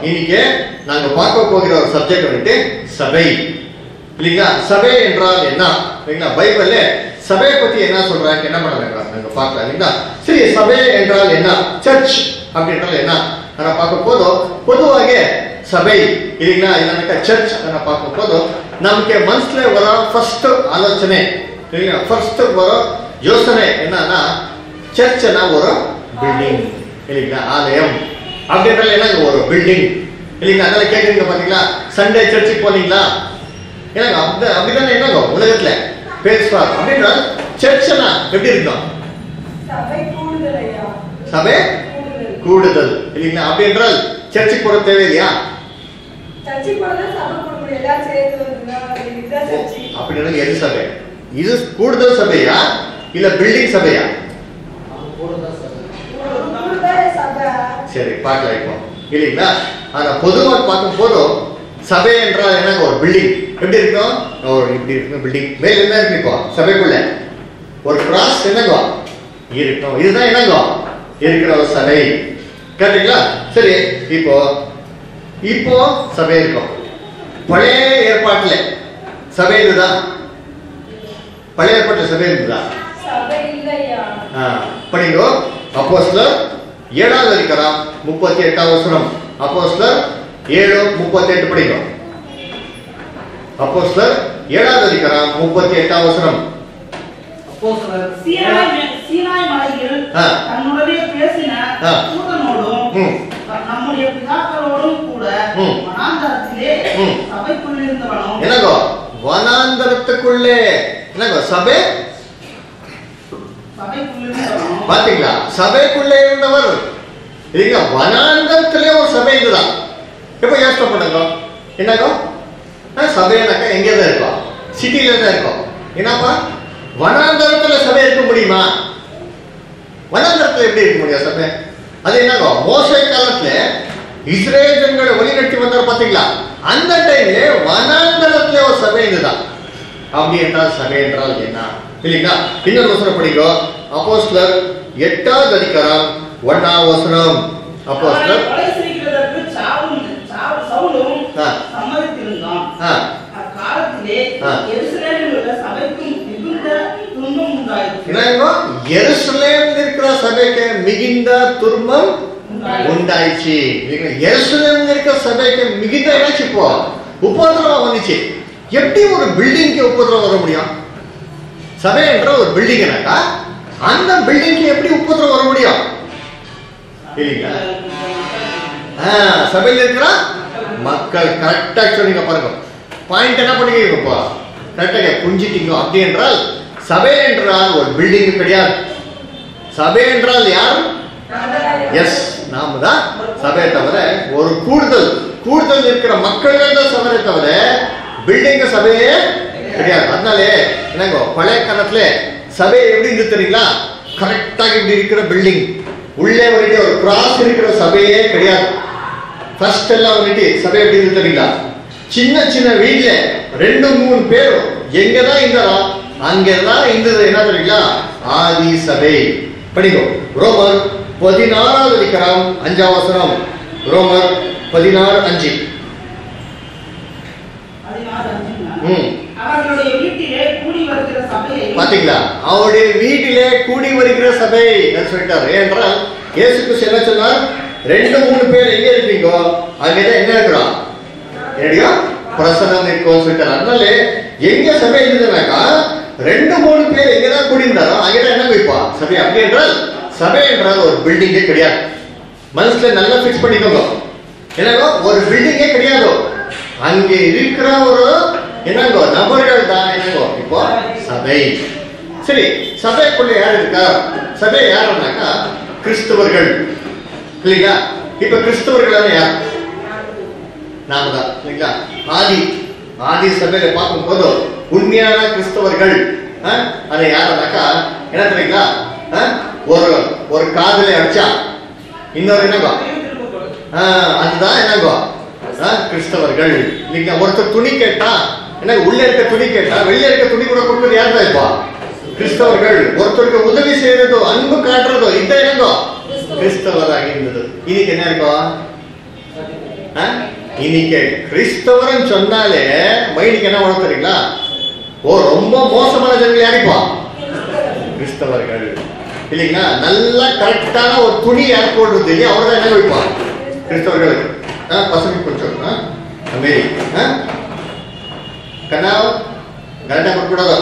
இன்னைக்கு நாங்க பார்க்க போகிற ஒரு சப்ஜெக்ட் வந்துட்டு சபை இல்லைங்களா சபை என்றால் என்ன இல்லைங்களா பைபிள்ல சபையை பத்தி என்ன சொல்றாங்க என்ன பண்ணலாங்க நாங்க பார்க்கலாம் இல்லைங்களா சரி சபை என்றால் என்ன சர்ச் அப்படின்றால் என்ன நம்ம பார்க்க போதும் பொதுவாக சபை இல்லைங்களா இல்லைனாக்கா சர்ச் ಅದನ್ನ பார்க்க போதும் ನಮಗೆ ಮನಸ್ಸಲ್ಲಿ ಬರೋ ಫಸ್ಟ್ ಆಲೋಚನೆ இல்லைங்களா ஃபர்ஸ்ட் வர யோசனை என்னன்னா சர்ச்னா ஒரு பில்டிங் இல்லைங்களா ஆலயம் அப்படின்றால் என்னங்க ஒரு பில்டிங் இல்லைங்களா அதனால கேட்குறீங்க பாத்தீங்களா சண்டே சர்ச்சுக்கு போனீங்களா என்னங்க அப்படி அப்படிதானே என்னங்க உலகத்துல பேசுவார் அப்படின்னா சர்ச்னா எப்படி இருக்கும் சபை கூடுதல் ஐயா சபை கூடுதல் கூடுதல் இல்லைங்களா அப்படி என்றால் சர்ச்சுக்கு போட தேவையில்லையா சர்ச்சைக்கு போனதான் சபை கூடுதல் எல்லாரும் சேர்ந்து வந்துன்னா இதுதான் சர்ச்சை அப்படின்னா எது சபை இது கூடுதல் சபையா இல்ல பில்டிங் சபையா கூடுதல் சபை சரி பார்க்கலாம் இப்போ இல்லைங்களா ஆனா பொதுவாக பார்க்கும் போதும் சபை என்றால் என்னங்க ஒரு பில்டிங் எப்படி இருக்கும் ஒரு இப்படி இருக்கும் பில்டிங் மேல என்ன இருக்கு இப்போ சபைக்குள்ள ஒரு கிராஸ் என்னங்க இருக்கும் இதுதான் என்னங்க இருக்கிற ஒரு சபை கேட்டீங்களா சரி இப்போ இப்போ சபை இருக்கும் பழைய ஏற்பாட்டுல சபை இருந்ததா பழைய ஏற்பாட்டுல சபை இருந்ததா சபை இல்லையா ஆ, படிங்க அப்போஸ்லர் ஏழாவது அதிகாரம் முப்பத்தி எட்டாம் வசனம் அப்போஸ்லர் ஏழு முப்பத்தி எட்டு படிங்க அப்போஸ்லர் ஏழாவது அதிகாரம் முப்பத்தி எட்டாம் வசனம் அப்போஸ்தலர் சீனாய் மே- சீனாய் மலையில் ஆ. தன்னுடனே பேசின ஆ. தூதனோடும் ம். நம்முடைய பிதாக்களோடும் கூட ம். வனாந்தரத்திலே ம். சபைக்குள் இருந்தவனும் என்னங்கோ வனாந்தரத்துக்குள்ளே என்னங்கோ சபை சபைக்குள் இருந்தவனும் பாத்தீங்களா சபைக்குள்ளே இருந்தவர் இல்லைங்க வனாந்தரத்திலே ஒரு சபை இருந்ததா எப்ப யோசனை பண்ணுங்க என்னங்கோ ஆ, சபைனாக்கா எங்கே தான் இருக்கும் சிட்டியில தான் இருக்கும் என்னப்பா வனாந்தரத்துல சபை இருக்க முடியுமா வனாந்தரத்துல எப்படி இருக்க முடியும் சபை அது என்னங்கோ மோசை காலத்துல இஸ்ரேல் ஜனங்களை வழிநடத்தி வந்தார் பாத்தீங்களா அந்த டைம்ல வனாந்தரத்துல ஒரு சபை இருந்ததா அப்படி என்றால் சபை என்றால் என்ன இல்லைங்களா இன்னொரு வசனம் படிக்கோ அப்போஸ்லர் எட்டாவது அதிகாரம் ஒன்னாம் வசனம் அப்போஸ்லர் அவனை கொலை செய்கிறதற்கு சாவும் சாவு சவுலும் ஆ. சம்மதித்திருந்தான் ஆ அக்காலத்திலே ஆ. எருசலேமில் உள்ள சபைக்கும் மிகுந்த துன்பம் உண்டாயிற்று என்னங்கோ எருசலேம் இருக்கிற சபைக்கு மிகுந்த துன்பம் உண்டாயிடுச்சு இல்லைங்களா? எருசலேம் இருக்கிற சபைக்கு மிகுந்த என்னாச்சு இப்போ உபதிரவம் வந்துச்சு எப்படி ஒரு பில்டிங்க்கு உபதிரவம் வர முடியும் சபை என்ற ஒரு பில்டிங்னாக்கா அந்த பில்டிங்க்கு எப்படி உபதிரவம் வர முடியும் இல்லைங்களா ஆ, சபையில் இருக்கிற மக்கள் கரெக்டா சொன்னீங்க பாருங்க பாயிண்ட் என்ன பண்ணீங்க இப்போ கரெக்டாக புரிஞ்சிட்டீங்க அப்படி என்றால் சபை என்றால் ஒரு பில்டிங் கிடையாது சபை என்றால் யார் எஸ் நாம தான் சபையை தவிர ஒரு கூடுதல் கூடுதல் இருக்கிற மக்கள்கள் தான் சபையை தவிர பில்டிங் சபையே கிடையாது அதனாலே என்னங்க பழைய காலத்துல சபை எப்படி இருந்து தெரியுங்களா கரெக்டாக இப்படி இருக்கிற பில்டிங் உள்ளே வந்துட்டு ஒரு கிராஸ் இருக்கிற சபையே கிடையாது ஃபர்ஸ்ட் எல்லாம் வந்துட்டு சபை எப்படி இருந்து தெரியுங்களா சின்ன சின்ன வீட்ல ரெண்டு மூணு பேரும் எங்க தான் இருந்தாரோ அங்கெல்லாம் இருந்தது என்ன தெரியுங்களா ஆதி சபை படிங்கோ ரோமர் பதினாறாவது அதிகாரம் அஞ்சாம் வசனம் ரோமர் பதினாறு அஞ்சு பதினாறு அஞ்சுங்களா? ம் அவர்களுடைய வீட்டிலே கூடி வருகிற சபையை பாத்தீங்களா அவருடைய வீட்டிலே கூடி வருகிற சபை என்று சொல்லிட்டார் ஏனென்றால் இயேசு கிறிஸ்து என்ன சொன்னார் ரெண்டு மூணு பேர் எங்க இருக்கீங்கோ அங்கதான் என்ன இருக்கிறோம் என்னடியா பிரசனம் இருக்கும்னு சொல்லிட்டார் அதனால எங்க சபை இருந்ததுனாக்கா ரெண்டு மூணு பேர் எங்கதான் கூடியிருந்தாரோ அங்கதான் என்ன வைப்பா சபை அப்படி என்றால் சபை என்றால் ஒரு பில்டிங்கே கிடையாது மனசுல நல்லா ஃபிக்ஸ் பண்ணிக்கோங்க என்னங்கோ ஒரு பில்டிங்கே கிடையாது அங்க இருக்கிற ஒரு என்னங்கோ நபர்கள் தான் என்னங்கோ இப்போ சபை சரி சபைக்குள்ள யார் இருக்கா சபை யாருன்னாக்கா கிறிஸ்தவர்கள் இல்லைங்களா இப்ப கிறிஸ்தவர்கள் யார் நாம தான் இல்லைங்களா ஆதி ஆதி சபையில பார்க்கும்போது உண்மையான கிறிஸ்தவர்கள் ஆ, அது யாருன்னாக்கா என்ன தெரியுங்களா ஆ, ஒரு ஒரு காதலை அடிச்சா இன்னொரு என்னங்கோ ஆ, அதுதான் என்னங்கோ ஆ, கிறிஸ்தவர்கள் நீங்க ஒருத்தர் துணி கேட்டா என்ன உள்ள இருக்க துணி கேட்டா வெளிய இருக்க துணி கூட கொடுக்கறது யார் தான் இப்போ கிறிஸ்தவர்கள் ஒருத்தருக்கு உதவி செய்யறதோ அன்பு காட்டுறதோ இதான் என்னங்கோ கிறிஸ்தவராக இருந்தது இன்னைக்கு என்ன இருக்கோ ஆ? இன்னைக்கு கிறிஸ்தவரன் சொன்னாலே மைண்டுக்கு என்ன வரும் தெரியுங்களா ஓ ரொம்ப மோசமான ஜனங்கள் யாரிப்பா கிறிஸ்தவர்கள் இல்லைங்களா நல்லா கரெக்டான ஒரு துணி யார் போடுறது இல்லையா அவர் தான் என்ன வைப்பான் கிறிஸ்தவர்கள் ஆ, பசங்க கொஞ்சம் ஆ? அமேரி ஆ? கண்ணா கரெக்டாக கொடுக்கூடாதா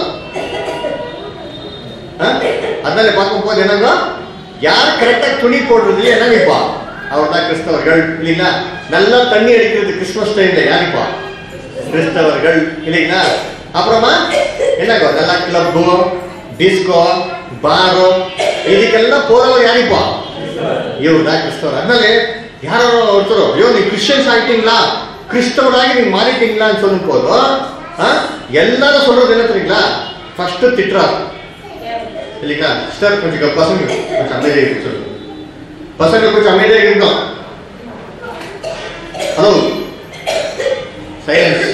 அதனால பார்க்கும்போது என்னங்க யார் கரெக்டா துணி போடுறது இல்லையா என்ன வைப்பா அவர் தான் கிறிஸ்தவர்கள் இல்லைங்களா நல்லா தண்ணி அடிக்கிறது கிறிஸ்துமஸ் டைம்ல யாருப்பா கிறிஸ்தவர்கள் இல்லைங்களா அப்புறமா என்னங்க நல்லா கிளப்பு டிஸ்கோ பாரோ இதுக்கெல்லாம் போறவர் யாரிப்பா இவர் தான் கிறிஸ்தவர் அதனால யாரோ ஒருத்தர் ஐயோ நீ கிறிஸ்டியன்ஸ் ஆயிட்டீங்களா கிறிஸ்தவராகி நீங்க மாறிட்டீங்களான்னு சொல்லும் போதும் ஆ, எல்லாரும் சொல்றது என்ன தெரியுங்களா ஃபர்ஸ்ட் திட்டுறாரு இல்லைங்களா சார் கொஞ்சம் பசங்க கொஞ்சம் அமைதியாக இருக்கு சொல்லுங்க பசங்க கொஞ்சம் அமைதியாக இருக்கணும் ஹலோ சைலன்ஸ்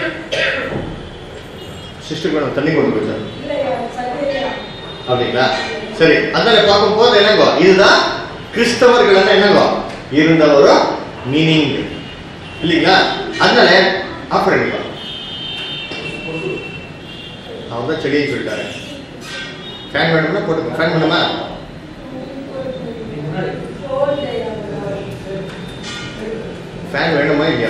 சிஸ்டர் மேடம் தண்ணி கொண்டு போய் சார் இல்லையா சத்தியா அப்படிங்களா சரி அதனால பார்க்கும்போது என்னங்கோ இதுதான் கிறிஸ்தவர்கள் என்னங்கோ இருந்த ஒரு மீனிங் இல்லைங்களா அதனால அப்புறம் பண்ணிக்கலாம் அவர் தான் செடின்னு சொல்லிட்டாரு ஃபேன் வேணும்னா போட்டுக்கோ ஃபேன் வேணுமா ஃபேன் வேணுமா இல்லையா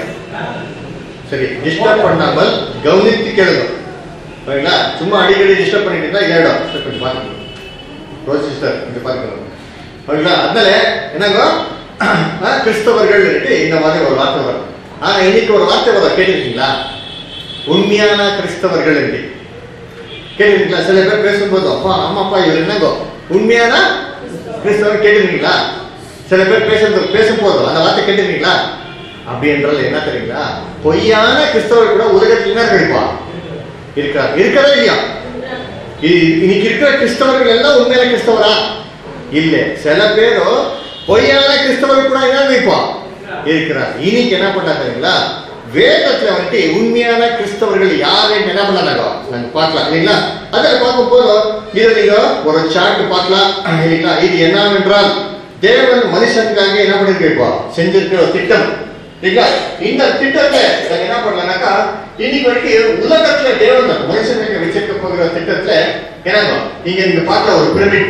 சரி டிஸ்டர்ப் பண்ணாமல் கவனித்து கேளுங்க சரிங்களா சும்மா அடிக்கடி டிஸ்டர்ப் பண்ணிட்டு இருந்தா இதாயிடும் சரி, கொஞ்சம் பார்த்துக்கணும் ரோஸ் சிஸ்டர் கொஞ்சம் பார்த்துக்கணும் சரிங்களா அதனால என்னங்க ஆ, கிறிஸ்தவர்கள் இருக்கு இந்த மாதிரி ஒரு வார்த்தை வரும் ஆனா இன்னைக்கு ஒரு வார்த்தை வரும் கேட்டிருக்கீங்களா உண்மையான கிறிஸ்தவர்கள் இருக்கு கேட்டிருக்கீங்களா சில பேர் பேசும்போது அப்பா ஆமாப்பா இவர் என்னங்கோ உண்மையான கிறிஸ்தவர் கேட்டிருக்கீங்களா சில பேர் பேசுறது பேசும்போது அந்த வார்த்தை கேட்டிருக்கீங்களா அப்படி என்றால் என்ன தெரியுங்களா பொய்யான கிறிஸ்தவர் கூட உலகத்தில் என்ன கிடைப்பா இருக்கா இருக்கதா இல்லையா இ- இன்னைக்கு இருக்கிற கிறிஸ்தவர்கள் எல்லாம் உண்மையான கிறிஸ்தவரா இல்ல சில பேரும் பொய்யான கிறிஸ்தவர் கூட என்ன வைப்பா இருக்கிறார் இன்னைக்கு என்ன பண்ணா தெரியுங்களா வேதத்துல வந்துட்டு உண்மையான கிறிஸ்தவர்கள் யாருன்னு என்ன பண்ணாங்க நாங்க பார்க்கலாம் இல்லைங்களா அதில் பார்க்கும்போது இதை நீங்க ஒரு சார்ட் பார்க்கலாம் இல்லைங்களா இது என்னவென்றால் தேவன் மனுஷனுக்காக என்ன பண்ணிருக்கா செஞ்சிருக்கிற ஒரு திட்டம் இல்லைங்களா இந்த திட்டத்தை நாங்க என்ன பண்ணலாம்னாக்கா இன்னைக்கு வரைக்கும் உலகத்துல தேவன் மனுஷனுக்கு வச்சிருக்க போகிற திட்டத்துல என்னங்க நீங்க நீங்க பார்த்த ஒரு பிரமிட்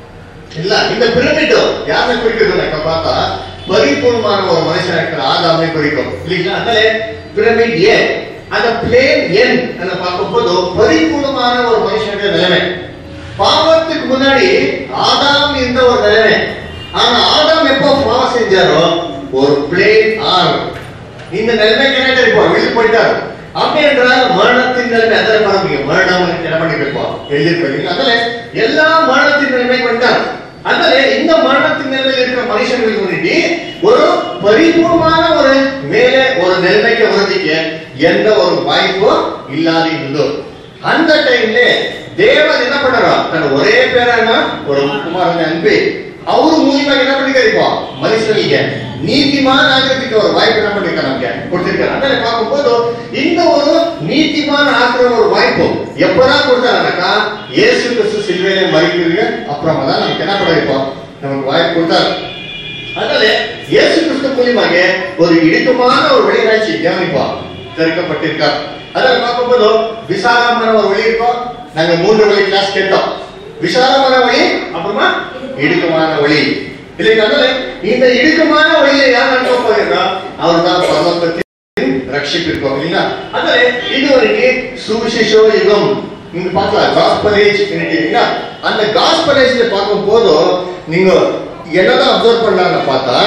இல்ல இந்த பிரமிட் யாரை குறிக்கிறதுனாக்கா பார்த்தா பரிபூர்ணமான ஒரு மனுஷன் இருக்கிற ஆதாமை குறிக்கும் இல்லைங்களா அதனால பிரமிட் ஏ அந்த பிளேன் என் அந்த பார்க்கும்போது பரிபூர்ணமான ஒரு மனுஷனுடைய நிலைமை பாவத்துக்கு முன்னாடி ஆதாம் இருந்த ஒரு நிலைமை ஆனா ஆதாம் எப்போ பாவம் செஞ்சாரோ ஒரு பிளேன் ஆர் இந்த நிலைமைக்கு என்ன இருப்போம் எழுதி போயிட்டார் அப்படி என்றால் மரணத்தின் நிலைமை அதில் பாருங்க மரணம் என்ன பண்ணி வைப்போம் எழுதி போயிருக்கீங்க அதனால எல்லா மரணத்தின் நிலைமை கொண்டார் அதனால இந்த மரணத்தின் நிலைமையில் இருக்கிற மனுஷங்களுக்கு முன்னாடி ஒரு பரிபூர்ணமான ஒரு மேலே ஒரு நிலைமைக்கு வருவதற்கு எந்த ஒரு வாய்ப்பும் இல்லாத இருந்தோம் அந்த டைம்ல தேவன் என்ன பண்றாரா தன் ஒரே பேரான ஒரு குமாரனை அனுப்பி அவரு மூலியமா என்ன பண்ணிருப்போம் மனுஷனுக்கு நீதிமான ஆகிறதுக்கு ஒரு வாய்ப்பு என்ன பண்ணிருக்காரு நமக்கு கொடுத்திருக்காரு அதனால பார்க்கும்போது இந்த ஒரு நீதிமான ஆக்குற ஒரு வாய்ப்பு எப்பதான் கொடுத்தாருனாக்கா இயேசு கிறிஸ்து சிலுவையில மறிக்கிறீங்க அப்புறமா தான் நமக்கு என்ன பண்ணிருப்போம் நமக்கு வாய்ப்பு கொடுத்தாரு அதனால இயேசு கிறிஸ்து மூலியமாக ஒரு இடுக்கமான ஒரு வழிகாட்சி கவனிப்போம் திறக்கப்பட்டிருக்கார் அதில் பார்க்கும்போது விசாலமான ஒரு வழி இருக்கும் நாங்க மூன்று வழி கிளாஸ் கேட்டோம் விசாலமான வழி அப்புறமா இடுக்கமான வழி இல்லைங்களா அதனால இந்த இடுக்கமான வழியை யார் நடக்க போகிறா அவர் தான் பரலோகத்தில் ரட்சிப்பிருக்கோம் இல்லைங்களா அதனால இது வரைக்கும் சுவிசேஷோ யுகம் நீங்க பார்க்கலாம் காஸ்பல் ஏஜ் இல்லைங்களா அந்த காஸ்பல் ஏஜ்ல பார்க்கும் போது நீங்க என்னதான் அப்சர்வ் பண்ணலாம்னு பார்த்தா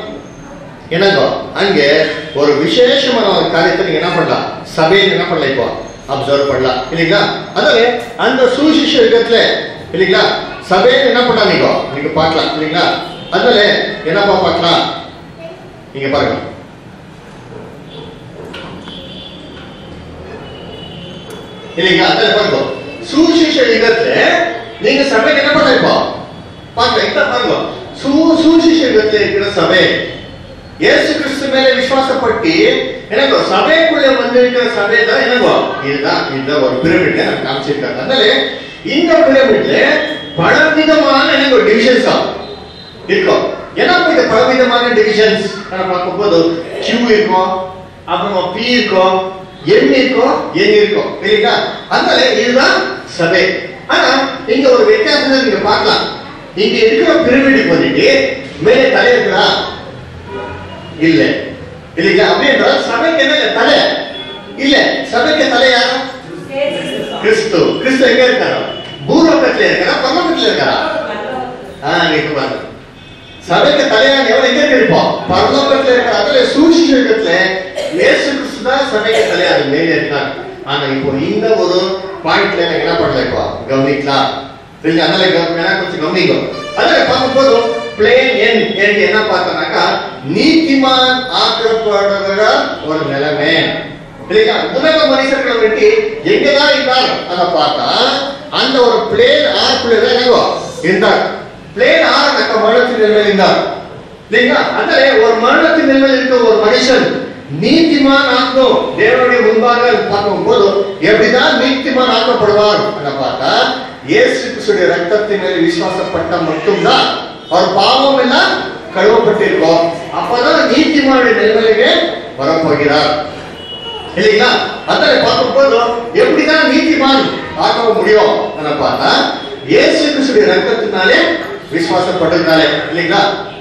என்னங்க அங்கே ஒரு விசேஷமான ஒரு காரியத்தை நீங்க என்ன பண்ணலாம் சபையில் என்ன பண்ணலாம் இப்போ அப்சர்வ் பண்ணலாம் இல்லைங்களா அதனால அந்த சுவிசேஷ யுகத்துல இல்லைங்களா சபையில் என்ன பண்ணலாம் நீங்க நீங்க பார்க்கலாம் இல்லைங்களா அதனால என்னப்பா பார்க்கலாம் நீங்க பாருங்க இல்லைங்களா அதனால பாருங்க சுவிசேஷ யுகத்துல நீங்க சபையில் என்ன பண்ணலாம் இப்போ பாருங்க இந்த பாருங்க சு சுவிசேஷ யுகத்துல இருக்கிற சபை இயேசு கிறிஸ்து மேல விசுவாசப்பட்டு எனக்கு சபைக்குள்ள வந்திருக்கிற சபை தான் என்னங்கோ இதுதான் இந்த ஒரு பிரமிட் எனக்கு காமிச்சிருக்காங்க அதனால இந்த பிரமிட்ல பல விதமான எனக்கு டிவிஷன்ஸ் இருக்கும் ஏன்னா இப்ப இது பலவிதமான டிவிஷன்ஸ் நம்ம பார்க்கும்போது கியூ இருக்கும் அப்புறமா பி இருக்கும் என் இருக்கும் என் இருக்கும் இல்லைங்களா அதனால இதுதான் சபை ஆனா இங்க ஒரு வித்தியாசத்தை நீங்க பார்க்கலாம் இங்க இருக்கிற பிரமிடு வந்துட்டு மேலே தலை இருக்கிறா இல்ல இல்லைங்களா அப்படி என்றால் சபைக்கு என்ன இல்ல தலை இல்ல சபைக்கு தலை யாரும் கிறிஸ்து கிறிஸ்து எங்க இருக்காரோ பூலோகத்துல இருக்காரா பரலோகத்துல இருக்காரா ஆ நீங்க பாருங்க சபைக்கு தலையான எவன் எங்க இருப்போம் பரலோகத்துல இருக்கிற அதுல சூழ்ச்சியத்துல இயேசு கிறிஸ்து தான் சபைக்கு தலையாது மேலே இருக்கார் ஆனா இப்போ இந்த ஒரு பாயிண்ட்ல எனக்கு என்ன பண்ணல இப்போ கவனிக்கலாம் சரி அதனால கவ- வேணா கொஞ்சம் கவனிக்கும் அதுல பார்க்கும்போது பிளேன் எண் எனக்கு என்ன பார்த்தோம்னாக்கா நீதிமான் ஆக்கப்படுகிற ஒரு நிலைமை இல்லையா உலக மனுஷர்களை விட்டு எங்கதான் இருந்தார் அதை பார்த்தா அந்த ஒரு பிளேன் ஆர்க்குள்ள தான் என்னவோ இருந்தார் பிளேன் ஆர் நக்க மரணத்தின் நிலைமையில் இருந்தார் இல்லைங்களா அதனால ஒரு மரணத்தின் நிலைமையில் இருக்க ஒரு மனுஷன் நீதிமான் ஆக்கும் தேவனுடைய முன்பாக பார்க்கும் போது எப்படிதான் நீதிமான் ஆக்கப்படுவார் அதை பார்த்தா இயேசு கிறிஸ்துடைய ரத்தத்தின் மேல் விசுவாசப்பட்ட மட்டும்தான் அவர் பாவம் எல்லாம் கழுவப்பட்டிருக்கோம் அப்பதான் நீதிமானுடைய நிலைமையிலே வரப்போகிறார் இல்லைங்களா அதனை பார்க்கும்போது எப்படிதான் நீதிமான் ஆக்க முடியும் அதை பார்த்தா இயேசு கிறிஸ்துடைய ரத்தத்தினாலே விசுவாசப்பட்டதுனாலே இல்லைங்களா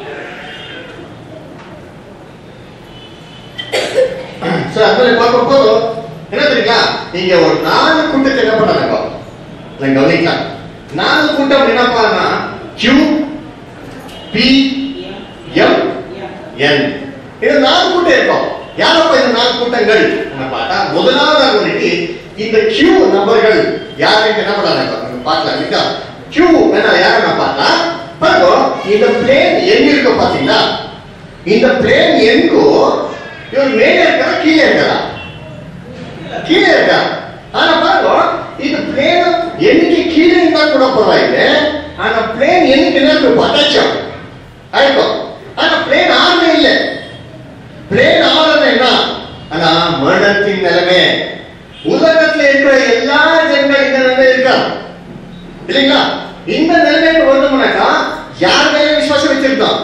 சோ அதனை பார்க்கும்போது என்ன தெரியுங்களா நீங்க ஒரு நாலு கூட்டத்தை என்ன பண்ணாங்க நான் கவனிக்கலாம் நாலு கூட்டம் என்ன பண்ணா கியூ பி எம் என் இது நாலு கூட்டம் இருக்கும் யாரப்ப இந்த நாலு கூட்டங்கள் நம்ம பார்த்தா முதலாவது வந்துட்டு இந்த கியூ நபர்கள் யாருக்கு என்ன பண்ணாங்க பார்க்கலாம் இல்லையா கியூ என்ன யாரை நான் பார்த்தா பாருங்க இந்த பிளேன் எங்க இருக்கு பாத்தீங்களா இந்த பிளேன் எங்கோ இவர் மேலே இருக்கிறா கீழே இருக்கிறா கீழே இருக்கா ஆனா பாருங்க இது பிளேன் என்னைக்கு கீழே இருந்தா கூட பரவாயில்லை ஆனா பிளேன் என்னைக்கு என்ன இருக்கு அட்டாச்சம் ஆயிருக்கும் ஆனா பிளேன் ஆறுல இல்ல பிளேன் ஆறுல என்ன ஆனா மரணத்தின் நிலைமை உலகத்துல இருக்கிற எல்லா ஜனங்கள் இந்த நிலைமை இருக்கா இல்லைங்களா இந்த நிலைமைக்கு வரணும்னாக்கா யார் மேல விசுவாசம் வச்சிருக்கோம்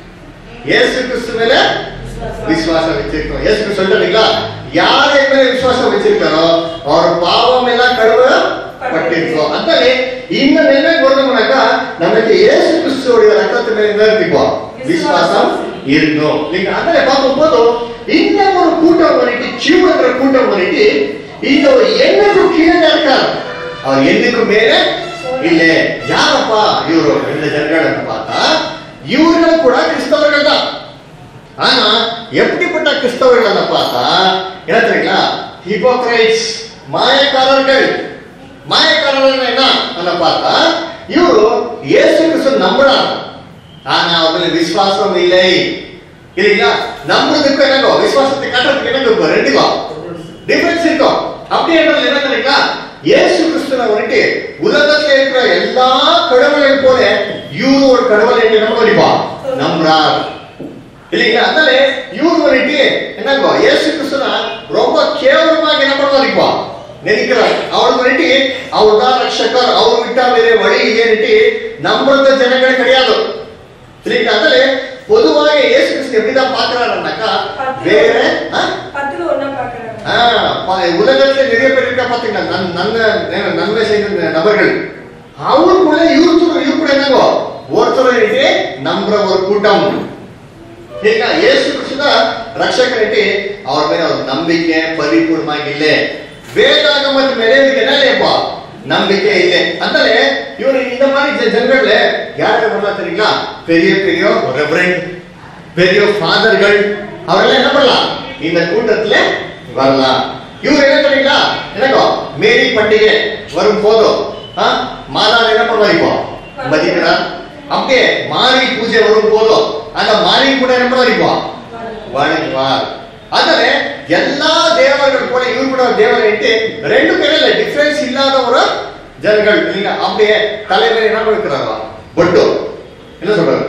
இயேசு கிறிஸ்து மேல விசுவாசம் வச்சிருக்கோம் இயேசு கிறிஸ்து சொல்றீங்களா யாரை மேல விசுவாசம் வச்சிருக்காரோ அவர் பாவம் எல்லாம் கழுவப்பட்டிருக்கோம் அதனாலே இந்த நிலைமைக்கு வரணும்னாக்கா நமக்கு இயேசு கிறிஸ்துவோட ரத்தத்து மேல என்ன இருப்போம் விசுவாசம் இருக்கணும் நீங்க அதனை பார்க்கும் போது இந்த ஒரு கூட்டம் பண்ணிட்டு ஜீவன்ற கூட்டம் பண்ணிட்டு இந்த ஒரு எண்ணுக்கு கீழே இருக்கார் அவர் எண்ணுக்கு மேல இல்ல யாரப்பா இவரு இந்த ஜனங்கள் பார்த்தா இவர்கள் கூட கிறிஸ்தவர்கள் தான் ஆனா எப்படிப்பட்ட கிறிஸ்தவர்கள் பார்த்தா என்ன தெரியுங்களா ஹிபோக்ரைட்ஸ் மாயக்காரர்கள் மாயக்காரர்கள் என்ன அத பார்த்தா இவரு இயேசு கிறிஸ்து நம்புறாங்க ஆனா அவங்களுக்கு விசுவாசம் இல்லை இல்லைங்களா நம்புறதுக்கு என்னங்கோ விசுவாசத்தை காட்டுறதுக்கு என்னங்க இப்போ ரெண்டுக்கும் டிஃபரன்ஸ் இருக்கும் அப்படி என்றால் என்ன தெரியுங்களா இயேசு கிறிஸ்துவ வந்துட்டு உலகத்துல இருக்கிற எல்லா கடவுள்கள் போல இவரு ஒரு கடவுள் என்று நம்ம பண்ணிப்பா நம்புறார் இல்லைங்களா அதனால இவரு வந்துட்டு என்னங்கோ இயேசு கிறிஸ்துவ ரொம்ப கேவலமாக என்ன பண்ணுவாரிப்பா நினைக்கிறார் அவர் வந்துட்டு அவர் தான் ரட்சகர் அவர் விட்டா வேற வழி இல்லைன்னுட்டு நம்புறது ஜனங்கள் கிடையாது இல்லைங்களா அதனால பொதுவாக இயேசு கிறிஸ்து எப்படிதான் பாக்குறாருன்னாக்கா வேற ஆ? பத்துல ஒண்ணா பாக்குறாங்க ஆ, ப- உலகத்துல நிறைய பேர் இருக்கா பாத்தீங்களா நன்- நன்மை நே- நன்மை செய்த நபர்கள் அவருக்குள்ள இவரு இவரு கூட என்னங்கோ ஒருத்தர் நம்புற ஒரு கூட்டம் இல்லைங்களா இயேசு கிறிஸ்து ரட்சகரிட்டு அவர் மேல ஒரு நம்பிக்கை பரிபூர்ணமாக இல்லை வேதாகமத்து மேலே இவருக்கு என்ன இல்லையப்பா நம்பிக்கை இல்லை அதனால இவர் இந்த மாதிரி ஜ- ஜனங்கள்ல யாருக்கு பண்ணலாம் தெரியுங்களா பெரிய பெரிய ரெவரண்ட் பெரிய ஃபாதர்கள் அவரெல்லாம் என்ன பண்ணலாம் இந்த கூட்டத்துல வரலாம் இவர் என்ன தெரியுங்களா எனக்கோ மேரி பண்டிகை வரும் போதும் ஆ, மாதாவை என்ன பண்ணுவார் இப்போ மதிக்கிறார் அப்படியே மாரி பூஜை வரும் போதும் அந்த மாரி கூட என்ன பண்ணுவார் இப்போ வணங்குவார் அதனால எல்லா தேவர்கள் போல இவர் கூட ஒரு தேவரை இட்டு ரெண்டு பேரும் டிஃபரன்ஸ் இல்லாத ஒரு ஜனங்கள் இல்லைங்க அப்படியே தலைமையில என்ன இருக்கிறாரா பொட்டு என்ன சொல்றாரு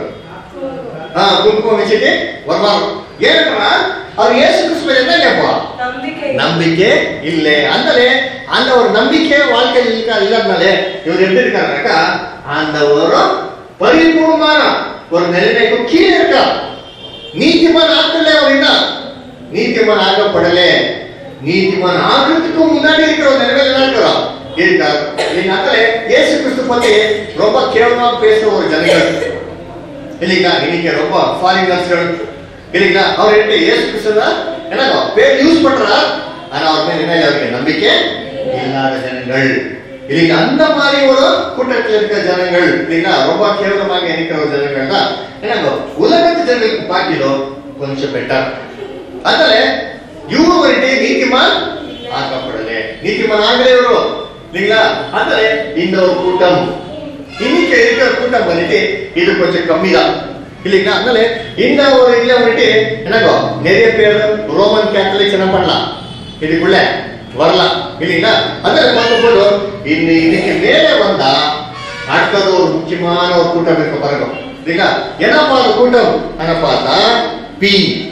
ஆ குங்குமம் வச்சுட்டு வருவாங்க ஏன்னா அவர் இயேசு கிறிஸ்துவ என்ன கேட்பா நம்பிக்கை நம்பிக்கை இல்லை அந்தலே அந்த ஒரு நம்பிக்கை வாழ்க்கையில் இருக்கா இல்லாதனாலே இவர் எப்படி இருக்காருனாக்கா அந்த ஒரு பரிபூர்ணமான ஒரு நிலைமைக்கு கீழே இருக்கா நீதிமான் ஆக்கல அப்படின்னா நீதிமான் ஆக்கப்படலே நீதிமான் ஆகிறதுக்கு முன்னாடி இருக்கிற ஒரு நிலைமையில தான் இருக்கிறோம் இருக்கார் இல்லைனாக்கா இயேசு கிறிஸ்து பத்தி ரொம்ப கேவலமா பேசுற ஒரு ஜனங்கள் இல்லைங்களா இன்னைக்கு ரொம்ப ஃபாரினர்ஸ்கள் இல்லைங்களா அவர் என்ன இயேசு கிறிஸ்து தான் என்னங்க பேர் யூஸ் பண்றா ஆனா அவர் மேல என்ன இல்லை அவருக்கு நம்பிக்கை இல்லாத ஜனங்கள் இல்லைங்களா அந்த மாதிரி ஒரு கூட்டத்தில் இருக்கிற ஜனங்கள் இல்லைங்களா ரொம்ப கேவலமாக இருக்கிற ஒரு ஜனங்கள் தான் என்னங்க உலகத்து ஜனங்களுக்கு பார்க்கிறோம் கொஞ்சம் பெட்டர் அதனால ಇವರು வந்துட்டு நீதிமான் ஆக்கப்படலே நீதிமான் ஆகலே இವರು இல்லைங்களா அதனால இந்த ஒரு கூட்டம் இன்னைக்கு இருக்கிற கூட்டம் வந்துட்டு இது கொஞ்சம் கம்மி தான் இல்லைங்களா அதனால இந்த ஒரு இதுல வந்துட்டு என்னங்கோ நிறைய பேர் ரோமன் கேத்தலிக்ஸ் என்ன பண்ணலாம் இதுக்குள்ள வரலாம் இல்லைங்களா அதனால பார்க்கும்போது இன்னு இன்னைக்கு மேலே வந்தா அடுத்தது ஒரு முக்கியமான ஒரு கூட்டம் இருக்க பாருங்க இல்லைங்களா என்னப்பா அந்த கூட்டம் அங்க பார்த்தா பி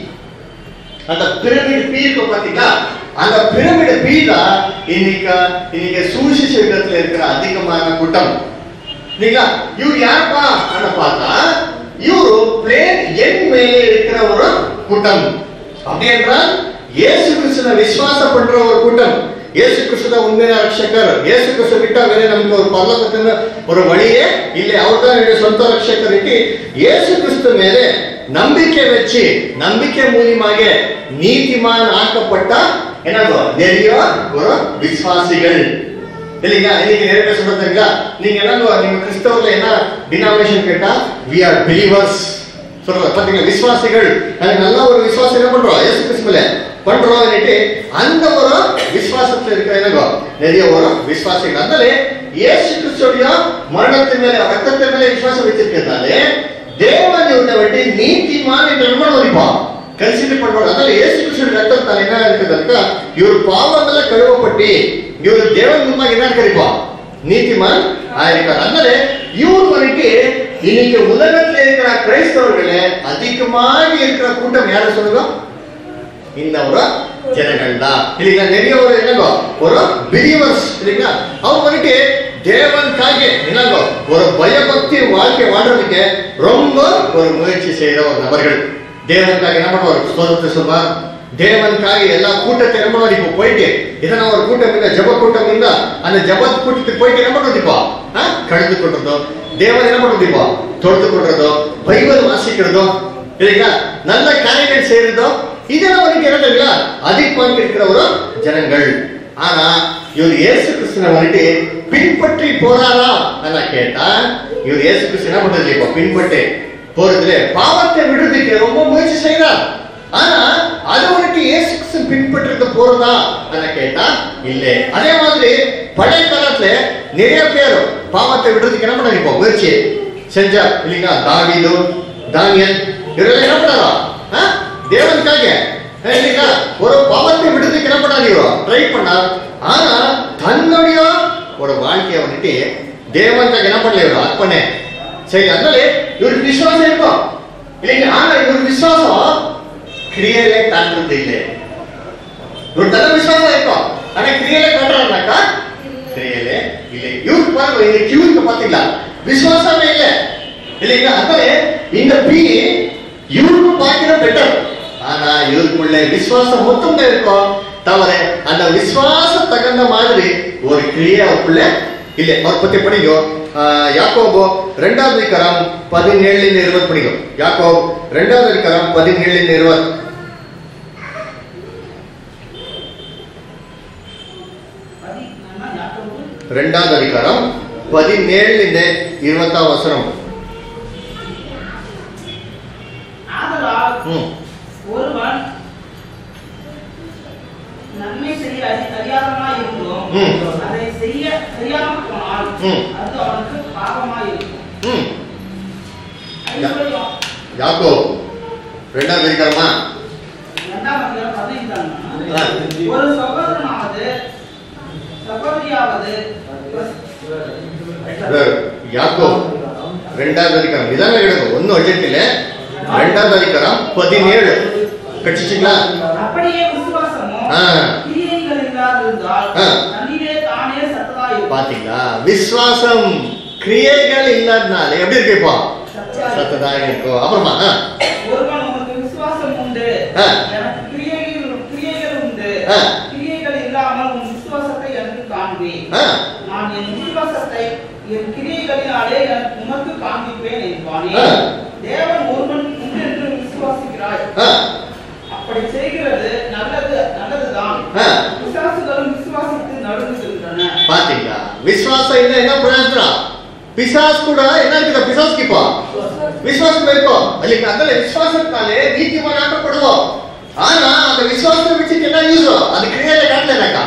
அந்த பிரமிட் பி இருக்கு பாத்தீங்களா அந்த பிரமிட் பி தான் இன்னைக்கு இன்னைக்கு சூழ்ச்சி இடத்துல இருக்கிற அதிகமான கூட்டம் இல்லைங்களா இವ್ರು யாருப்பா ಅಂತ பார்த்தா இவரு பிளேன் எண் மேலே இருக்கிற ஒரு கூட்டம் அப்படி என்றால் இயேசு கிறிஸ்துவ விசுவாசம் பண்ற ஒரு கூட்டம் இயேசு கிறிஸ்து தான் உண்மையான ரட்சகர் இயேசு கிறிஸ்து விட்டா வேற நமக்கு ஒரு பரலோகத்தின் ஒரு வழியே இல்லை அவர் தான் என்னுடைய சொந்த ரட்சகர் இட்டு இயேசு கிறிஸ்து மேலே நம்பிக்கை வச்சு நம்பிக்கை மூலியமாக நீதிமான் ஆக்கப்பட்ட என்னங்கோ நிறைய ஒரு விசுவாசிகள் இல்லைங்க இன்னைக்கு நிறைய பேர் சொல்றதுங்களா நீங்க என்னங்கோ நீங்க கிறிஸ்தவர்ல என்ன டினாமினேஷன் கேட்டா வி ஆர் பிலீவர்ஸ் சொல்ற பாத்தீங்களா விசுவாசிகள் நாங்க நல்ல ஒரு விசுவாசம் என்ன பண்றோம் இயேசு கிறிஸ்துவில பண்றோம் அந்த ஒரு விசுவாசத்துல இருக்கிற என்னங்கோ நிறைய ஒரு விசுவாசிகள் அதனால இயேசு கிறிஸ்துடைய மரணத்தின் மேல ரத்தத்தின் மேல விசுவாசம் வச்சிருக்கிறதாலே தேவன் இவனை விட்டு நீதிமான் என்று என்ன வரைப்பான் கன்சிடர் பண்ணுவாங்க அதனால இயேசு கிறிஸ்துவின் ரத்தத்தால் என்ன இருக்குதுக்கா இவர் பாவங்கள கழுவப்பட்டு இவர் தேவன் முன்பாக என்ன இருக்கிறப்பா நீதிமான் ஆயிருக்கார் அதனால இவர் வந்துட்டு இன்னைக்கு உலகத்துல இருக்கிற கிரைஸ்தவர்களே அதிகமாக இருக்கிற கூட்டம் யார சொல்லுங்க இந்த ஒரு ஜனங்கள் தான் இல்லைங்களா நிறைய ஒரு என்னங்கோ ஒரு பிலீவர்ஸ் இல்லைங்களா அவங்க வந்துட்டு தேவனுக்காக என்னங்கோ ஒரு பயபக்தி வாழ்க்கை வாழ்றதுக்கு ரொம்ப ஒரு முயற்சி செய்யற ஒரு நபர்கள் தேவனுக்காக என்ன பண்ணுவார் ஸ்தோத்திரத்தை சொல்வார் தேவனுக்காக எல்லா கூட்டத்தை என்ன பண்ணுவார் இப்போ போயிட்டு இதனா ஒரு கூட்டம் இல்ல ஜப கூட்டம் இருந்தா அந்த ஜப கூட்டத்துக்கு போயிட்டு என்ன பண்ணுறது இப்போ ஆ? கலந்து கொள்றதோ தேவன் என்ன பண்ணுறது இப்போ தொழுது கொள்றதோ பைபிள் வாசிக்கிறதோ இல்லைங்களா நல்ல காரியங்கள் செய்யறதோ இதெல்லாம் வரைக்கும் என்ன தெரியுங்களா அதிகமாக இருக்கிற ஒரு ஜனங்கள் ஆனா இவர் இயேசு கிறிஸ்துவ வந்துட்டு பின்பற்றி போறாரா என்ன கேட்டா இவர் இயேசு கிறிஸ்து என்ன பண்றது இப்போ பின்பற்றி போறதுல பாவத்தை விடுறதுக்கு ரொம்ப முயற்சி செய்யறார் ஆனா அது வந்துட்டு இயேசு கிறிஸ்து பின்பற்றுறது போறதா என்ன கேட்டா இல்ல அதே மாதிரி பழைய காலத்துல நிறைய பேர் பாவத்தை விடுறதுக்கு என்ன பண்ணாங்க இப்போ முயற்சி செஞ்சா இல்லைங்களா தாவீது தானியல் இவரெல்லாம் என்ன பண்ணாரா ஆ? தேவனுக்காக ஆ, இல்லைங்களா ஒரு பாவத்தை விடுறதுக்கு என்ன பண்ணாரு இவரு ட்ரை பண்ணார் ஆனா தன்னுடைய ஒரு வாழ்க்கையை வந்துட்டு தேவனுக்காக என்ன பண்ணல இவரு அர்ப்பணே சரி அதனால இவருக்கு விசுவாசம் இருக்கும் இல்லைங்க ஆனா இவருக்கு விசுவாசம் கிரியையிலே காட்டுறது இல்லை இவர் நல்ல விசுவாசம் இருக்கும் ஆனா கிரியையிலே காட்டுறாருனாக்கா கிரியையிலே இல்லை இவருக்கு பாருங்க இந்த கியூருக்கு பாத்தீங்களா விசுவாசமே இல்லை இல்லைங்களா அதனால இந்த பி இவருக்கு பார்க்கிற பெட்டர் ஆனா இவருக்குள்ள விசுவாசம் மொத்தம் தான் இருக்கும் தவிர அந்த விசுவாசம் தகுந்த மாதிரி ஒரு கிரியை அவருக்குள்ள இல்ல அவர் பத்தி படிங்க ஆஹ், யாக்கோபு ரெண்டாவது அதிகாரம் பதினேழுல இருபது படிக்கும் யாக்கோப் ரெண்டாவது அதிகாரம் பதினேழுல இருபது అది నాన్న యాకోబు ரெண்டாவது அதிகாரம் பதினேழுல இருபத்தாம் வசனம் ஆதலால் ம் ஒருவன் நன்மை செய்ய அறி- அறியாதவனாய் இருந்தோம் ம். அதை செய்ய தெரியாமல் போனால் ம். அது அவனுக்கு பாவமாய் இருக்கும் ம் ஐஸ்வர்யம் யாக்கோ ரெண்டாவது அதிகாரமா இரண்டாம் அதிகாரம் பதினைந்தாம் ஆ. ஒரு சகோதரனாவது சகோதரியாவது ಯಾಕೋ ரெண்டாவது அதிகாரம் இதான எழுதும் ஒன்னும் அர்ஜென்ட் ரெண்டாவது அதிகாரம் பதினேழு கட்சிச்சிங்களா அப்படியே விசுவாசமும் ஆ. கிரியைகள் இல்லாதிருந்தால் ஆ. தன்னிலே தானே சத்ததா இருக்கும் பாத்தீங்களா விசுவாசம் கிரியைகள் இல்லாதனால எப்படி இருக்கு இப்போ சத்ததாக இருக்கும் அப்புறமா ஆ, ஒருவன் உனக்கு விசுவாசம் உண்டு ஆ. எனக்கு கிரியைகள் கிரியைகள் உண்டு ஆ. கிரியைகள் இல்லாமல் உன் விசுவாசத்தை எனக்கு காண்பி ஆ, நான் என் விசுவாசத்தை என் கிரியைகளினாலே எனக்கு உனக்கு காண்பிப்பேன் என்பானே ஆ. தேவன் ஒருவன் உண்டு என்று விசுவாசிக்கிறாய் ஆ, அப்படி செய்கிறது நல்லது நல்லதுதான் ஆ. விசுவாசிகளும் விசுவாசித்து நடுங்குகின்றன பாத்தீங்களா விசுவாசம் இல்ல என்ன பிரயோஜனம் பிசாஸ் கூட என்ன இருக்குது பிசாஸ்க்கு இப்போ விசுவாசம் இருக்கும் அதுக்கு அதுல விசுவாசத்தாலே நீதிமான் ஆக்கப்படுவோம் ஆனா அந்த விசுவாசத்தை வச்சுட்டு என்ன யூஸ் அது கிரியையில காட்டலனாக்கா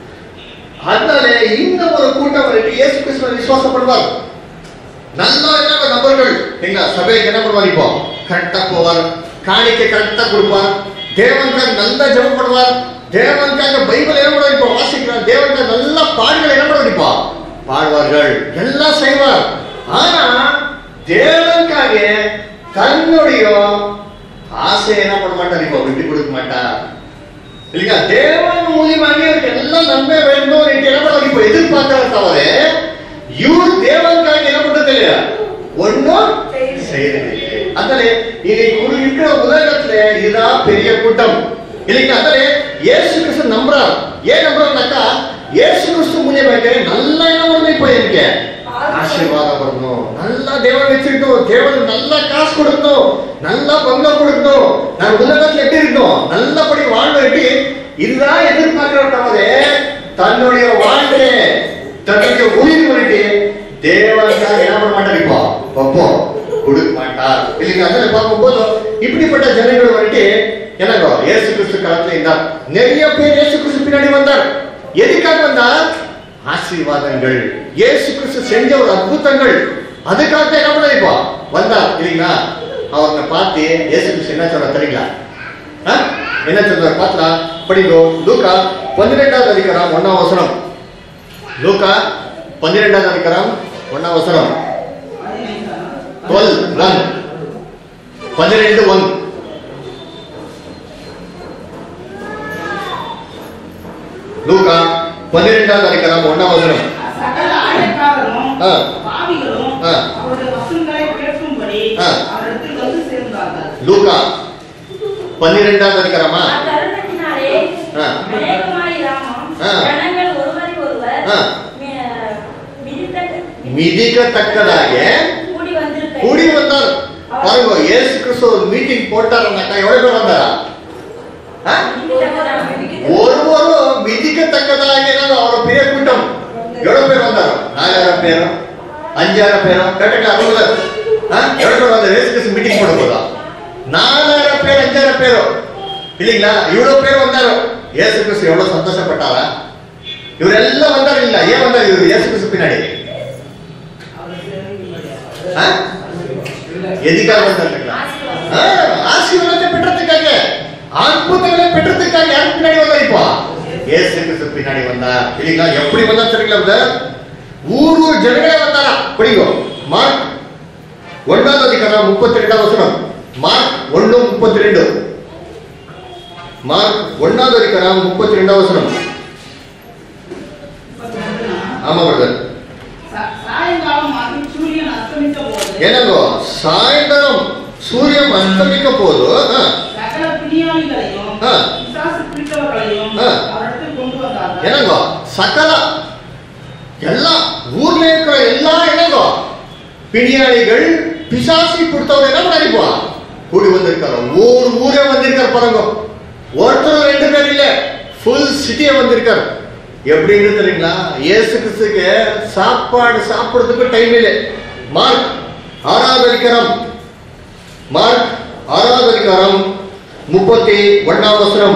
அதனால இந்த ஒரு கூட்டம் வந்துட்டு இயேசு கிறிஸ்துவ விசுவாசம் பண்ணுவார் நல்லா என்ன நபர்கள் எங்க சபைக்கு என்ன பண்ணுவார் இப்போ கரெக்டா போவார் காணிக்கை கரெக்டா கொடுப்பார் தேவனுக்காக நல்லா ஜெபம் பண்ணுவார் தேவனுக்காக பைபிள் என்ன பண்ணுவார் இப்போ வாசிக்கிறார் தேவனுக்காக நல்ல பாடல்கள் என்ன பண்ணுவார் இப்போ பாடுவார்கள் எல்லாம் செய்வார் ஆனா தேவனுக்காக தன்னுடைய ஆசை என்ன பண்ண மாட்டார் இப்போ விட்டு கொடுக்க மாட்டார் இல்லையா தேவன் மூலியமாக அவருக்கு எல்லாம் நன்மை வேண்டும் என்று என்ன பண்ணுவார் இப்போ எதிர்பார்க்கிற தவிர இவர் தேவனுக்காக என்ன பண்றது இல்லையா ஒன்றும் செய்யறது அதனால இதை ஒரு இருக்கிற உலகத்துல இதுதான் பெரிய கூட்டம் இல்லைங்களா அதனால இயேசு கிறிஸ்து நம்புறார் ஏன் நம்புறாருனாக்கா இயேசு கிறிஸ்து மூலியமாக நல்லா என்ன பண்ணணும் இப்போ எனக்கு ஆசீர்வாதம் வரணும் நல்லா தேவன் வச்சிருக்கணும் தேவன் நல்லா காசு கொடுக்கணும் நல்லா பங்களா கொடுக்கணும் நான் உலகத்துல எப்படி இருக்கணும் நல்லபடி வாழ்ந்துட்டு இதுதான் எதிர்பார்க்கிற தவிர தன்னுடைய வாழ்க்கை தன்னுடைய உயிர் வந்துட்டு தேவனுக்காக என்ன பண்ண மாட்டார் இப்போ அப்போ கொடுக்க மாட்டார் இல்லைங்க அதில் பார்க்கும்போது இப்படிப்பட்ட ஜனங்கள் வந்துட்டு என்னங்க இயேசு கிறிஸ்து காலத்துல இருந்தார் நிறைய பேர் இயேசு கிறிஸ்து பின்னாடி வந்தார் எதுக்காக வந்தார் ஆசீர்வாதங்கள் இயேசு கிறிஸ்து செஞ்ச ஒரு அற்புதங்கள் அதுக்காக என்ன பண்ண இப்போ வந்தார் இல்லைங்களா அவரை பார்த்து இயேசு கிறிஸ்து என்ன சொல்ற தெரியுங்களா ஆ? என்ன சொல்றாரு பார்த்தா படிங்கோ லூக்கா பன்னிரெண்டாவது அதிகாரம் ஒன்னாம் வசனம் லூக்கா பன்னிரெண்டாவது அதிகாரம் ஒன்னாம் வசனம் டுவெல் ஒன் பன்னிரெண்டு ஒன் லூக்கா பன்னிரெண்டாவது அதிகாரம் ஒன்னாம் வசனம் சகல ஆயக்காரரும் ஆ. பாவிகளும் ஆ. அவருடைய வசனங்களை கேட்கும்படி ஆ. அவரிடத்தில் வந்து சேர்ந்தார்கள் லூக்கா பன்னிரெண்டாவது அதிகாரமா அத்தருணத்தினாலே ஆ. அநேகமாய் ராமம் ஆ. ஜனங்கள் ஒருவரை ஒருவர் ஆ. மி- மிதித்த- மிதிக்கத்தக்கதாக கூடி வந்திருக்க கூடி வந்தார் பாருங்க இயேசு கிறிஸ்து ஒரு மீட்டிங் போட்டாருன்னாக்கா எவ்வளவு பேர் வந்தாரா ஆ? ஒருவரும் மிதிக்கத்தக்கதாக என்னது அவர் பெரிய கூட்டம் எவ்வளவு பேர் வந்தாரோ நாலாயிரம் பேரும் அஞ்சாயிரம் பேரும் கரெக்டா அறுபது எவ்வளவு பேர் வந்தார் இயேசு கிறிஸ்து மீட்டிங் போட போதா நாலாயிரம் பேர் அஞ்சாயிரம் பேரும் இல்லைங்களா இவ்வளவு பேர் வந்தாரோ இயேசு கிறிஸ்து எவ்வளவு சந்தோஷப்பட்டாரா இவரெல்லாம் வந்தாரு இல்ல ஏன் வந்தாரு இவர் இயேசு கிறிஸ்து பின்னாடி ஆ? எதுக்காக வந்தாருங்களா ஆ, ஆசீர்வாதத்தை பெற்றதுக்காக அற்புதங்களை பெற்றதுக்காக யாருக்கு பின்னாடி வந்தார் இப்போ இயேசு கிறிஸ்து பின்னாடி வந்தார் இல்லைங்களா எப்படி வந்தா தெரியுங்களா brother? ஊர் ஊர் ஜனங்களே வந்தாரா படிங்கோ மார்க் ஒன்றாவது அதிகாரம் முப்பத்தி ரெண்டாவது வசனம் மார்க் ஒன்று முப்பத்தி ரெண்டு மார்க் ஒன்றாவது அதிகாரம் முப்பத்தி ரெண்டாவது வசனம் ஆமா பிரதர் சா- சாயங்காலம் ஆகி சூரியன் அஸ்தமித்த போது என்னங்கோ சாயந்தரம் சூரியன் அஸ்தமிக்க போது ஆ, சகல பிணியாளிகளையும் ஆ. பிசாசு பிடித்தவர்களையும் ஆ. அவரிடத்தில் கொண்டு வந்தார்கள் என்னங்கோ சகல எல்லா ஊர்ல இருக்கிற எல்லா என்னங்கோ பிணியாளிகள் பிசாசி கொடுத்தவங்க என்ன பண்ணிப்பா கூடி வந்திருக்காரு ஊர் ஊரே வந்திருக்காரு பாருங்க ஒருத்தர் ரெண்டு பேர் இல்ல ஃபுல் சிட்டியே வந்திருக்காரு எப்படின்னு தெரியுங்களா இயேசு கிறிஸ்துக்கு சாப்பாடு சாப்பிடுறதுக்கு டைம் இல்லை மார்க் ஆறாவது அதிகாரம் மார்க் ஆறாவது அதிகாரம் முப்பத்தி ஒன்னாம் வசனம்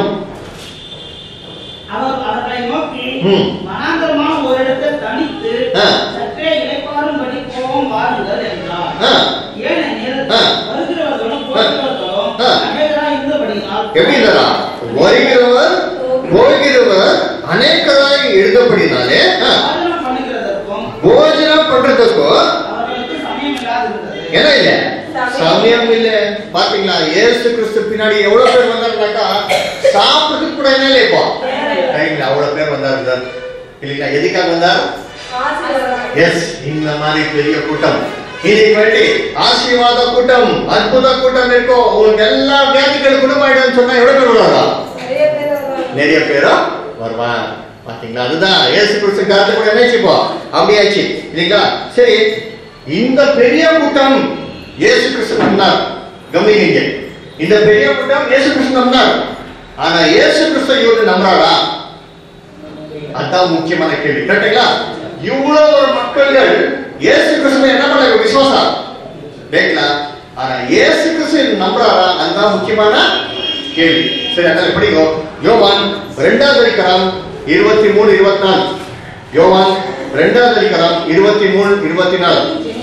அவர் அவர்களை நோக்கி ம். வனாந்தரமான ஒரு இடத்தை தனித்து ஆ. சற்றே இளைப்பாறும்படி போவோம் வாருங்கள் என்றார் ஆ. ஏனெனில் ஆ. வருகிறவர்களும் போகிறவர்களும் ஆ. அநேகராய் இருந்தபடியினால் எப்படி இருந்தாரா வருகிறவர் போகிறவர் அநேகராய் எழுதப்படினாலே ஆ, போஜனம் பண்ணுகிறதற்கும் போஜனம் பண்றதுக்கும் அவர்களுக்கு சமயம் இல்லாதிருந்தது என்ன இல்ல சமயம் இல்ல பாத்தீங்களா இயேசு கிறிஸ்து பின்னாடி எவ்வளவு பேர் வந்தாருனாக்கா சாப்பிடுறதுக்கு கூட என்ன இல்லை இப்போ டைம்ல அவ்வளவு பேர் வந்தாரு இல்லைங்களா எதுக்காக வந்தார் எஸ் இந்த மாதிரி பெரிய கூட்டம் ಇದಕ್ಕೆ வேண்டி ஆசீர்வாத கூட்டம் அற்புத கூட்டம் இருக்கும் உங்களுக்கு எல்லா வியாதிகள் குணமாயிடும் சொன்னா எவ்வளவு பேர் வருவாங்க நிறைய பேர் வருவாங்க. நிறைய பேரும் வருவான் பாத்தீங்களா அதுதான் ஏசு கிறிஸ்து காலத்து கூட நினைச்சுப்போம் அப்படியாச்சு இல்லைங்களா சரி இந்த பெரிய கூட்டம் இயேசு கிறிஸ்து நம்பினார் கவனிங்க இந்த பெரிய கூட்டம் இயேசு கிறிஸ்து நம்பினார் ஆனா இயேசு கிறிஸ்து இவரு நம்புறாரா அதான் முக்கியமான கேள்வி கரெக்டுங்களா இவ்வளவு ஒரு மக்கள்கள் இயேசு கிறிஸ்துவை என்ன பண்ணாங்க விசுவாசம் கேட்கலாம் ஆனா இயேசு கிறிஸ்து நம்புறாரா அதுதான் முக்கியமான கேள்வி சரி அதனால படிக்கும் யோவான் ரெண்டாவது அதிகாரம் இருபத்தி மூணு இருபத்தி நாலு யோவான் ரெண்டாவது அதிகாரம் இருபத்தி மூணு இருபத்தி நாலு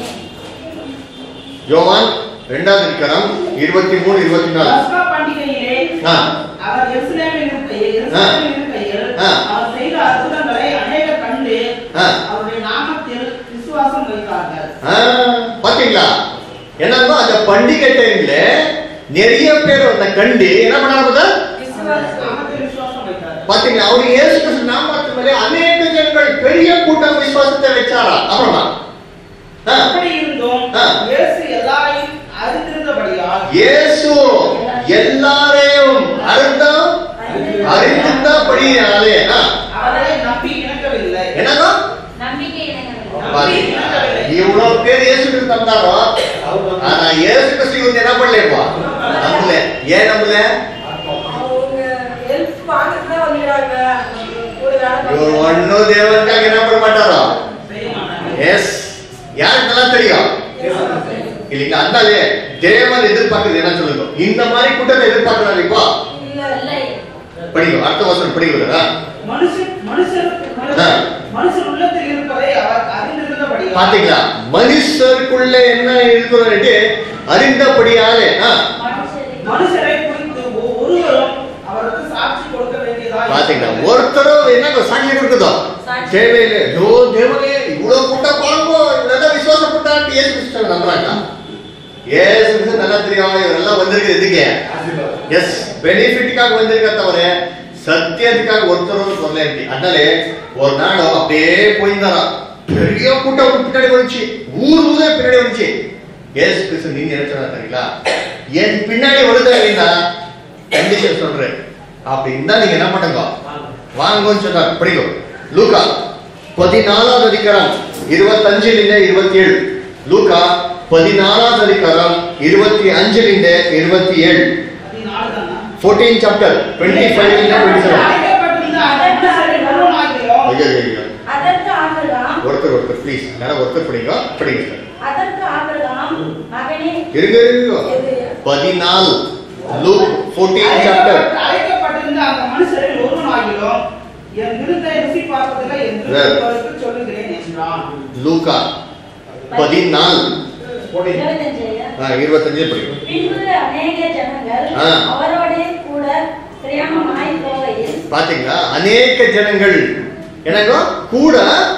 யோவான் ரெண்டாவது அதிகாரம் இருபத்தி மூணு இருபத்தி நாலு பஸ்கா பண்டிகையிலே ஆ அவர் எருசலேமில் இருக்கையில் எருசலேமில் இருக்கையில் ஆ. அவர் செய்த அற்புதங்களை அநேகர் கண்டு ஆ. அவருடைய நாமத்தில் விசுவாசம் வைத்தார்கள் ஆ, பாத்தீங்களா என்னன்னா அந்த பண்டிகை டைம்ல நிறைய பேர் அந்த கண்டு என்ன பண்ணாங்க விசுவாசம். நாமத்தில் விசுவாசம் வைத்தார்கள் பாத்தீங்களா அவரு இயேசு கிறிஸ்து நாமத்து மேலே அநேக ஜனங்கள் பெரிய கூட்டம் விசுவாசத்தை வச்சாரா அப்புறமா ஆ, அப்படி இருந்தும் ஆ. இயேசு எல்லாரையும் அறிந்திருந்தபடியால் இயேசு எல்லாரையும் அறிந்தோம் அறிந்திருந்தபடியாலே ஆ, அவரை நம்பி இணக்கவில்லை என்னங்க நம்பிக்கை இணையவில்லை. பாத்தீங்களா? இவ்வளவு பேர் இயேசு கிறிஸ்து நம்பினாரோ ஆனா இயேசு கிறிஸ்து இவங்க என்ன பண்ணலைப்பா நம்பல ஏன் நம்பல அவங்க help வாங்கத்தான் வந்துடுறாங்க. கூட வேலை இவர் பார்க்கறாங்க. ஒன்னும் தேவனுக்காக என்ன பண்ண மாட்டாரோ செய்ய மாட்டாங்க எஸ் யாருக்கு நல்லா தெரியும் இல்லைங்களா அதனாலே தேவன் எதிர்பார்க்கறது என்ன சொல்லுங்க இந்த மாதிரி கூட்டத்தை எதிர்பார்க்கறாரு இப்போ இல்ல, இல்லை. படிக்கும் அடுத்த வருஷம் படிக்கிறதா மனுஷன் மனுஷர் ஆ. மனுஷன் உள்ளத்தில் இருப்பதை அவர் அறிந்திருந்தபடியால் பாத்தீங்களா மனுஷருக்குள்ள என்ன இருக்கிறது அறிந்தபடியாலே ஆ, மனுஷரை மனுஷரை குறித்து ஒ- ஒருவரும் அவருக்கு சாட்சி கொடுக்க வேண்டியதா பாத்தீங்களா ஒருத்தரும் என்ன சாட்சி கொடுக்குதோ சாட்சி. தேவையில்லை ஐயோ தேவனே இவ்வளவு கூட்டம் பாருங்க இவ்வளவு விசுவாசப்பட்டான்னு ஏசு கிறிஸ்து நம்புறாங்க ஏசு கிறிஸ்து நல்லா தெரியும் இவரெல்லாம் வந்திருக்கு எதுக்கு எஸ் பெனிஃபிட்டுக்காக வந்திருக்க தவிர சத்தியத்துக்காக ஒருத்தரும் சொல்ல அதனாலே ஒரு நாள் அப்படியே போயிருந்தாராம் பெரிய கூட்டம் பின்னாடி வந்துச்சு ஊர் ஊரே பின்னாடி வந்துச்சு ஏசு கிறிஸ்து நீங்க நினைச்சா தெரியுங்களா என் பின்னாடி வருதா இல்லைன்னா கண்டிஷன் சொல்றேன் அப்படி இருந்தா நீங்க என்ன பண்ணுங்க வாங்கன்னு சொன்னார் படிக்கும் லூகா பதினாலாவது அதிகாரம் இருபத்தஞ்சிலிಂದ இருபத்தி ஏழு லூகா பதினாலாவது அதிகாரம் இருபத்தி அஞ்சிலிಂದ இருபத்தி ஏழு பதினாலு தானா? ಫೋರ್ಟೀನ್ ಚಾಪ್ಟರ್ ಟ್ವೆಂಟಿ ಫೈವ್ ಇಂದ ಟ್ವೆಂಟಿ ಸೆವೆನ್ அழைக்கப்பட்டிருந்த அந்த மனுஷரில் ஒருவனாகிலும் ஐயோ ஐயோ அதற்கு ஆபிரகாம் ஒருத்தர் ஒருத்தர் ப்ளீஸ் நேரம் ஒருத்தர் படிங்க படிங்க சார் அதற்கு ஆபிரகாம் மகனே இருங்க இருங்க பதினாலு லூக் ஃபோர்டீன் சாப்டர் அழைக்கப்பட்ட- அழைக்கப்பட்டிருந்த அந்த மனுஷரில் ஒருவனாகிலும் என் விருந்தை ருசி பார்ப்பதில்லை என்று Well. உங்களுக்கு சொல்லுகிறேன் என்றான் லூக்கா பதினாலு இருபத்தஞ்சு ஆ, இருபத்தஞ்சு படிங்க பின்பு அநேக ஜனங்கள் ஆ. அவரோடே கூட பிரயாணமாய் போகையில் பாத்தீங்களா அநேக ஜனங்கள் என்னங்க கூட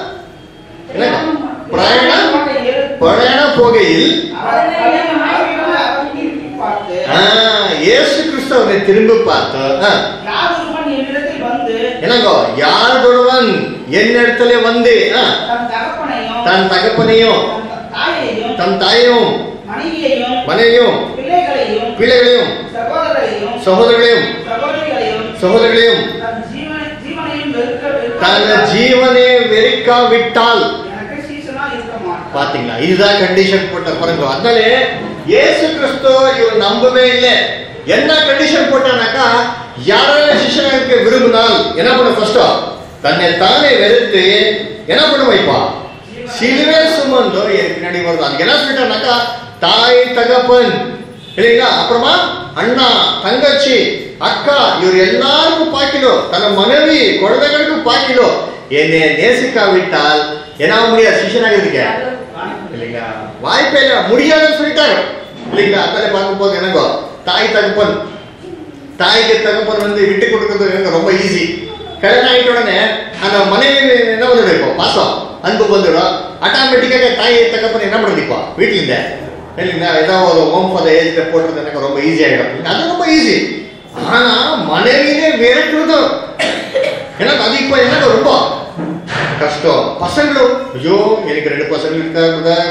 என்னங்க பிரயாணம் பிரயாணம் போகையில் அவர் கல்யாணமாகிவிட அவர் திருப்பி பார்த்து ஆ, இயேசு கிறிஸ்து அவரை திரும்பி பார்த்து ஆ, யார் ஒருவன் என்னிடத்தில் வந்து என்னங்க யார் ஒருவன் என்னிடத்துல வந்து ஆ, தன் தகப்பனையும் தன் தகப்பனையும் தன் தாயையும் தன் தாயையும் மனைவியையும் மனைவியும் பிள்ளைகளையும் பிள்ளைகளையும் சகோதரரையும் சகோதரர்களையும் சகோதரிகளையும் சகோதரர்களையும் தன் ஜீவனை ஜீவனையும் வெறுக்க தன் வெறுக்க ஜீவனே வெறிக்காவிட்டால் எனக்கு சீசனா இருக்க மாட்டான் பாத்தீங்களா இதுதான் கண்டிஷன் போட்ட பாருங்க அதனாலே இயேசு கிறிஸ்து இவர் நம்பவே இல்லை என்ன கண்டிஷன் போட்டானாக்கா யாரால சிஷ்யனுக்கு விரும்பினால் என்ன பண்ண கஷ்டம் தன்னை தானே வெறுத்து என்ன பண்ண வைப்பா சிலுவே சுமந்து என் பின்னாடி வருது அதுக்கு என்ன சொல்லிட்டானாக்கா தாய் தகப்பன் இல்லைங்களா அப்புறமா அண்ணா தங்கச்சி அக்கா இவர் எல்லாருக்கும் பாக்கிலோ தன மனைவி குழந்தைகளுக்கும் பாக்கிலோ என்னை நேசிக்காவிட்டால் என்ன ஆக முடியாது சிஷ்யனாகிறதுக்கு இல்லைங்களா வாய்ப்பே இல்லை முடியாதுன்னு சொல்லிட்டாரு இல்லைங்களா அதனால பார்க்கும் போது என்னங்கோ தாய் தகப்பன் தாய்க்கு தகப்பன் வந்து விட்டு கொடுக்கறது எனக்கு ரொம்ப ஈஸி கல்யாணம் ஆயிட்ட உடனே அந்த மனைவி என்ன வந்துடும் இப்போ பாசம் அன்பு வந்துடும் ஆட்டோமேட்டிக்காக தாய் தகப்பன் என்ன பண்ணுறது இப்போ வீட்டில் இருந்த இல்லைங்களா ஏதோ ஒரு ஹோம் ஃபார் ஏஜ் போடுறது எனக்கு ரொம்ப ஈஸி ஆகிடும் அது ரொம்ப ஈஸி ஆனா மனைவியே விரட்டுறது எனக்கு அது இப்போ எனக்கு ரொம்ப கஷ்டம் பசங்களும் ஐயோ எனக்கு ரெண்டு பசங்க இருக்காங்க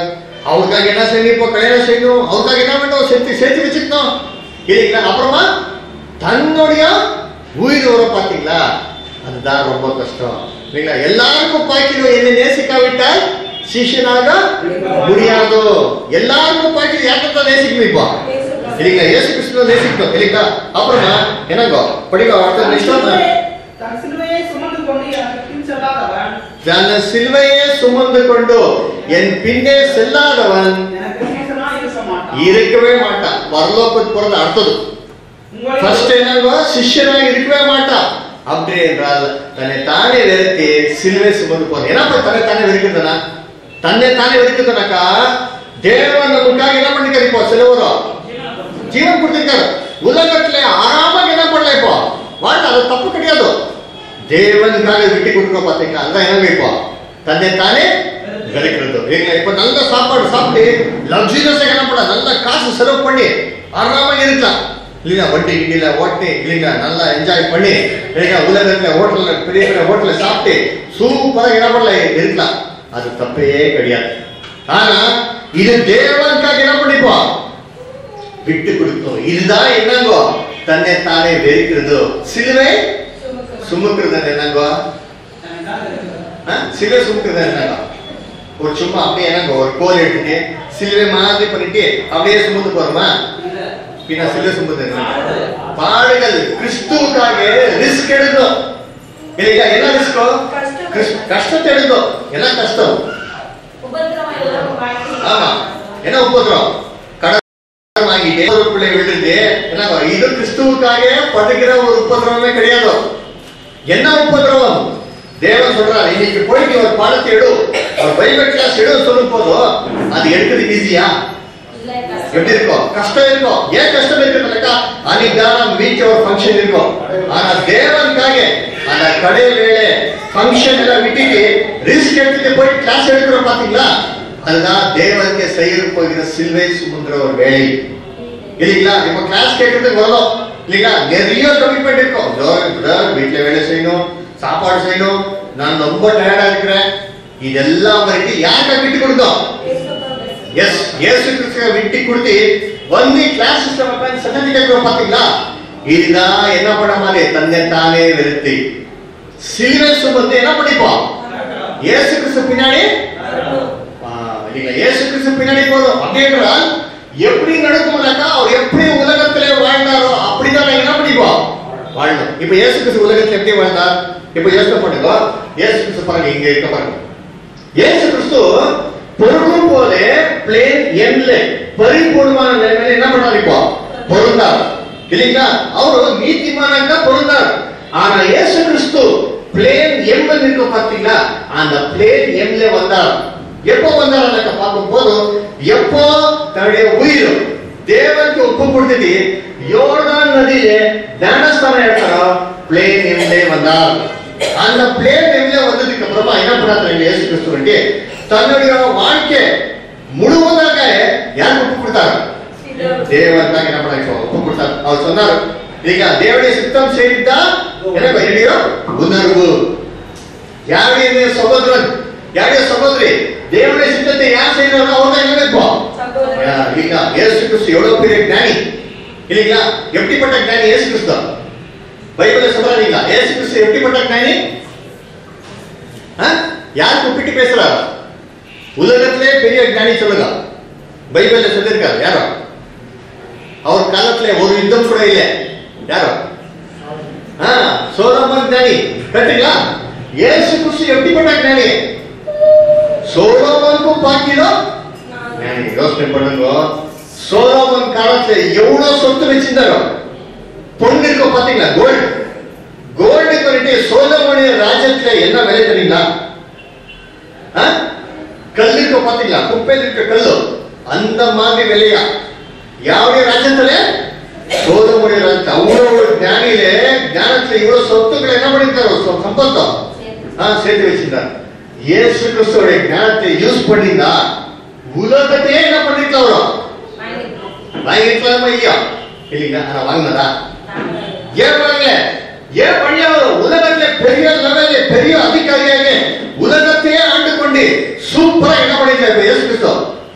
அவருக்காக என்ன செய்யணும் இப்போ கல்யாணம் செய்யணும் அவருக்காக என்ன பண்ணணும் சேர்த்து சேர்த்து வச்சுக்கணும் இல்லைங்களா அப்புறமா தன்னுடைய உயிர் வர பார்த்தீங்களா அதுதான் ரொம்ப கஷ்டம் இல்லைங்களா எல்லாருக்கும் பாய்க்கணும் என்னை நேசிக்காவிட்டால் சிஷியனாக முடியாது எல்லாருக்கும் பாய்க்கணும் யார்கிட்ட நேசிக்கணும் இப்போ இல்லைங்களா இயேசு கிறிஸ்துவ நேசிக்கணும் இல்லைங்களா அப்புறமா என்னங்கோ படிக்க அடுத்த நிமிஷம் தன் சிலுவையை சுமந்து கொண்டு எனக்கு பின் செல்லாதவன் தன் சிலுவையே சுமந்து கொண்டு என் பின்னே செல்லாதவன் எனக்கு நேசனா இருக்க மாட்டான் இருக்கவே மாட்டான் பரலோகத்துக்கு போறது அடுத்தது ஃபர்ஸ்ட் உங்களை என்னவோ சிஷ்யனாக இருக்கவே மாட்டான் அப்படி என்றால் தன்னை தானே வெறுத்து சிலுவை சுமந்து போறது என்ன போய் தன்னை தானே வெறுக்குதுனா தன்னை தானே வெறுக்குதுனாக்கா தேவன் நமக்காக என்ன பண்ணிக்காரு இப்போ சிலுவரும் ஜீவன் கொடுத்திருக்காரு உலகத்துல ஆறாம என்ன பண்ணல இப்போ வாழ்க்கை அது தப்பு கிடையாது தேவனுக்காக விட்டு கொடுக்க பாத்தீங்களா அதுதான் என்ன இப்போ தன்னை தானே வெறுக்கிறது இல்லைங்களா இப்ப நல்ல சாப்பாடு சாப்பிட்டு லக்ஸுரியஸா என்ன பண்ண நல்ல காசு செலவு பண்ணி ஆறாம இருக்கலாம் இல்லைங்களா வண்டி கிண்டில ஓட்டி இல்லைங்களா நல்லா என்ஜாய் பண்ணி இல்லைங்களா உலகத்துல ஹோட்டல்ல பெரிய பெரிய ஹோட்டல்ல சாப்பிட்டு சூப்பரா என்ன பண்ணல இருக்கலாம் அது தப்பே கிடையாது ஆனா இது தேவனுக்காக என்ன பண்ணிப்போம் விட்டு கொடுத்தோம் இதுதான் என்னங்கோ தன்னை தானே வெறுக்கிறது சிலுவை சுமக்கிறது என்னங்கோ ஆ? சிலுவை சுமக்கிறது என்னங்கோ ஒரு சும்மா அப்படியே என்னங்கோ ஒரு கோல் எடுத்துட்டு சிலுவை மாதிரி பண்ணிட்டு அப்படியே சுமந்து போறோமா பின்ன சிலுவை சுமந்து பாடுகள் கிறிஸ்துவுக்காக ரிஸ்க் எடுக்கும் இல்லையா என்ன ரிஸ்கோ கஷ்டம். கஷ்டத்தை எடுக்கும் என்ன கஷ்டம் உபத்திரவம் எல்லாம் வாழ்க்கை ஆமா என்ன உபத்திரம் கடன் வாங்கிட்டு ஒரு பிள்ளை விழுந்து என்ன இது கிறிஸ்துவுக்காக படுகிற ஒரு உபதிரவமே கிடையாது என்ன உபதிரவம் தேவன் சொல்றாரு இன்னைக்கு போய் நீ ஒரு பாடத்தை எடு ஒரு பைபிள் கிளாஸ் எடு சொல்லும் போதும் அது எடுக்கிறது ஈஸியா இல்லை கஷ்டம். எப்படி இருக்கும் கஷ்டம் இருக்கும் ஏன் கஷ்டம் இருக்குன்னாக்கா அன்னைக்கு தான் நம்ம வீட்டுல ஒரு ஃபங்க்ஷன் இருக்கும் ஆனா தேவனுக்காக அந்த கடை வேலை ஃபங்க்ஷன் எல்லாம் விட்டுட்டு ரிஸ்க் எடுத்துட்டு போய் கிளாஸ் எடுக்கிறோம் பாத்தீங்களா அதுதான் தேவனுக்கு செய்ய போகிற சிலுவை சுமந்துற ஒரு வேலை இல்லைங்களா இப்ப கிளாஸ் கேட்கறதுக்கு வரோம் இல்லைங்களா நிறைய கமிட்மெண்ட் இருக்கும் இதோ பிரதர் வீட்டுல வேலை செய்யணும் சாப்பாடு செய்யணும் நான் ரொம்ப டயர்டா இருக்கிறேன் இதெல்லாம் வரைக்கும் யாருக்கா விட்டு கொடுத்தோம் எஸ் இயேசு கிறிஸ்துவ விட்டு கொடுத்து வந்து கிளாஸ் சிஸ்டம் உட்கார்ந்து சன்னதி கேட்கிறோம் பாத்தீங்களா இதுதான் என்ன பண்ண மாதிரி தன்னை தானே வெறுத்து சிலுவை சுமந்து என்ன பண்ணிப்போம் இயேசு கிறிஸ்து பின்னாடி ஆ, இல்லைங்களா இயேசு கிறிஸ்து பின்னாடி போறோம் அப்படின்றால் எப்படி நடக்கும்னாக்கா அவர் எப்படி உலகத்திலே வாழ்ந்தாரோ அப்படிதான் நாங்க என்ன பண்ணிப்போம் வாழணும் இப்ப இயேசு கிறிஸ்து உலகத்துல எப்படி வாழ்ந்தார் இப்ப யோசனை பண்ணுங்க இயேசு கிறிஸ்து பாருங்க இங்க இருக்க பாருங்க இயேசு கிறிஸ்து பொருளும் போல பிளேன் எண்ல பரிபூர்ணமான நிலைமையில என்ன பண்ணார் இப்போ பொருந்தார் இல்லைங்களா அவரு நீதிமானாக்கா பொருந்தார் ஆனா இயேசு கிறிஸ்து பிளேன் எம்ல இருக்க பாத்தீங்களா அந்த பிளேன் எம்ல வந்தார் எப்போ வந்தார் பார்க்கும் போது எப்போ தன்னுடைய உயிர் தேவனுக்கு ஒப்பு கொடுத்துட்டு யோர்தான் நதியில ஞானஸ்தானம் எடுத்தாரோ பிளேன் எம்லே வந்தார் அந்த பிளேன் எம்ல வந்ததுக்கு அப்புறமா என்ன பண்ணாரு இயேசு கிறிஸ்து வந்து தன்னுடைய வாழ்க்கை முழுவதாக யாருக்கு ஒப்பு கொடுத்தாரு தேவன் தான் என்ன பண்ண ஒப்பு கொடுத்தார் அவர் சொன்னார் நீங்க தேவனுடைய சித்தம் செய்தா எனக்கு என்னுடைய உணர்வு யாருடைய சகோதரன் யாருடைய சகோதரி தேவனுடைய சித்தத்தை யார் செய்யறாரோ அவர் தான் என்ன இருப்போம் சகோதரன் இல்லைங்களா இயேசு கிறிஸ்து எவ்வளவு பெரிய ஞானி இல்லைங்களா எப்படிப்பட்ட ஞானி இயேசு கிறிஸ்து பைபிள்ல சொல்றாங்களா இயேசு கிறிஸ்து எப்படிப்பட்ட ஞானி ஆ? யார் கூப்பிட்டு பேசுறாரு உலகத்திலே பெரிய ஞானி சொல்லுங்க பைபிள்ல சொல்லியிருக்காரு யாரோ அவர் காலத்துல ஒரு யுத்தம் கூட இல்லை யாரோ ஆ, சோலோமன் ஞானி கரெக்டுங்களா இயேசு கிறிஸ்து எப்படிப்பட்ட ஞானி சோலோமனுக்கும் பாக்கியம் ஞானி யோசனை பண்ணுங்க சோலோமன் காலத்துல எவ்வளவு சொத்து வச்சிருந்தாரோ பொண்ணு இருக்க பாத்தீங்களா கோல்டு கோல்டு பண்ணிட்டு சோலோமனிய ராஜ்யத்துல என்ன விலை தெரியுங்களா ஆ? கல் இருக்க பாத்தீங்களா குப்பையில் இருக்க கல்லு அந்த மாதிரி விலையா யாருடைய ராஜ்யத்துல சோலோமனிய ராஜ்யத்துல அவ்வளவு ஞானியில ஞானத்துல இவ்வளவு சொத்துக்களை என்ன பண்ணிருக்காரு சொ- சம்பந்தம் ஆ, சேர்த்து வச்சிருந்தார் இயேசு கிறிஸ்துவோட ஞானத்தை யூஸ் பண்ணிருந்தா உலகத்தையே என்ன பண்ணிருக்காரோ வாங்கிருக்கலாமா இல்லையா இல்லைங்களா ஆனா வாங்கினதா ஏன் வாங்கல ஏன் பண்ணியாரோ உலகத்துல பெரிய லெவல்ல பெரிய அதிகாரியாக உலகத்தையே ஆண்டு கொண்டு சூப்பரா என்ன பண்ணிருக்காரு இயேசு கிறிஸ்து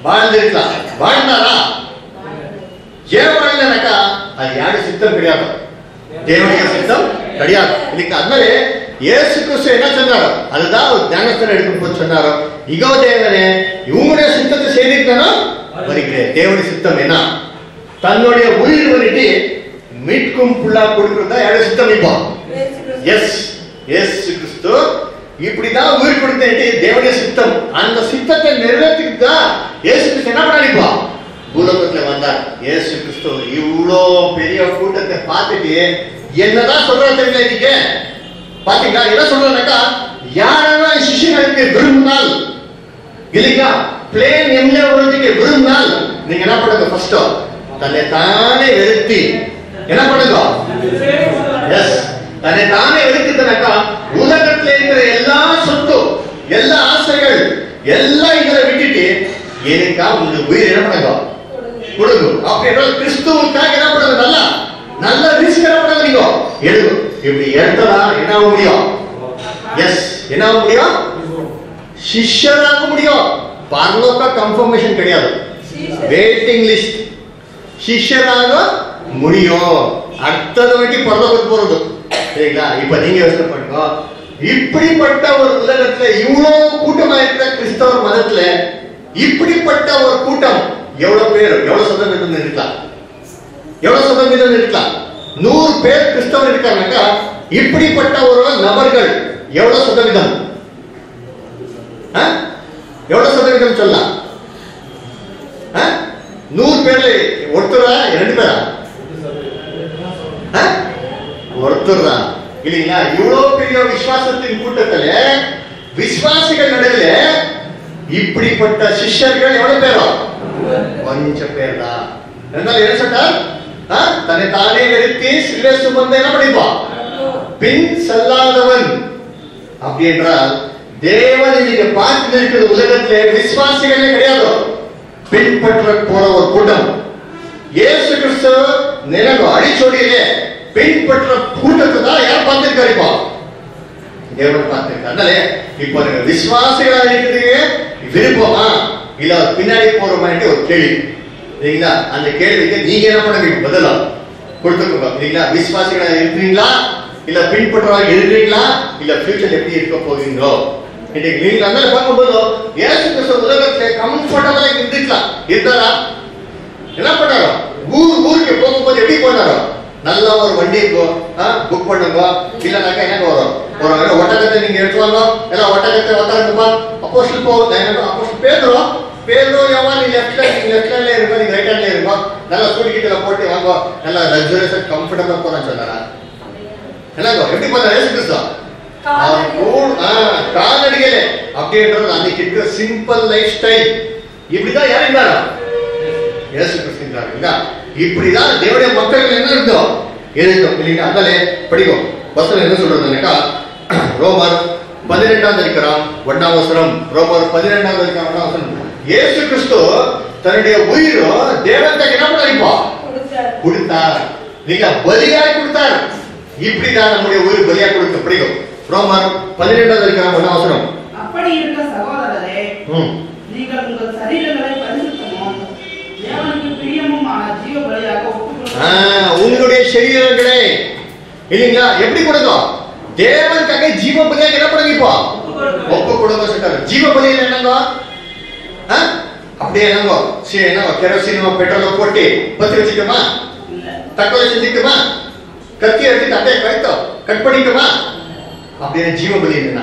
வாழ்ந்திருக்கலாம் வாழ்ந்தாரா ஏன் வாழ்ந்தானாக்கா அது யாரு சித்தம் கிடையாது தேவனுடைய சித்தம் கிடையாது இன்னைக்கு அதனால இயேசு கிறிஸ்து என்ன சொன்னாரோ அதுதான் ஒரு ஞானஸ்தரம் எடுக்கும் போது சொன்னாரோ இகோ தேவனே இவங்களுடைய சித்தத்தை செய்திருக்கானோ வருகிறேன் தேவனுடைய சித்தம் என்ன தன்னுடைய உயிர் வந்துட்டு மீட்கும் புள்ளா கொடுக்கிறதா யாரும் சித்தம் இப்போ இயேசு கிறிஸ்து. எஸ் எஸ் கிறிஸ்து இப்படிதான் உயிர் கொடுத்தேன் தேவனுடைய சித்தம் அந்த சித்தத்தை நிறைவேற்றிட்டு தான் இயேசு கிறிஸ்து என்ன பண்ணிப்பா பூலோகத்துல வந்தார் இயேசு கிறிஸ்து இவ்வளோ பெரிய கூட்டத்தை பார்த்துட்டு என்னதான் சொல்ற தெரியல இன்னைக்கு பாத்தீங்களா என்ன சொல்றாருனாக்கா யாரெல்லாம் சிஷியனுக்கு விரும்பினால் இல்லைங்களா பிளேன் எம்ஏ ஒழுங்குக்கு விரும்பினால் நீங்க என்ன பண்ணுங்க ஃபர்ஸ்ட் தன்னை தானே வெறுத்தி என்ன பண்ணுங்க எஸ் தன்னை தானே வெறுக்குதுனாக்கா உலகத்துல இருக்கிற எல்லா சொத்து எல்லா ஆசைகள் எல்லாம் இதுல விட்டுட்டு எனக்கா உங்களுக்கு உயிர் என்ன பண்ணுங்க கொடுங்க அப்படின்னா கிறிஸ்துவுக்காக என்ன பண்ணுங்க நல்லா நல்ல ரிஸ்க் என்ன பண்ணுங்க நீங்க எடுங்க இப்படி எடுத்தா என்ன ஆக முடியும் எஸ் என்ன ஆக முடியும் சிஷ்யராக முடியும் பரலோக கன்ஃபர்மேஷன் கிடையாது சீஷர். வெயிட்டிங் லிஸ்ட் சிஷ்யராக முடியும் அடுத்தது வாட்டி பரலோகத்துக்கு போறது சரிங்களா இப்ப நீங்க யோசனை பண்ணுங்க இப்படிப்பட்ட ஒரு உலகத்துல இவ்வளவு கூட்டமா இருக்கிற கிறிஸ்தவ மதத்துல இப்படிப்பட்ட ஒரு கூட்டம் எவ்வளவு பேர் எவ்வளவு சதவீதம் இருக்கலாம் எவ்வளவு சதவீதம் இருக்கலாம் நூறு பேர் கிறிஸ்தவர் இருக்காங்கக்கா இப்படிப்பட்ட ஒரு நபர்கள் எவ்வளவு சதவீதம் ஆ? எவ்வளவு சதவீதம் சொல்லலாம் ஆ? நூறு பேர்ல ஒருத்தரா ரெண்டு பேரா ஆ? ஒருத்தர் தான் இல்லைங்களா இவ்வளவு பெரிய விசுவாசத்தின் கூட்டத்துல விசுவாசிகள் நடுவில் இப்படிப்பட்ட சிஷ்யர்கள் எவ்வளவு பேரும் கொஞ்சம் பேர் தான் இருந்தாலும் என்ன சொன்னார் ஆ? தன்னை தானே வெறுத்தி சிலுவை சுமந்து என்ன பண்ணிப்பான் பின் செல்லாதவன் அப்படி என்றால் தேவனை நீங்க பார்த்து இருக்கிற உலகத்திலே விசுவாசிகளே கிடையாது பின்பற்ற போற ஒரு கூட்டம் இயேசு கிறிஸ்து நிலவு அடிச்சொடியிலே பின்பற்ற கூட்டத்தை தான் யார் பார்த்திருக்காரு இப்போ தேவன் பார்த்திருக்காரு அதனால இப்போ நீங்க விசுவாசிகளா இருக்கிறீங்க விருப்பமா இல்ல பின்னாடி போறோமான்ட்டு ஒரு கேள்வி சரிங்களா அந்த கேள்விக்கு நீங்க என்ன பண்ணுவீங்க பதிலா கொடுத்துக்கோங்க சரிங்களா விசுவாசிகளா இருக்கிறீங்களா இல்ல பின்பற்றுறவங்க இருக்கிறீங்களா இல்ல ஃபியூச்சர் எப்படி இருக்க போகிறீங்களோ இன்னைக்கு நீங்க அந்த பார்க்கும்போது ஏசு கிறிஸ்து உலகத்துல கம்ஃபர்டபுளா இருந்துக்கலாம் இருந்தாரா என்ன பண்ணாரோ ஊர் ஊருக்கு போகும்போது எப்படி போனாரோ நல்ல ஒரு வண்டி புக் பண்ணுங்க இல்லைனாக்கா என்ன வரும் ஒரு வேளை ஒட்டகத்தை நீங்க எடுத்துவாங்க எல்லாம் ஒட்டகத்தை உட்காருங்கப்பா அப்போஸ்டல் போ அப்போஸ்டல் பேதுரும் பேதுரும் எவா நீ லெஃப்ட்ல நீங்க லெஃப்ட் லைன்ல இருங்க நீங்க ரைட் லைன்ல இருங்க நல்லா சூடி கிட்ட போட்டு வாங்க நல்லா லக்ஸரியஸா கம்ஃபர்டபுளா போறேன்னு சொன்னாரா என்னங்கோ எப்படி போனார் ஏசு கிறிஸ்து அவர் கூட- ஆ, கால்நடிகளே அப்படின்றது அன்னைக்கு இருக்கிற சிம்பிள் லைஃப் ஸ்டைல் இப்படிதான் யார் இருந்தாரா இயேசு கிறிஸ்து இருந்தார் இல்லைங்களா இப்படிதான் தேவனுடைய மக்கள் என்ன இருந்தோம் இருந்தோம் இல்லைங்களா அதனாலே படிக்கும் வசனம் என்ன சொல்றதுனாக்கா ரோமர் பதினெட்டாம் அதிகாரம் ஒன்னாம் வசனம் ரோமர் பதினெட்டாம் அதிகாரம் ஒன்னாம் வசனம் இயேசு கிறிஸ்து தன்னுடைய உயிரும் தேவனுக்கு என்ன பண்ணிப்பா கொடுத்தார். கொடுத்தார் நீங்க பலியாய் கொடுத்தார் இப்படிதான் நம்முடைய உயிர் பலியா கொடுக்க பிடிக்கும் ரோமர் பதினெட்டாம் அதிகாரம் ஒன்னாம் வசனம் அப்படி இருக்க சகோதரரே ம் நீங்கள் உங்கள் சரீரங்களை பரிசுத்தமும் தேவனுக்கு பிரியமுமான ஜீவ பலியாக ஆ, ஒப்புக்கொள்ள உங்களுடைய சரீரங்களே இல்லைங்களா எப்படி கொடுக்கும் தேவனுக்காக ஜீவ பலியாக என்ன பண்ணுங்க இப்போ ஒப்பு கொடுங்க சொல்லிட்டாரு ஜீவ பலியில் என்னங்க ஆ? அப்படியே என்னங்க சரி என்ன கெரோசினோ பெட்ரோல் போட்டு பத்தி வச்சுக்கோமா தக்கலை செஞ்சுக்குமா கத்தி எடுத்து அப்படியே கழுத்தோம் கட் பண்ணிக்குமா அப்படியே ஜீவ பலி என்ன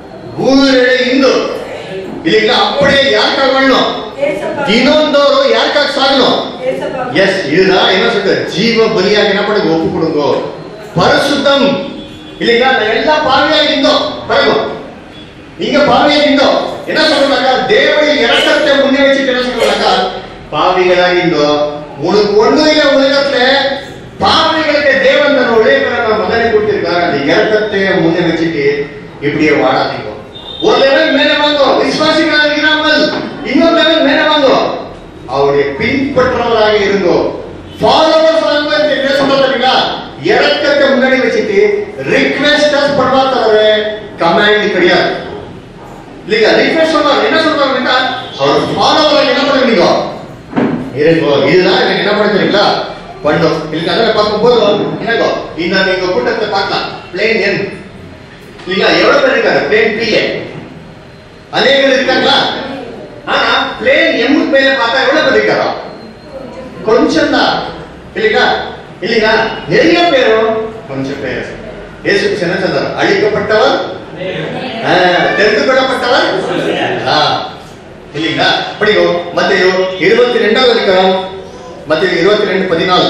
ஊரே இந்து இல்லைங்களா அப்படியே யாருக்காக பண்ணணும் ஏசப்பா. தினந்தோறும் யாருக்காக சாகணும் ஏசப்பா. எஸ் இதுதான் என்ன சொல்ற ஜீவ பலியாக என்ன பண்ணுங்க ஒப்பு கொடுங்க பரிசுத்தம் இல்லைங்களா நான் எல்லா பாவியாக இருந்தோம் பாருங்க நீங்க பாவியாக இருந்தோம் என்ன சொல்றாங்க தேவனுடைய இறக்கத்தை முன்னே வச்சுட்டு என்ன சொல்றாங்க பாவிகளாக இருந்தோம் உனக்கு ஒண்ணு இல்ல உலகத்துல பாவிகளுக்கு தேவன் தன் ஒரே பிறந்த மகனை கொடுத்திருக்காரு அந்த இறக்கத்தை முன்னே வச்சுட்டு இப்படியே வாழாதீங்க ஒரு லெவல் மேல வாங்கோ விசுவாசிகளாக இருக்கிறாமல் இன்னொரு லெவல் மேல வாங்கோ அவருடைய பின்பற்றவராக இருங்கோ ஃபாலோவர்ஸ் ஆகுங்க என்ன சொல்றாங்க இறக்கத்தை முன்னாடி வச்சுட்டு ரிக்வெஸ்டர்ஸ் பண்ணுவா தவிர கமாண்ட் கிடையாது இல்லைங்க ரிக்வெஸ்ட் சொல்றாங்க என்ன சொல்றாங்கன்னா அவர் ஃபாலோவராக என்ன பண்ணுங்க பண்ணிக்கோ இருங்கோ இதுதான் எனக்கு என்ன பண்ண தெரியுங்களா பண்ணும் இல்லைங்க அதில் பார்க்கும்போது என்னங்கோ இந்த நீங்க கூட்டத்தை பார்க்கலாம் பிளேன் என் இல்லைங்களா எவ்வளவு பேர் இருக்காரு பிளேன் பிஏ அநேகர் இருக்காங்களா ஆனா பிளேன் எம் மேல பார்த்தா எவ்வளவு பேர் இருக்காரோ கொஞ்சம் தான் இல்லைங்களா இல்லைங்களா நிறைய பேரும் கொஞ்சம் பேர் இயேசு கிறிஸ்து என்ன சொன்னார் அழிக்கப்பட்டவர் ஆ, தெரிந்து கொள்ளப்பட்டவர் ஆ, இல்லைங்களா படிக்கும் மத்திய இருபத்தி ரெண்டாவது அதிகாரம் மத்திய இருபத்தி ரெண்டு பதினாலு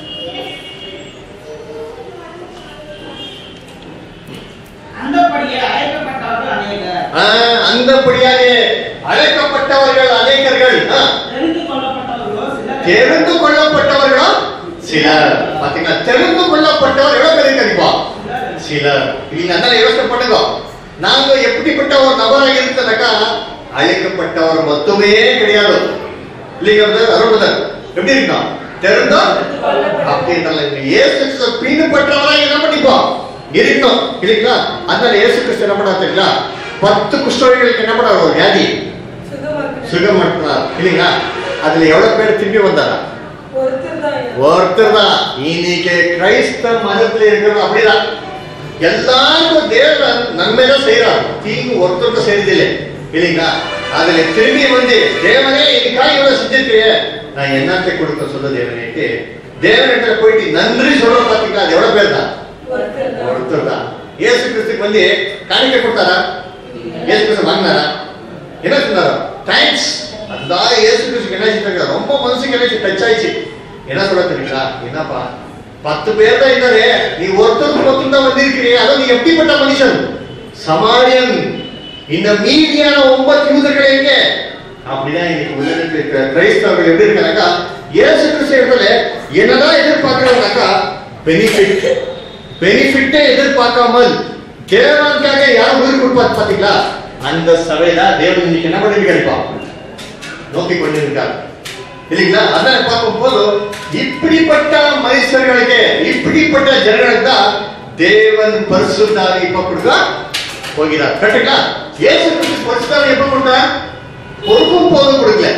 அந்தபடியே அழைக்கப்பட்டவர்கள் அநேகர் ஆ, அந்தபடியாக அழைக்கப்பட்டவர்கள் அநேகர்கள் ஆ, தெரிந்து கொள்ளப்பட்டவர்களோ சிலர் தெரிந்து கொள்ளப்பட்டவர்களோ சிலர் பாத்தீங்களா தெரிந்து கொள்ளப்பட்டவர் எவ்வளவு பேர் இருக்காருப்பா சிலர் சிலர் நீங்க அதனால யோசனை பண்ணுங்க நாங்க எப்படிப்பட்ட ஒரு நபராக இருந்தனாக்கா அழைக்கப்பட்டவர் மட்டுமே கிடையாது இல்லைங்க brother, அருண் brother? எப்படி இருக்கோம் தெரிந்தோ அப்படின்றல இயேசு கிறிஸ்து பீடுபட்டவராக என்ன பண்ணிப்போம் இருக்கணும் இல்லைங்களா அதனால இயேசு கிறிஸ்து என்ன பண்ணா தெரியுங்களா பத்து குஷ்டரோகிகளுக்கு என்ன பண்ணார் ஒரு வியாதி சுகமாக்குறது. சுகம் பண்ணார் இல்லைங்களா அதுல எவ்வளவு பேர் திரும்பி வந்தாரா ஒருத்தர் தான் ஐயா. ஒருத்தர் தான் இன்னைக்கு கிரைஸ்தவ மதத்துல இருக்கிறது அப்படிதான் எல்லாருக்கும் தேவன் நன்மை தான் செய்யறார் தீங்கு ஒருத்தருக்கும் செய்யறதில்லை இல்லைங்களா அதுல திரும்பி வந்து தேவனே எனக்காக இவ்வளவு செஞ்சிருக்கிறியே நான் என்னத்தை கொடுக்க சொல்ல தேவனேட்டு தேவனிட்ட போயிட்டு நன்றி சொல்ற பாத்தீங்களா அது எவ்வளவு பேர் தான் ஒருத்தர் தான். ஒருத்தர் தான் இயேசு கிறிஸ்துக்கு வந்து காணிக்கை கொடுத்தாரா இயேசு கிறிஸ்து வாங்கினாரா என்ன சொன்னாரா தேங்க்ஸ் அதான் இயேசு கிறிஸ்துக்கு என்ன செஞ்சாங்க ரொம்ப மனசுக்கு என்ன டச் ஆயிடுச்சு என்ன சொல்ல தெரியுங்களா என்னப்பா பத்து பேர் தான் இருந்தாரு நீ ஒருத்தருக்கு மட்டும் தான் வந்திருக்கிறீங்க அதுவும் நீ எப்படிப்பட்ட மனுஷன் சமாரியன் இந்த மீதியான ஒன்பது யூதர்கள் எங்க அப்படிதான் இன்னைக்கு உலகத்தில் இருக்கிற கிரைஸ்தவர்கள் எப்படி இருக்காங்கக்கா இயேசு கிறிஸ்து இடத்துல என்னதான் எதிர்பார்க்கிறாங்கனாக்கா பெனிஃபிட் பெனிஃபிட்டே எதிர்பார்க்காமல் தேவனுக்காக யார் உயிர் கொடுப்பார் பாத்தீங்களா அந்த சபையில தேவன் இன்னைக்கு என்ன பண்ணிட்டு கிடைப்பான் நோக்கி கொண்டிருக்கார் இல்லைங்களா அதான் பார்க்கும்போது இப்படிப்பட்ட மனுஷர்களுக்கு இப்படிப்பட்ட ஜனங்களுக்கு தான் தேவன் பரிசுத்தாவி இப்ப கொடுக்க போகிறார் கரெக்டுங்களா இயேசு கிறிஸ்து பரிசுத்தாவி எப்ப கொடுத்தார் பொறுப்பும் போதும் கொடுக்கல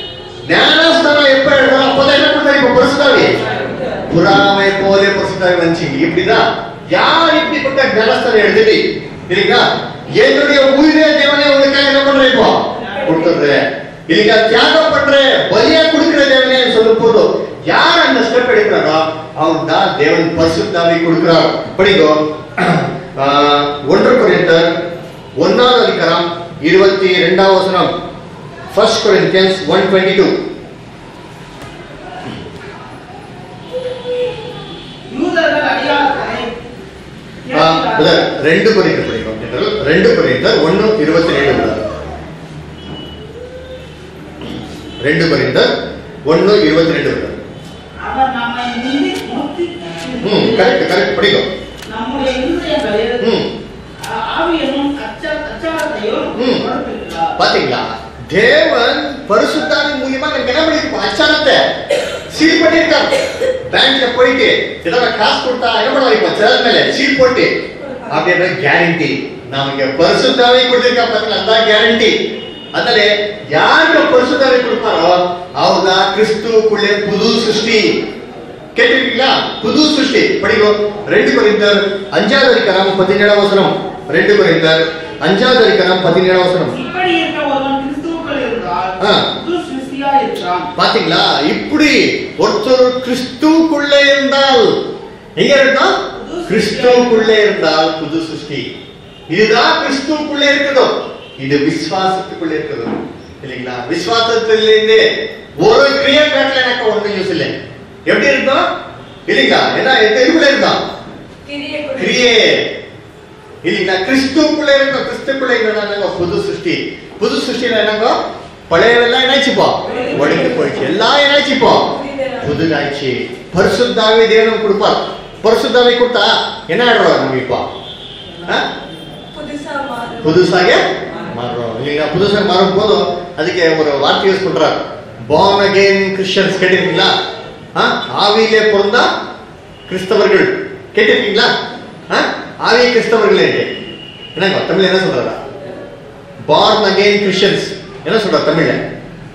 ஞானஸ்தானம் எப்ப எடுத்தாரோ அப்பதான் என்ன கொடுத்தாரு இப்ப பரிசுத்தாவி புறாமை போலே பரிசுத்தாவி வந்துச்சு இப்படிதான் யார் இப்படிப்பட்ட ஞானஸ்தானம் எடுத்துட்டு இல்லைங்களா என்னுடைய உயிரே தேவனே உனக்காக என்ன பண்றேன் இப்போ கொடுத்துடுறேன் இல்லைங்க தியாகம் பண்றேன் பலியா கொடுக்கிற தேவனே சொல்லும் போது யார் அந்த ஸ்டெப் எடுக்கிறாரோ அவர் தான் தேவன் பரிசுத்தாவி கொடுக்கிறார் படிங்கோ ஆஹ், ஒன்று குறைந்தர் ஒன்னாவது அதிகாரம் இருபத்தி ரெண்டாவது வசனம் first Corinthians one twenty two யூதர்கள் அடியார்களை ரெண்டு குறைந்தர் படிக்கிறோம் அப்படின்றது. ரெண்டு குறைந்தர் ஒன்னு இருபத்தி ரெண்டு உள்ளார். ரெண்டு குறைந்தர் ஒன்னு இருபத்தி ரெண்டு உள்ளார். அவர் நம்மை மீறி நோக்கி ம் கரெக்ட் கரெக்ட் படிக்கும் நம்முடைய இருதயங்களில் ம் ஆவி என்னும் அச்ச- அச்சாரத்தையும் ம். கொடுத்திருக்கிறார். பாத்தீங்களா தேவன் பரிசுத்தாவின் மூலியமா எனக்கு என்ன பண்ணிருப்போம் அச்சாரத்தை சீல் பண்ணிருக்காரு பேங்க்ல போயிட்டு ஏதாவது காசு கொடுத்தா என்ன பண்ணுவாங்க இப்போ சிலர் மேல சீல் போட்டு அப்படின்ற கேரண்டி நமக்கு பரிசுத்தாவை கொடுத்திருக்கா பாத்தீங்களா அதான் கேரண்டி அதனால யாருக்கு பரிசுத்தாவை கொடுப்பாரோ அவர்தான் கிறிஸ்துவுக்குள்ளே புது சிருஷ்டி கேட்டிருக்கீங்களா புது சிருஷ்டி படிக்கும் ரெண்டு குறைந்தர் அஞ்சாவது அதிகாரம் பதினேழாம் வசனம் ரெண்டு குறைந்தர் அஞ்சாவது அதிகாரம் பதினேழாம் வசனம் இப்படி இருக்க ஒருவன் கிறிஸ்துவுக்குள் இருந்தால் ஆ. புது சிருஷ்டியா இருக்கிறான் பாத்தீங்களா இப்படி ஒருத்தர் கிறிஸ்துவுக்குள்ளே இருந்தால் எங்க இருந்தா கிறிஸ்துவுக்குள்ளே இருந்தால் புது சிருஷ்டி இதுதான் கிறிஸ்துவுக்குள்ளே இருக்குதோ இது விசுவாசத்துக்குள்ளே இருக்குது இல்லைங்களா விசுவாசத்திலிருந்து ஒரு கிரியா காட்டல எனக்கு ஒண்ணும் யூஸ் இல்லை எப்படி இருக்கும் இல்லைங்களா ஏன்னா எந்த இதுக்குள்ள இருந்தான் கிரியை கொடு. கிரியே இல்லைங்களா கிறிஸ்துக்குள்ள இருக்க கிறிஸ்துக்குள்ள என்னங்க புது சிருஷ்டி புது சிருஷ்டில என்னங்க பழையவெல்லாம் என்னாச்சுப்போ ஒழிந்து போயிடுச்சு எல்லாம் என்னாச்சுப்போ புதுதாச்சு பரிசுத்தாவே தேவன் கொடுப்பார் பரிசுத்தாவை கொடுத்தா என்ன ஆடுறோம் நம்ம இப்போ ஆ? புதுசா மாறும். புதுசாக மாறுறோம் இல்லைங்களா புதுசாக மாறும் போதும் அதுக்கு ஒரு வார்த்தை யூஸ் பண்றார் born again கிறிஸ்டியன்ஸ் கேட்டிருக்கீங்களா ஆ? ஆவியிலே பிறந்தா கிறிஸ்தவர்கள் கேட்டிருக்கீங்களா ஆ? ஆவிய கிறிஸ்தவர்கள் இருக்கு என்னங்க தமிழ்ல என்ன சொல்றாரா born again கிறிஸ்டியன்ஸ் என்ன சொல்றார் தமிழ்ல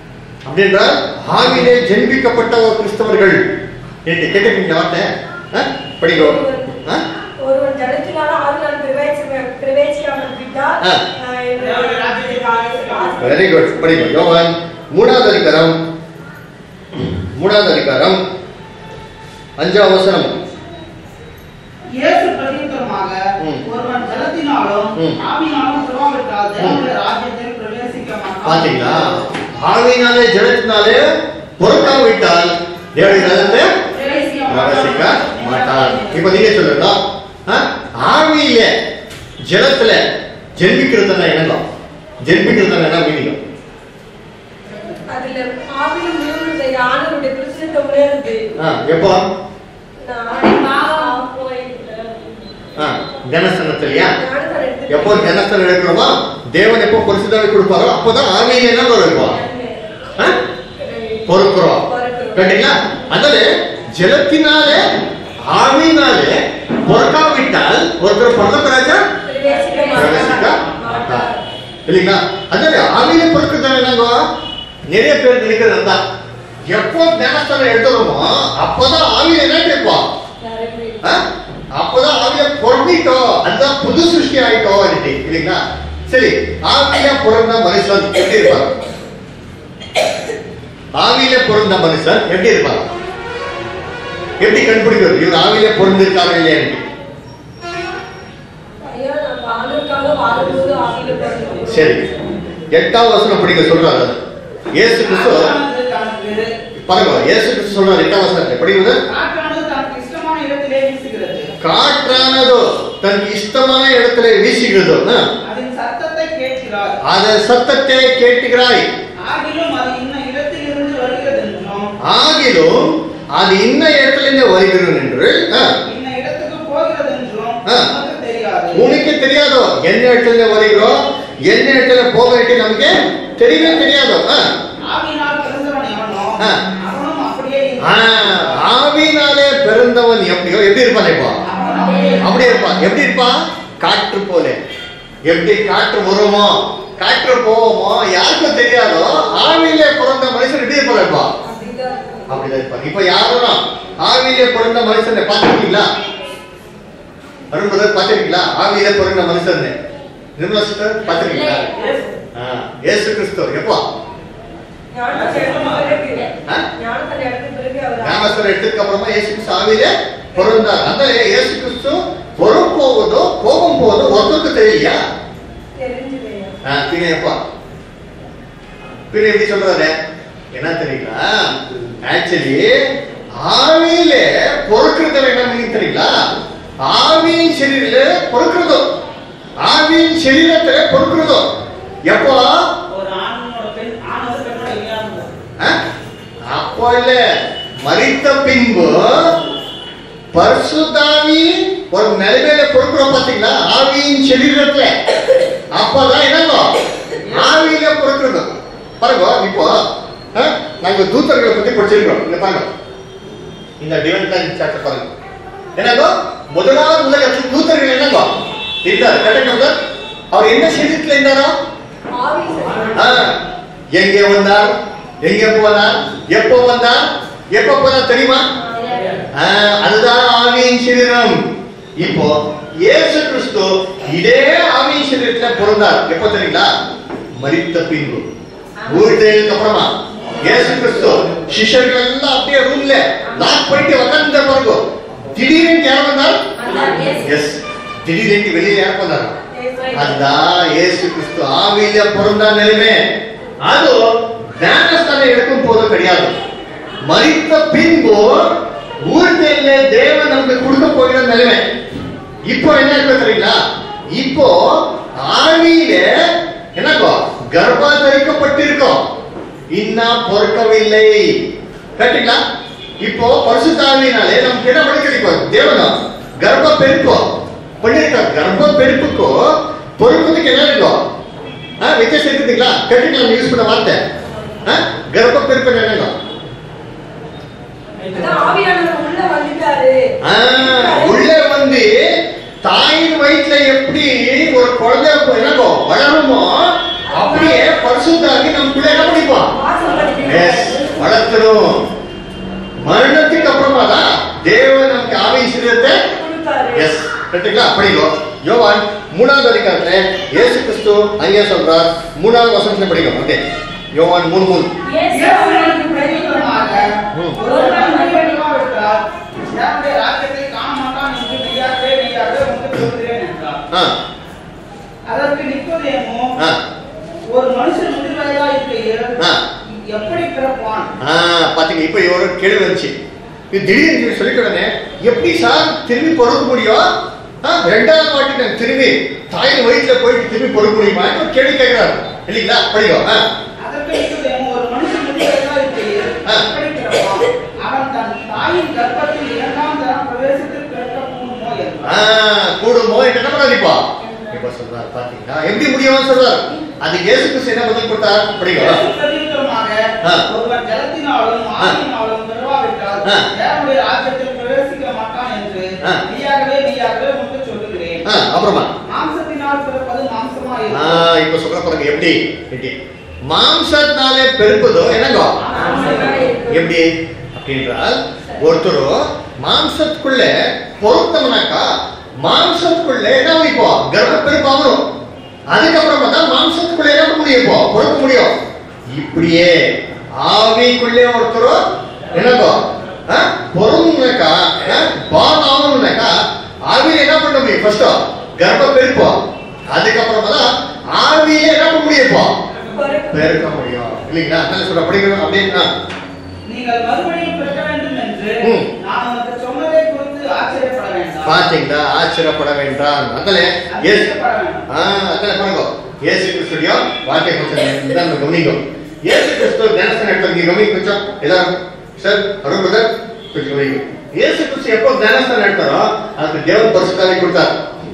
அப்படின்றால் ஆவிலே ஜென்பிக்கப்பட்ட ஒரு கிறிஸ்தவர்கள் என்று கேட்டிருக்கீங்களா வார்த்தை ஆ? படிங்கோ ஆ? ஒருவன் ஜனத்தினால ஆவியால் பிரவேசிக்க- பிரவேசிக்காமல் விட்டால், ஆ. ஆஹ், என்னுடைய ராஜ்யத்தை வெரி குட் படிங்க யோவான் மூணாவது அதிகாரம் மூணாவது அதிகாரம் அஞ்சாம் வசனம் இயேசு பிரதியுத்தரமாக ம். ஒருவன் ஜலத்தினாலும் ம். ஆவினாலும் சுரவாவிட்டால் தேவனுடைய ராஜ்யத்தில் பிரவேசிக்க மாட்டான் பாத்தீங்களா ஆவினாலே ஜனத்தினாலே பொறுக்காவிட்டால் தேவனுடைய ராஜ்யத்தை பிரவேசிக்க பிரவேசிக்க மாட்டான். மாட்டான் இப்ப நீங்க சொல்லுங்க ஆ? ஆவியில ஜலத்துல ஜென்மிக்கிறதுனா என்னங்க ஜென்மிக்கிறதுனா என்ன மீனிங் அதுல ஆவியும் உயிருடைய ஆணவருடைய பிரச்சனை உணருது எப்போ நான் பாவம் போயிட்டு ஆ, ஜனஸ்தானத்திலயா ஞானத்தை எடுத்து- எப்போ ஜனஸ்தானம் எடுக்கிறோமோ தேவன் எப்போ பரிசுத்தாவை கொடுப்பாரோ அப்போதான் ஆவியில என்ன இருக்கும் ஆ? பொறுக்கிறோம் பொறுக்கிறோம். கேட்டீங்களா அதனால ஜலத்தினாலே ஆவினாலே பொறுக்காவிட்டால் ஒருத்தர் பரலோக ராஜா பிரவேசிக்க பிரவேசிக்க மாட்டார். மாட்டார் இல்லைங்களா அதனால ஆவியில பொறுக்கிறது என்னங்க நிறைய பேர் நினைக்கிறது தான் எப்போ ஞானஸ்தானம் எடுத்துறோமோ அப்போதான் ஆவியில என்ன கேட்போம் ஆ? அப்போதான் ஆவிய பொருந்திட்டோம் அதுதான் புது சிருஷ்டி ஆயிட்டோம் இன்னைக்கு இல்லைங்களா சரி ஆவியில பிறந்த மனுஷன் எப்படி இருப்பாங்க ஆவியில பிறந்த மனுஷன் எப்படி இருப்பாங்க எப்படி கண்டுபிடிக்கிறது இவர் ஆவியில பிறந்திருக்காங்க இல்லையா இன்னைக்கு ஐயா, நம்ம ஆணுக்காக வாழும்போது ஆவியில பிறந்தோம். சரி எட்டாவது வசனம் படிக்க சொல்றாரு அது. இயேசு கிறிஸ்து காற்றானது தனக்கு பாருங்க இயேசு கிறிஸ்து சொல்றாரு எட்டாம் வசனத்தை படிக்கிறது காற்றானது தனக்கு இஷ்டமான இடத்திலே வீசுகிறது காற்றானதோ தனக்கு இஷ்டமான இடத்துல வீசுகிறது ஆ. அதன் சத்தத்தை கேட்கிறார் அதன் சத்தத்தை கேட்டுகிறாய் ஆகிலும் அது இன்ன இடத்தில் இருந்து வருகிறது என்றும் ஆகிலும் அது இன்ன இடத்துல இருந்து வருகிறது என்று ஆ, இன்ன இடத்துக்கு போகிறது என்றும் ஆ. நமக்கு தெரியாது உனக்கு தெரியாதோ என்ன இடத்துல இருந்து வருகிறோம் என்ன இடத்துல போக வேண்டிய நமக்கு தெரியவே தெரியாதோ ஆ. ஆவியினால் பிறந்தவன் எவனோ ஆ. அவனும் அப்படியே ஆ, இருக்கிறான். ஆவினாலே பிறந்தவன் எப்படியோ எப்படி இருப்பான் இப்போ அவனும் அப்படியே அப்படி இருப்பான் எப்படி இருப்பான் காற்று போல எப்படி காற்று வருமோ காற்று போவோமோ யாருக்கும் தெரியாதோ ஆவியிலே பிறந்த மனுஷன் எப்படி இருப்பான் இருப்பான் அப்படிதான் இருக்கும். அப்படிதான் இருப்பாங்க இப்ப யாரும் ஆவியிலே பிறந்த மனுஷனை பார்த்துருக்கீங்களா அருண் பிரதர் பார்த்துருக்கீங்களா ஆவியிலே பிறந்த மனுஷன் நிர்மலா சிஸ்டர் பார்த்துருக்கீங்களா ஆ, இயேசு கிறிஸ்து எப்போ ஞானத்தை எடுத்த பிறகு, ஆ? ஞானத்தை எடுத்த பிறகு அவர் ஞானஸ்தரம் எடுத்ததுக்கு அப்புறமா இயேசு கிறிஸ்து ஆவியிலே பிறந்தார் அந்த இயேசு கிறிஸ்து வரும் போவதோ போகும் போவதோ ஒருத்தருக்கு தெரியலையா தெரிஞ்சது ஐயா. ஆ, பின்ன எப்பா பின்ன எப்படி சொல்றாரு என்ன தெரியுங்களா ஆக்சுவலி ஆவியிலே பொறுக்கிறது என்ன மீனிங் தெரியுங்களா ஆவியின் சரீரில பொறுக்கிறதோ ஆவியின் சரீரத்துல பொறுக்கிறதோ எப்போ ஒரு ஆணோட பெண் ஆணோட பெண்ணோட இணையாது ஆ? அப்போ இல்ல மறித்த பின்பு பரிசுத்தாவி ஒரு நிலைமையில பொறுக்கிறோம் பாத்தீங்களா ஆவியின் சரீரத்துல அப்பதான் என்னங்கோ ஆவியில பொறுக்கிறது பாருங்க இப்போ ஆ, நாங்க தூத்தர்களை பத்தி படிச்சிருக்கோம் இங்க பாருங்க இந்த டிவன் பிளான் சாப்டர் பாருங்க என்னங்கோ முதலாவது உலகத்தில் தூத்தர்கள் என்னங்கோ இருந்தார் கரெக்டா அவர் என்ன சரீரத்துல இருந்தாரோ ஆவி சரி. ஆ, எங்கே வந்தார் எங்கே போனார் எப்போ வந்தார் எப்போ போனார் தெரியுமா ஆ, அதுதான் ஆவியின் சரீரம் இப்போ இயேசு கிறிஸ்து இதே ஆவியின் சரீரத்துல பிறந்தார் எப்போ தெரியுங்களா மரித்த பின்பு ஊர்தலுக்கு அப்புறமா இயேசு கிறிஸ்து சிஷ்யர்கள் எல்லாம் அப்படியே ரூம்ல லாக் பண்ணிட்டு உட்கார்ந்து பாருங்க திடீர்னு யார் வந்தார் எஸ் திடீர்னு வெளியில யார் வந்தார் அதான் இயேசு கிறிஸ்து ஆவியில பிறந்த நிலைமை அது ஞானஸ்தானம் எடுக்கும் போது கிடையாது மறித்த பின்பு ஊர்தல்ல தேவன் நமக்கு கொடுக்க போகிற நிலைமை இப்போ என்ன இருக்கு தெரியுங்களா இப்போ ஆவியில என்னக்கோ கர்ப்பதரிக்கப்பட்டிருக்கோம் இன்னும் பொறுக்கவில்லை கரெக்டுங்களா இப்போ பரிசுத்தாவினாலே நமக்கு என்ன படிக்கிறீங்க தேவனும் கர்ப்ப பெருக்கம் பண்ணிருக்காங்க கர்ப்ப பெருப்புக்கும் பொறுப்பதுக்கு என்ன இருக்கும் ஆ, வித்தியாசம் இருக்குதுங்களா கேட்டுக்கலாம் யூஸ் பண்ண வார்த்தை ஆ, கர்ப்ப பெருப்பு என்னங்க அதான் ஆவியானவர் உள்ள வந்துட்டாரு ஆ, உள்ள வந்து தாயின் வயிற்றுல எப்படி ஒரு குழந்தை என்னங்கோ வளருமோ அப்படியே பரிசுத்தாவி நமக்குள்ள என்ன பண்ணிப்போம் வாசம் பண்ணிட்டு எஸ் வளர்த்தணும் மரணத்துக்கு அப்புறமா தான் தேவன் நமக்கு ஆவி சரீரத்தை கொடுத்தாரு. எஸ் கரெக்டுங்களா படிக்கும் யோவான் மூணாவது அதிகாரத்துல இயேசு கிறிஸ்து அங்கே சொல்றார் மூணாவது வசனத்துல படிக்கும் ஓகே யோவான் மூணு மூணு இயேசு இயேசு அவர்களுக்கு பிரதியுத்தரமாக, ம். ஒருவன் மறுபடியுமாவிட்டால், தேவனுடைய ராஜ்யத்தை காண மாட்டான் என்று மெய்யாகவே மெய்யாகவே உனக்கு சொல்கிறேன் என்றார். ஆ அதற்கு நிக்கோதேமு, ஆ ஒரு மனுஷன் முதிர் வயதா இருக்கையில் ஆ. எப்படி பிறப்பான் ஆ பாத்தீங்க இப்போ ஒரு கேள்வி வந்துச்சு இது திடீர்னு சொல்லி சொல்லிட்ட உடனே எப்படி சார் திரும்பி பொறுக்க முடியும் ஆ, ரெண்டாவது வாட்டி நான் திரும்பி தாயின் வயிற்றுல போயிட்டு திரும்பி பொறுக்க முடியுமா ஒரு கேள்வி கேட்கிறாரு இல்லைங்களா படிக்கும் ஆ அதற்கு நிக்கோதேமு, ஒரு மனுஷன் முதிர் வயதா இருக்கையில் ஆ. எப்படி பிறப்பான் அவன் தன் தாயின் கர்ப்பத்தில் இரண்டாம் தரம் பிரவேசித்து பிறக்க கூடுமோ என்றார். ஆ, கூடுமோ என்று என்ன பண்ணாதிப்பா இப்ப சொல்றாரு பாத்தீங்களா எப்படி முடியும்னு சொல்றாரு அது இயேசு கிறிஸ்து என்ன பதில் கொடுத்தார் படிக்கும் இயேசு பிரதியுத்தரமாக, ஆ. ஒருவன் ஜலத்தினாலும் ஆவியினாலும் பிறவாவிட்டால் ஆ. தேவனுடைய ராஜ்யத்தில் பிரவேசிக்க மாட்டான் என்று ஆ. மெய்யாகவே மெய்யாகவே உனக்கு சொல்லுகிறேன் ஆ, அப்புறமா மாம்சத்தினால் பிறப்பது ஆ, மாம்சமாயிருக்கும் இப்ப சொல்ற பாருங்க எப்படி எப்படி மாம்சத்தினாலே பெருப்பதோ என்னங்கோ எப்படி அப்படின்றால் ஒருத்தர் மாம்சத்துக்குள்ள பொருத்தம்னாக்கா மாம்சத்துக்குள்ள என்ன இப்போ கர்ப்பப்பெருப்பு ஆகணும் அதுக்கப்புறமா தான் மாம்சத்துக்குள்ள என்ன பண்ண முடியும் இப்போ பொறுக்க முடியும் இப்படியே ஆவிக்குள்ளே ஒருத்தர் என்னங்கோ பொருந்தாக்கா பான் ஆகணும்னாக்கா ஆவியில என்ன பண்ண முடியும் ஃபர்ஸ்ட் கர்ப்பப்பெருப்பு அதுக்கப்புறமா தான் ஆவியில என்ன பண்ண முடியும் இப்போ பொறுப்பு. பெருக்க முடியும் இல்லைங்களா அதனால சொல்ல படிக்கணும் அப்படின்னா நீங்கள் மறுபடியும் பிறக்க வேண்டும் என்று ம். நான் உனக்கு சொன்னதை குறித்து ஆச்சரியப்பட வேண்டாம் பாத்தீங்களா ஆச்சரியப்பட வேண்டாம் அதனால ஏசு அதிசயப்பட வேண்டாம் ஆ அதனால பாருங்க ஏசு கிறிஸ்துடைய வாக்கிய கொஞ்சம் இதான் கவனிக்கும் ஏசு கிறிஸ்து ஞானஸ்தானம் எடுத்து கவனிக்க கொஞ்சம் எல்லாரும் சார் அருண் பிரதர் கொஞ்சம் கவனிக்கும் ஏசு கிறிஸ்து எப்போ ஞானஸ்தானம் எடுத்தாரோ அதுக்கு தேவன் பரிசுத்தாவை கொடுத்தார்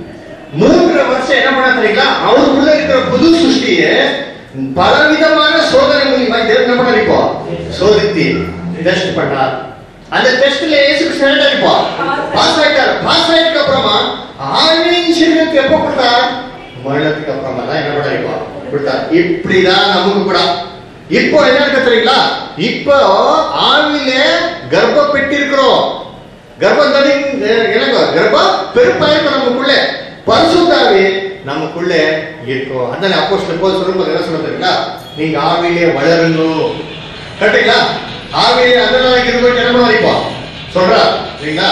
மூன்று வருஷம் என்ன பண்ண தெரியுங்களா அவருக்குள்ள இருக்கிற புது சிருஷ்டியை பலவிதமான சோதனை மூலியமா தேவன் என்ன பண்ணார் இப்போ சோதித்து டெஸ்ட் பண்ணார் அந்த டெஸ்ட்ல இயேசு கிறிஸ்து என்ன இப்போ பாஸ் ஆயிட்டார் பாஸ் ஆயிட்டு அப்புறமா ஆவியின் சரீரத்தை எப்போ கொடுத்தார் மரணத்துக்கு அப்புறமா தான் என்ன பண்ணார் இப்போ கொடுத்தார் இப்படிதான் நமக்கு கூட இப்போ என்ன இருக்கு தெரியுங்களா இப்போ ஆவியில கர்ப்ப பெட்டி இருக்கிறோம் கர்ப்பம் தடி எனக்கு கர்ப்பம் பெருப்பாயிருக்கும் நமக்குள்ள பரிசுத்தாவி நமக்குள்ள இருக்கும் அதனால அப்போ போது சொல்லும்போது என்ன சொல்ல தெரியுங்களா நீங்க ஆவியிலே வளரணும் கரெக்டுங்களா ஆவியிலே அதனால இருபத்தி என்ன வரைக்கும் சொல்றா சரிங்களா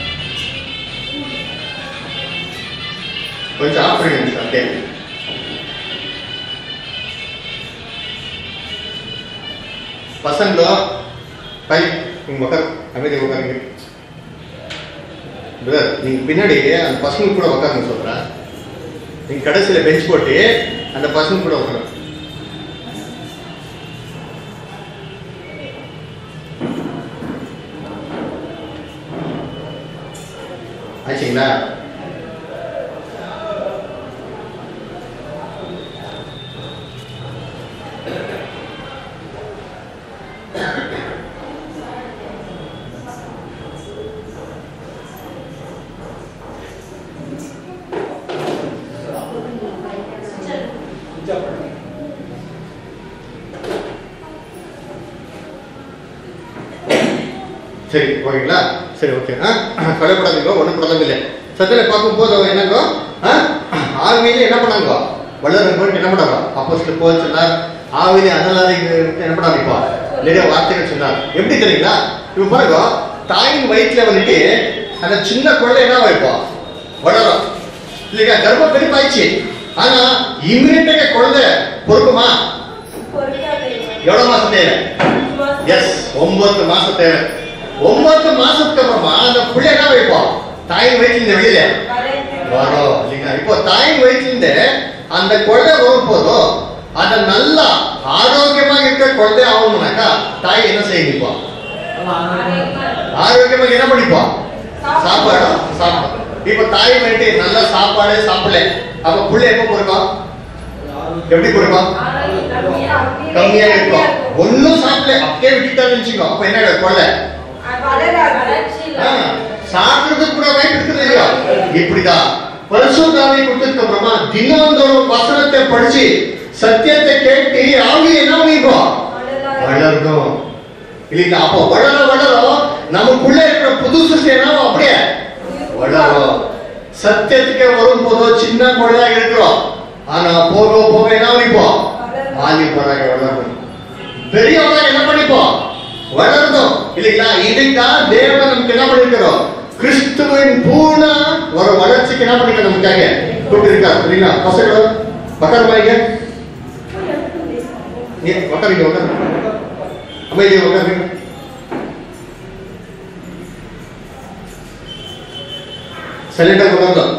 கொஞ்சம் ஆஃப் பண்ணுங்க சார் அப்படியே பசங்க பை நீங்க உட்கார் அமைதி உட்காருங்க பிரதர் நீங்க பின்னாடி அந்த பசங்க கூட உட்காருங்க சொல்றேன் நீங்க கடைசியில பெஞ்ச் போட்டு அந்த பசங்க கூட உட்காரு ஆச்சுங்களா சரி ஓகேங்களா சரி ஓகே ஆ கவலைப்படாதீங்க ஒன்றும் ப்ராப்ளம் இல்லை சத்தில பார்க்கும்போது அவங்க என்னங்கோ ஆ ஆவியில என்ன பண்ணாங்க வள்ளரம் போயிட்டு என்ன பண்ணாங்க அப்போ சில போது சொன்னார் ஆவியில அதனால என்ன பண்ணாங்க இப்போ நிறைய வார்த்தைகள் சொன்னார் எப்படி தெரியுங்களா இப்போ பாருங்க தாயின் வயிற்றுல வந்துட்டு அந்த சின்ன குழந்தை என்ன வைப்போம் வளரும் இல்லையா கர்ப்பம் பெருப்பாயிடுச்சு ஆனா இம்மிடியா குழந்தை பொறுக்குமா பொறுக்காது. எவ்வளவு மாசம் தேவை எஸ் ஒன்பது மாசம் தேவை ஒன்பது மாசத்துக்கு அப்புறமா அந்த புள்ள என்ன வைப்போம் தாயின் வயிற்றுல வெளியில வரைந்து. வரும் இல்லைங்களா இப்போ தாயின் வயிற்றுல அந்த குழந்தை வரும் போதும் அதை நல்லா ஆரோக்கியமா இருக்கிற குழந்தை ஆகணும்னாக்கா தாய் என்ன செய்யணும் ஆரோக்கியமா என்ன பண்ணிப்போம் சாப்பாடு சாப்பாடு இப்போ தாய் வந்துட்டு நல்லா சாப்பாடு சாப்பிடல அப்ப புள்ள எப்ப கொடுக்கும் எப்படி கொடுக்கும் கம்மியா இருக்கும் ஒண்ணும் சாப்பிடல அப்படியே விட்டுட்டான்னு வச்சுக்கோ அப்ப என்ன கொள்ள வளராது. சாப்பிடுறதுக்கு கூட வாய்ப்பு இருக்குது இல்லையா இப்படிதான் பரிசுத்தாவை கொடுத்ததுக்கு அப்புறமா தினந்தோறும் வசனத்தை படிச்சு சத்தியத்தை கேட்டு ஆவி என்ன பண்ணிப்போம் வளராது. வளரணும் இல்லைங்களா அப்போ வளர வளர நமக்குள்ள இருக்கிற புது சிருஷ்டி என்ன அப்படியே வளரும் சத்தியத்துக்கு வரும்போது சின்ன குழந்தையாக இருக்கிறோம் ஆனா போக போக என்ன பண்ணிப்போம் வாலிபராக வளரணும் பெரியவராக என்ன பண்ணிப்போம் வளரணும் இல்லைங்களா இதுதான் தேவன் நமக்கு என்ன பண்ணிருக்கிறோம் கிறிஸ்துவின் பூர்ண ஒரு வளர்ச்சிக்கு என்ன பண்ணிக்க நமக்காக கூப்பிட்டிருக்காரு சரிங்களா பசங்கள உட்காருமா இங்க நீ உட்காருங்க உட்காருங்க அமைதியா உட்காருங்க சைலண்டா உட்கார்ந்தோம்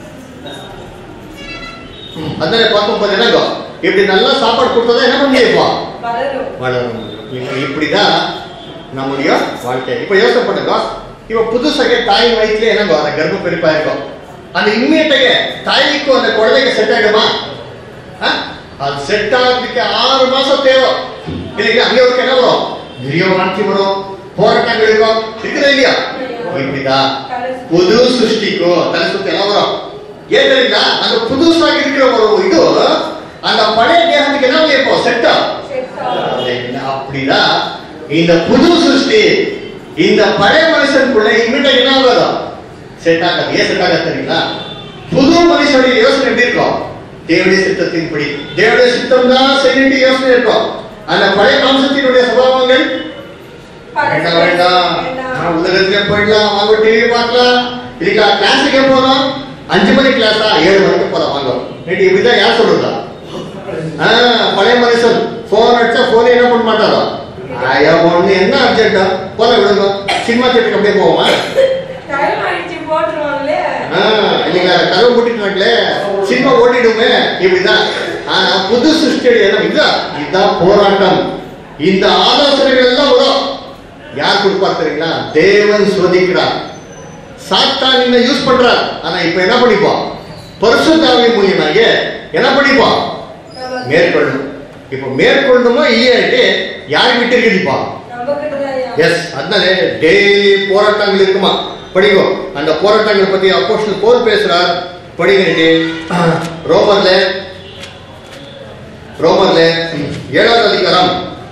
அதனால பார்க்கும்போது என்னங்க இப்படி நல்லா சாப்பாடு கொடுத்தா என்ன பண்ணிருப்போம் வளரும் வளரும் இல்லைங்களா? இப்படிதான் நம்முடைய வாழ்க்கை இப்ப யோசனை பண்ணுங்க இப்ப புதுசாக தாய் வயிற்றுல என்னங்க அந்த கர்ப்ப பெருப்பா இருக்கும் அந்த இம்மியட்டையே தாய்க்கு அந்த குழந்தைக்கு செட் ஆகிடுமா ஆ? அது செட் ஆகிறதுக்கு ஆறு மாசம் தேவை இல்லைங்களா அங்கே ஒரு என்ன வரும் நிறைய வாந்தி வரும் போராட்டங்கள் இருக்கும் இருக்குதா இல்லையா இப்படிதான் புது சிருஷ்டிக்கும் தலை சுத்தி எல்லாம் வரும் ஏன் தெரியுங்களா அந்த புதுசாக இருக்கிற ஒரு இது அந்த பழைய தேகத்துக்கு என்ன இப்போ செட்டா இல்லைங்களா? அப்படிதான் இந்த புது சிருஷ்டி இந்த பழைய மனுஷனுக்குள்ள இம்மிட்ட என்ன ஆகாதோ செட் ஆகாது ஏன் செட் ஆகாது தெரியுங்களா புது மனுஷனுடைய யோசனை எப்படி இருக்கும் தேவடைய சித்தத்தின்படி தேவடைய சித்தம் தான் செய்யிட்டு யோசனை இருக்கும் அந்த பழைய மாம்சத்தினுடைய சுபாவங்கள் வேண்டாம் வேண்டாம் நான் உலகத்துக்கே போயிடலாம் வாங்க டிவி பார்க்கலாம் இல்லைங்களா கிளாஸுக்கே போறோம் அஞ்சு மணி கிளாஸா ஏழு மணிக்கு போறோம் வாங்க நேற்று இப்படிதான் யார் சொல்றதா ஆ, பழைய மனுஷன் போன் அடிச்சா போனே என்ன பண்ண மாட்டாரோ ஐயா ஒண்ணு என்ன அர்ஜென்ட்டா போல விடுங்க சினிமா தேட்டருக்கு அப்படியே போவோமா டைம் ஆயிடுச்சு போட்டுருவாங்களே ஆ, இல்லைங்களா கதவு பூட்டிட்டாங்களே சினிமா ஓடிடுமே இப்படிதான் ஆனா புது சிருஷ்டியுடைய இடம் இதுதான் இதுதான் போராட்டம் இந்த ஆலோசனைகள் எல்லாம் வரும் யார் கொடுப்பார் தெரியுங்களா தேவன் சோதிக்கிறார் சாத்தான் இன்னும் யூஸ் பண்றார் ஆனா இப்ப என்ன பண்ணிப்போம் பரிசுத்தாவின் மூலியமாக என்ன பண்ணிப்போம் மேற்கொள்ளணும் இப்போ மேற்கொள்ளணுமா இல்லையாட்டு யார் விட்டு இருக்குதுப்பா நம்ம கிட்டதான் எஸ் அதனால டெய்லி போராட்டங்கள் இருக்குமா படிங்கோ அந்த போராட்டங்கள் பத்தி அப்போஸ்டல் போல் பேசுறார் படிங்க ரோமர்ல ரோமர்ல ஏழாவது அதிகாரம்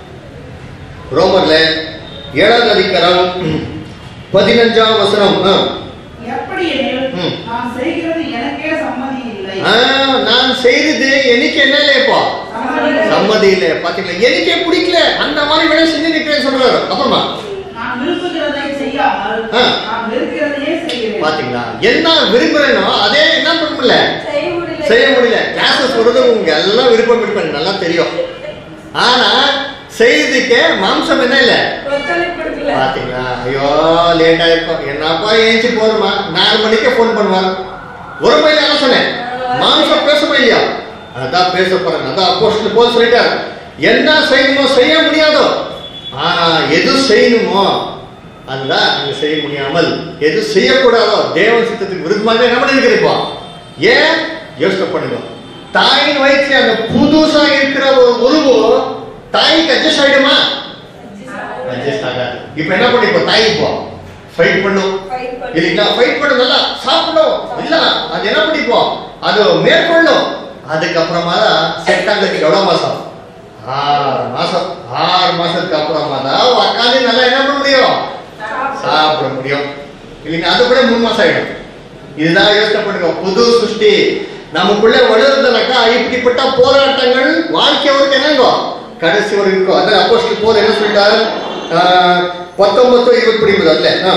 ரோமர்ல ஏழாவது அதிகாரம் பதினஞ்சாம் வசனம் ஆ. எப்படி எனில் ம். நான் செய்கிறது எனக்கே சம்மதி இல்லை ஆ, நான் செய்தது எனக்கு என்ன இல்லையப்பா சம்மதி இல்லை. சம்மதி இல்லை பாத்தீங்களா எனக்கே பிடிக்கல அந்த மாதிரி வேலை செஞ்சு நிக்கிறேன்னு சொல்றாரு அப்புறமா நான் விரும்புகிறதை செய்யாமல் ஆ. நான் வெறுக்கிறதையே செய்கிறேன் பாத்தீங்களா என்ன விரும்புறேனோ அதே என்ன பண்ண முடியல செய்ய முடியல செய்ய முடியல கிளாஸஸ் வருது உங்க எல்லாம் விருப்பம் இருப்பாங்க நல்லா தெரியும் ஆனா செய்யறதுக்கு மாம்சம் என்ன இல்ல ஒத்துழைப்பு கொடுக்கல பாத்தீங்களா ஐயோ லேட் ஆயிருக்கும் என்னப்பா ஏஞ்சி போதுமா நாலு மணிக்கே ஃபோன் பண்ணுவார் ஒரு மணி நேரம் சொன்னேன் மாம்சம் பேச இல்லையா அதான் பேச போறாங்க அதான் அப்போஸ்டல் போல் சொல்லிட்டாரு என்ன செய்யணுமோ செய்ய முடியாதோ ஆனா எது செய்யணுமோ அதுதான் அங்க செய்ய முடியாமல் எது செய்யக்கூடாதோ தேவன் சித்தத்துக்கு விருப்பமாக என்ன பண்ணிருக்கிறீப்பா ஏன் யோசனை பண்ணுங்க தாயின் வயிற்றுல அந்த புதுசா இருக்கிற ஒரு உருவு தாய்க்கு அட்ஜஸ்ட் ஆயிடுமா அட்ஜஸ்ட் ஆகாது இப்போ என்ன பண்ணி இப்போ தாய் இப்போ ஃபைட் பண்ணும் Fight பண்ணு. இல்லைங்களா ஃபைட் பண்ண நல்லா சாப்பிடும் இல்ல அது என்ன பண்ணிப்போம் அது மேற்கொள்ளும் அதுக்கப்புறமா தான் செட் ஆகிறதுக்கு எவ்வளவு மாசம் ஆறு மாசம் ஆறு மாசத்துக்கு அப்புறமா தான் உட்காந்து நல்லா என்ன பண்ண முடியும் சாப்பிட முடியும் இல்லைங்க அது கூட மூணு மாசம் ஆயிடும் இதுதான் யோசனை பண்ணுங்க புது சிருஷ்டி நமக்குள்ள வளருதுனாக்கா இப்படிப்பட்ட போராட்டங்கள் வாழ்க்கை வரைக்கும் என்னங்கோ கடைசி வரைக்கும் இருக்கும் அதான் அப்போஸ்டல் போல் என்ன சொல்லிட்டாரு ஆஹ், பத்தொன்பது இருபது படிக்கிறது அதுல ஆ.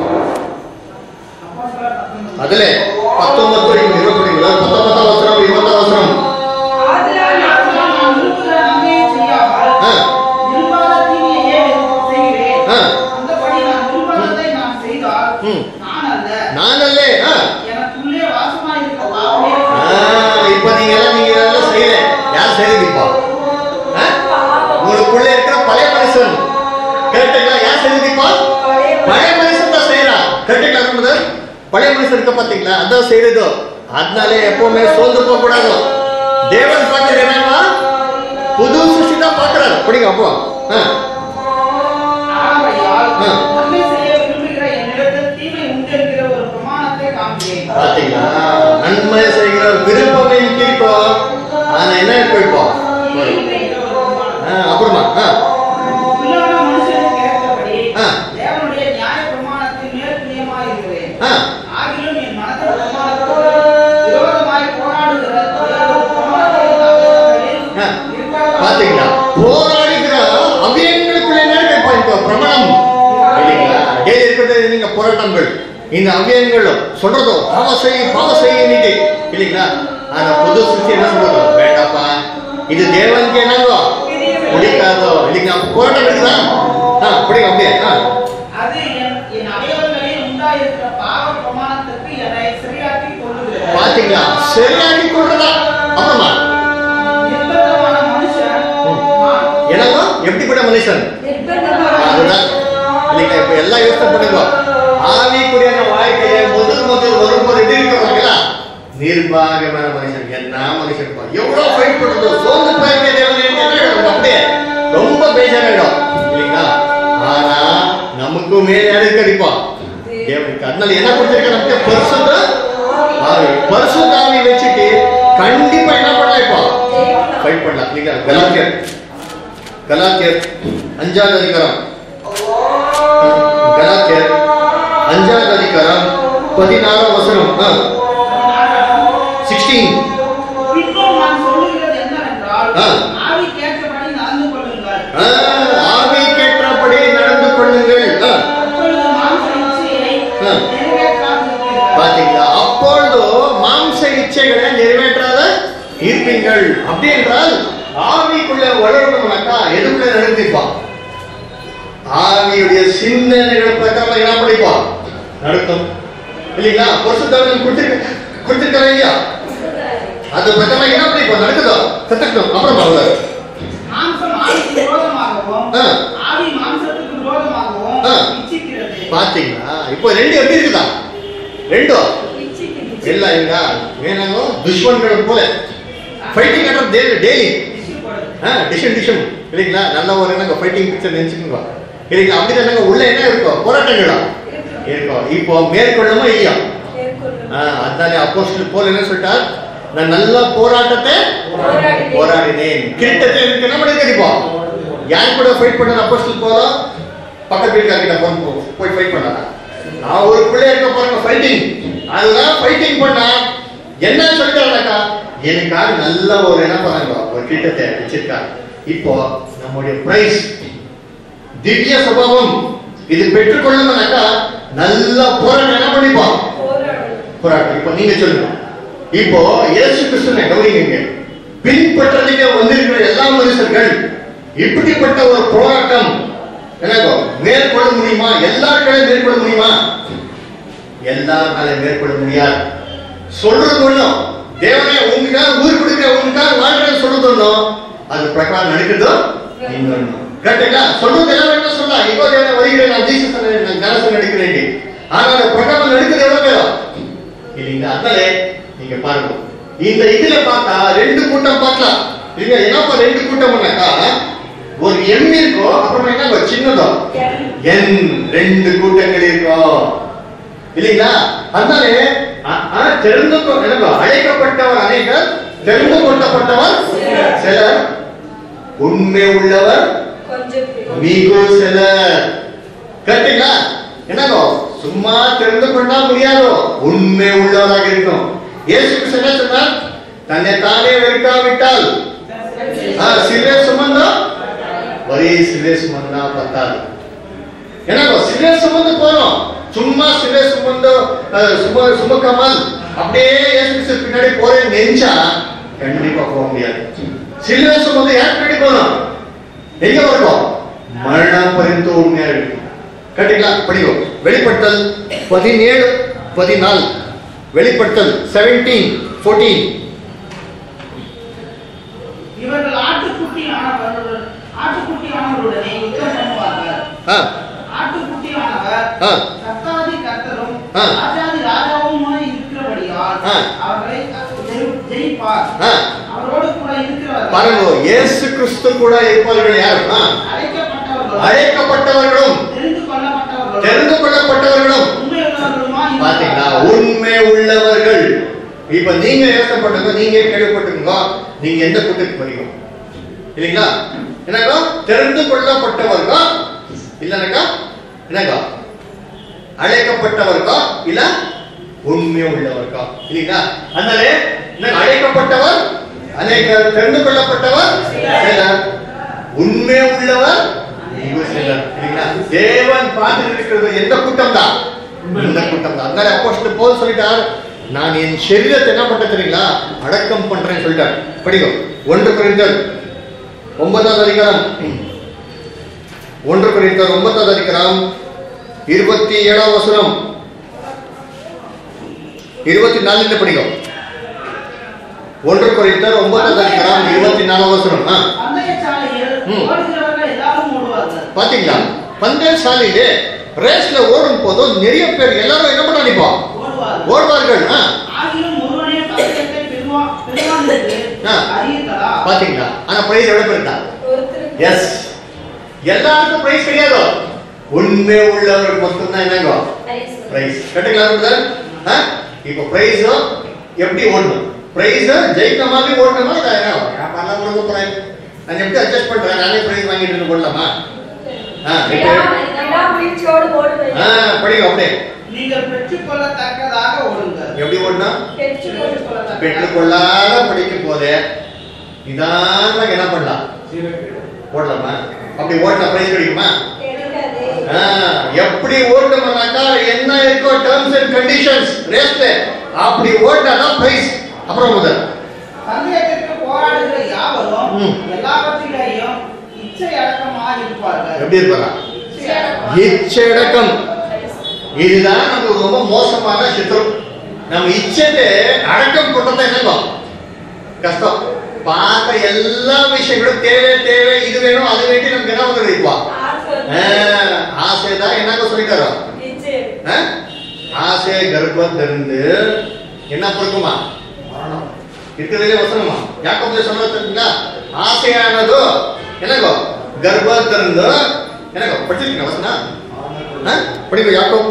அப்போஸ்தலர் பத்தொன்பது. அதுல பத்தொன்பது இருபது படிக்கிறது பத்தொன்பதாம் வசனம் இருபதாம் வசனம் ஆதலால் நான் நான் விரும்புகிற நன்மையை செய்யாமல் ஆ. விரும்பாத தீமையையே செய்கிறேன். ஆ. அந்தபடி நான் விரும்பாததை நான் செய்தால் ம். நான் அல்ல நானல்லே ஆ. எனக்குள்ளே வாசமாயிருக்கிற பாவமே ஆ, இப்ப நீங்க எல்லாம் நீங்க எல்லாம் செய்யல யார் செய்யறது இப்போ ஆ? உங்களுக்குள்ள இருக்கிற பழைய மனுஷன் கரெக்டுங்களா யார் செய்யறது இப்போ பழைய மனுஷன் தான் செய்யறான் கரெக்டுங்களா சொல்றது பழைய மனுஷன் இருக்க பாத்தீங்களா அதான் செய்யறது அதனாலே எப்பவுமே சோர்ந்து போக கூடாது தேவன் பார்க்கறது என்னவா புது சிருஷ்டி தான் பாக்குறாரு படிங்க அப்போ ஆ. ஆகையால் ஆ. நன்மை செய்ய விரும்புகிற என்னிடத்தில் தீமை உண்டு என்கிற ஒரு பிரமாணத்தை காண்கிறேன் பாத்தீங்களா நன்மை செய்கிற விருப்பம் இருக்கும் ஆனா என்ன போயிருப்போம் தீமை உண்டு என்கிற ஒரு பிரமாணம். ஆ, அப்புறமா ஆ. நீங்க அவ்வியங்கள் சொல்றதோ பாவ செய் பாவ செய்யிட்டு இல்லைங்களா ஆனா புது சிருஷ்டி என்ன சொல்றதோ வேண்டாப்பா இது தேவனுக்கு என்னங்கோ பிடிக்காதோ இல்லைங்களா அப்ப போராட்டம் இருக்குதா ஆ பிடிக்கும் அப்படியே ஆ அது என் என் அவயவங்களில் உண்டாயிருக்கிற பாவ பிரமாணத்திற்கு என்னை சரியாக்கி கொள்ளுகிறது பாத்தீங்களா சரியாகி கொள்றதா ஆமாமா நிர்பந்தமான மனுஷன் நான் என்னங்கோ எப்படிப்பட்ட மனுஷன் அதுதான் இல்லைங்களா இப்ப எல்லாம் யோசனை பண்ணுங்க ஆவிக்குரியான வாழ்க்கையை முதல் முதல் வரும்போது எப்படி இருக்கிறாங்களா நிர்வாகமான மனுஷன் என்ன மனுஷன் பா. எவ்வளவு ஃபைட் பண்றது சோர்ந்து போயிருக்க தேவனே என்ன ஆயிடும் அப்படியே ரொம்ப பேஜாராயிடும் இல்லைங்களா ஆனா நமக்கும் மேல யாருக்கு அடிப்போம் தேவனுக்கு அதனால என்ன கொடுத்திருக்க நமக்கு பரிசுத்த ஆவி பரிசுத்த ஆவி வச்சுட்டு கண்டிப்பா என்ன பண்ணலாம் இப்போ ஃபைட் பண்ணலாம் இல்லைங்களா கலாத்தியர் கலாத்தியர் அஞ்சாவது அதிகாரம் கலாத்தியர் அஞ்சாவது அதிகாரம் பதினாறாம் வசனம் சிக்ஸ்டீன் பின்னும் நான் சொல்லுகிறது என்னவென்றால் ஆ. ஆவிக்கேற்றபடி நடந்து கொள்ளுங்கள் ஆவிக்கேற்றபடி நடந்து கொள்ளுங்கள் ஆ, அப்பொழுது மாம்ச இச்சையை ஆ. நிறைவேற்றாதிருப்பீர்கள். பாத்தீங்களா அப்பொழுது மாம்ச இச்சைகளை நிறைவேற்றாத இருப்பீங்கள் அப்படி என்றால் ஆவிக்குள்ள வளரணும்னாக்கா எதுக்குள்ள நடந்திருப்பான் ஆவியுடைய சிந்தனைகள் பிரகாரம் என்ன படிப்பான் நடக்கும் இல்லைங்களா பரிசுத்தவர்கள் கொடுத்திருக்க கொடுத்திருக்காங்க இல்லையா அது பிரகாரம் என்ன படிப்போம் நடக்குதோ கத்துக்கணும் அப்புறம் அவ்வளவு மாம்சம் ஆவிக்கு விரோதமாகவும் ஆ. ஆவி மாம்சத்துக்கு விரோதமாகவும் ஆ. இச்சிக்கிறது பாத்தீங்களா இப்போ ரெண்டு எப்படி இருக்குதா ரெண்டும் எல்லாம் இல்ல ஏனாங்கோ துஷ்மன்கள் போல ஃபைட்டிங் ஆடுறது டெய்லி டெய்லி இச்சிப்படுது. டிஷன் டிஷன் இல்லைங்களா நல்ல ஒரு என்னங்க ஃபைட்டிங் பிக்சர் நினைச்சுக்கோங்க இல்லைங்களா அப்படி தானங்க உள்ள என்ன இருக்கும் போராட்டங்களா இருக்கும் இப்போ மேற்கொள்ளமா இல்லையா ஆ, அதனாலே அப்போஸ்தலர் போல் என்ன சொல்லிட்டார் நான் நல்ல போராட்டத்தை போராடினேன். போராடினேன் கிட்டத்தை எனக்கு என்ன பண்ணி கிடைப்போம் யார் கூட ஃபைட் பண்ண அப்போஸ்தலர் போல பக்கத்து வீட்டுக்காரங்க போய் போய் ஃபைட் பண்ணாரா நான் ஒரு பிள்ளை இருக்க போறேன் ஃபைட்டிங் அதுதான் ஃபைட்டிங் பண்ணா என்ன சொல்லிட்டாருனாக்கா எனக்காக நல்ல ஒரு என்ன பண்ணாங்க ஒரு கிட்டத்தை வச்சிருக்காங்க இப்போ நம்முடைய பிரைஸ் திவ்ய சுபாவம் இது பெற்றுக்கொள்ளணும்னாக்கா நல்ல போராட்டம் என்ன பண்ணிப்போம் போராட்டம் இப்போ நீங்க சொல்லுங்க இப்போ இயேசு கிறிஸ்துவை கவனிங்க பின்பற்றதுக்கு வந்திருக்கிற எல்லா மனுஷர்கள் இப்படிப்பட்ட ஒரு போராட்டம் என்னங்கோ மேற்கொள்ள முடியுமா எல்லாருக்களையும் மேற்கொள்ள முடியுமா எல்லாருனால மேற்கொள்ள முடியாது சொல்றது ஒண்ணும் தேவனே உங்களுக்காக ஊர் கொடுக்கிற உங்களுக்காக வாழ்க்கை சொல்றது ஒண்ணும் அது பிரகாரம் நடக்குதோ இன்னொன்னு கரெக்டுங்களா சொல்றது எல்லாம் என்ன சொல்லலாம் இப்போ தேவனே வருகிறேன் நான் ஜீசஸ் நான் கலசம் நடிக்கிறேன் ஆனா அந்த பிரகாரம் நடக்குது எவ்வளவு பேரும் இல்லைங்களா அதனால நீங்க பாருங்க இந்த இதுல பார்த்தா ரெண்டு கூட்டம் பார்க்கலாம் இல்லைங்க என்னப்பா ரெண்டு கூட்டம்னாக்கா ஒரு எம் இருக்கும் அப்புறமா என்ன ஒரு சின்னதோ என் ரெண்டு கூட்டங்கள் இருக்கும் இல்லைங்களா அதனால அ- ஆனா தெரிந்து கொ- என்னங்க, அழைக்கப்பட்டவர் அநேகர் தெரிந்து கொள்ளப்பட்டவர் சிலர் உண்மை உள்ளவர் கொஞ்சம் பேர். மிகு சிலர் கரெக்டுங்களா என்னங்கோ சும்மா தெரிந்து கொண்டா முடியாதோ உண்மை உள்ளவராக இருக்கும் இயேசு கிறிஸ்து என்ன சொன்னார் தன்னை தானே வெறுக்காவிட்டால் ஆ, சிலுவை சுமந்தா ஒரே சிலுவை சுமந்தா பத்தாது என்னங்கோ சிலுவை சுமந்து போறோம் சும்மா சிலுவை சுமந்து அஹ், சும சுமக்காமல் அப்படியே இயேசு கிறிஸ்து பின்னாடி போறேன்னு நினைச்சா கண்டிப்பா போக முடியாது சிலுவை சுமந்து யார் பின்னாடி போகணும் எங்க வருவோம் மரணம் பரிந்து உண்மையா இருக்கும் கரெக்டுங்களா படிக்கும் வெளிப்படுத்தல் பதினேழு பதினாலு வெளிப்படுத்தல் செவன்டீன் ஃபோர்டீன் இவர்கள் ஆட்டுக்குட்டி ஆனவர்கள் ஆட்டுக்குட்டி ஆனவருடனே யுத்தம் பண்ணுவார்கள் ஆ ஆட்டுக்குட்டியானவர் ஆ கர்த்தாதி கர்த்தரும் ஆ. ராஜாதி ராஜாவுமாய் இருக்கிறபடியால் ஆ. அவர்களை ஜெயி- ஜெயிப்பார் ஆ அவரோடு கூட இருக்கிறவர்கள் பாருங்க இயேசு கிறிஸ்து கூட இருப்பவர்கள் யார் ஆ, அழைக்கப்பட்டவர்களும் அழைக்கப்பட்டவர்களும் தெரிந்து கொள்ளப்பட்டவர்களும் தெரிந்து கொள்ளப்பட்டவர்களும் உண்மையுள்ளவர்களுமாய் பாத்தீங்களா இருக்கிறார்கள். உண்மை உள்ளவர்கள் இப்ப நீங்க யோசனைப்பட்டவங்க நீங்க கேள்விப்பட்டிருக்கீங்க நீங்க எந்த கூட்டத்துக்கு போறீங்க இல்லைங்களா என்னக்கா தெரிந்து கொள்ளப்பட்டவர்களா இல்லைனாக்கா என்னக்கா அழைக்கப்பட்டவர்களா இல்ல உண்மை உள்ளவர்களா இல்லைங்களா அதனால என்ன அழைக்கப்பட்டவர் அநேகர் தெரிந்து கொள்ளப்பட்டவர் சிலர் உண்மை உள்ளவர் மிகு சிலர் இல்லைங்களா தேவன் பார்த்து இருக்கிறது எந்த கூட்டம் தான் இந்த கூட்டம் தான் அதனால அப்போ போல் சொல்லிட்டார் நான் என் சரீரத்தை என்ன பண்றேன் தெரியுங்களா அடக்கம் பண்றேன்னு சொல்லிட்டார் படிக்கும் ஒன்று குறைந்தர் ஒன்பதாவது அதிகாரம் ஒன்று குறைந்தர் ஒன்பதாவது அதிகாரம் இருபத்தி ஏழாம் வசனம் இருபத்தி நாலுல படிக்கும் ஒன்று குறைந்தர் ஒன்பதாவது அதிகாரம் இருபத்தி நாலாம் வசனம் ஆ பந்தய சாலையில் ம். ஓடுகிறவர்கள் எல்லாரும் ஓடுவார்கள் பாத்தீங்களா பந்தய சாலையிலே ரேஸ்ல ஓடும் போதும் நிறைய பேர் எல்லாரும் என்ன பண்ண நினைப்போம் ஓடுவார்கள் ஓடுவார்கள் ஆ, ஆகிலும் ஒருவனே பந்தயத்தை பெறுவான் பெறுவான் என்று ஆ. அறியீர்களா பாத்தீங்களா ஆனா பிரைஸ் எவ்வளவு பேர் தான் ஒருத்தருக்கு எஸ் எல்லாருக்கும் பிரைஸ் கிடையாது உண்மை உள்ளவருக்கு மட்டும்தான் என்னங்க பிரைஸ் கரெக்டுங்களா சார் ஆ? இப்போ பிரைஸ் எப்படி ஓடணும் பிரைஸ் ஜெயிக்க மாதிரி ஓடணுமா இல்ல என்ன வியாபாரம் கொடுக்க போறேன் நான் எப்படி அட்ஜஸ்ட் பண்றேன் நானே பிரைஸ் வாங்கிட்டு போடலாமா ஆ இப்போ விடாமுயற்சியோடு ஓடுவது ஆ படிங்க அப்படியே நீங்கள் பெற்றுக்கொள்ளத்தக்கதாக ஓடுங்கள் எப்படி ஓடணும் பெற்றுக்கொண்டு போகலாம் பெற்றுக்கொள்ளாத படிக்கும் போதே நிதானமா என்ன பண்ணலாம் ஓடலாமா அப்படி ஓட்டினா பிரைஸ் கிடைக்குமா கிடைக்காது ஆ, எப்படி ஓட்டணும்னாக்கா என்ன இருக்கோ டேர்ம்ஸ் அண்ட் கண்டிஷன்ஸ் ரேஸ்ல அப்படி ஓட்டாதான் பிரைஸ் அப்புறம் முதல் பந்தயத்திற்கு போராடுகிற யாவரும் ம். எல்லாவற்றிலேயும் இச்சை அடக்கமாக இருப்பார்கள் எப்படி இருப்பாரா இச்சை அடக்கமாக இச்சடக்கம் இதுதான் நமக்கு ரொம்ப மோசமான சித்திரம் நம்ம இச்சத்தை அடக்கம் பண்றது என்னங்க கஷ்டம் பார்த்த எல்லா விஷயங்களும் தேவை தேவை இது வேணும் அது வேண்டி நமக்கு என்ன வந்து இருப்பா ஆசை தான் என்னங்க சொல்லிட்டாரோ நிச்சயம் ஆ? ஆசை கர்ப்பம் தெரிந்து என்ன பொறுக்குமா இருக்கிறதே வசனமா யாக்கோபுல சொல்றதுங்களா ஆசையானதோ என்னங்கோ கர்ப்பம் திறந்து என்னங்கோ படிச்சிருக்கீங்க வசனம் ஆ? படிங்க யாக்கோப்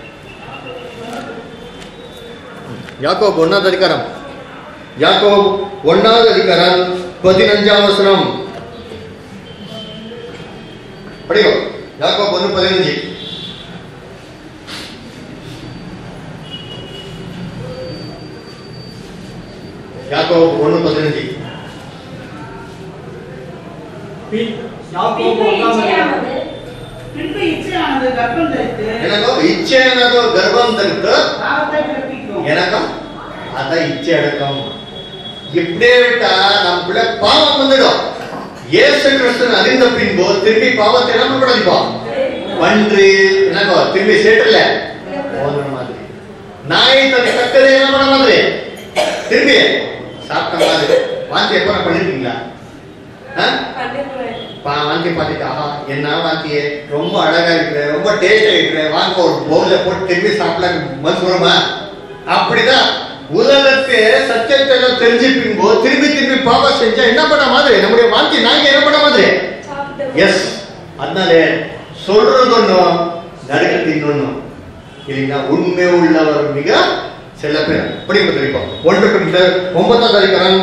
யாக்கோப் ஒன்னாவது அதிகாரம் யாக்கோப் ஒன்னாவது அதிகாரம் பதினஞ்சாம் வசனம் படிங்க யாக்கோப் ஒன்று பதினஞ்சு யாக்கோப் ஒன்று பதினஞ்சு பின் யாக்கோபு பின்பு ஒன்றாம் அதிகாரம். இச்சையானது பின்பு இச்சையானது கர்ப்பம் தரித்து எனக்கோ இச்சையானதோ கர்ப்பம் தரித்து பாவத்தை பிறப்பிக்கும் எனக்கும் அதான் இச்சை அடக்கம் இப்படியே விட்டா நமக்குள்ள பாவம் வந்துடும் இயேசு கிறிஸ்துவன் அறிந்த பின்பு திரும்பி பாவத்தை என்ன பண்ணக்கூடாதுப்பா பன்று என்னக்கோ திரும்பி சேட்டல போதுற மாதிரி நாய் தன் கக்கதை என்ன பண்ண மாதிரி திரும்பி சாப்பிட்ட மாதிரி வாந்தி எப்ப பண்ணிருக்கீங்களா ஆ? கண்டிப்பாக பா வாங்கி பார்த்துட்டு ஆஹா என்ன வாங்கியே ரொம்ப அழகா இருக்கிற ரொம்ப டேஸ்டா இருக்கிற வாங்க ஒரு பவுல போட்டு திரும்பி சாப்பிடலாம் மனசு வருமா அப்படிதான் உலகத்தை சத்தியத்தை எல்லாம் தெரிஞ்சு பின்போ திரும்பி திரும்பி பாவம் செஞ்சா என்ன பண்ண மாதிரி நம்முடைய வாங்கி நாங்க என்ன பண்ண மாதிரி சாப்பிட்டு எஸ் அதனால சொல்றது ஒண்ணும் நடக்கிறது இன்னொன்னும் இல்லைங்களா உண்மை உள்ளவர் மிக சில பேர் படிங்க தெரிவிப்போம் ஒன்று குறித்த ஒன்பதாவது அதிகாரம்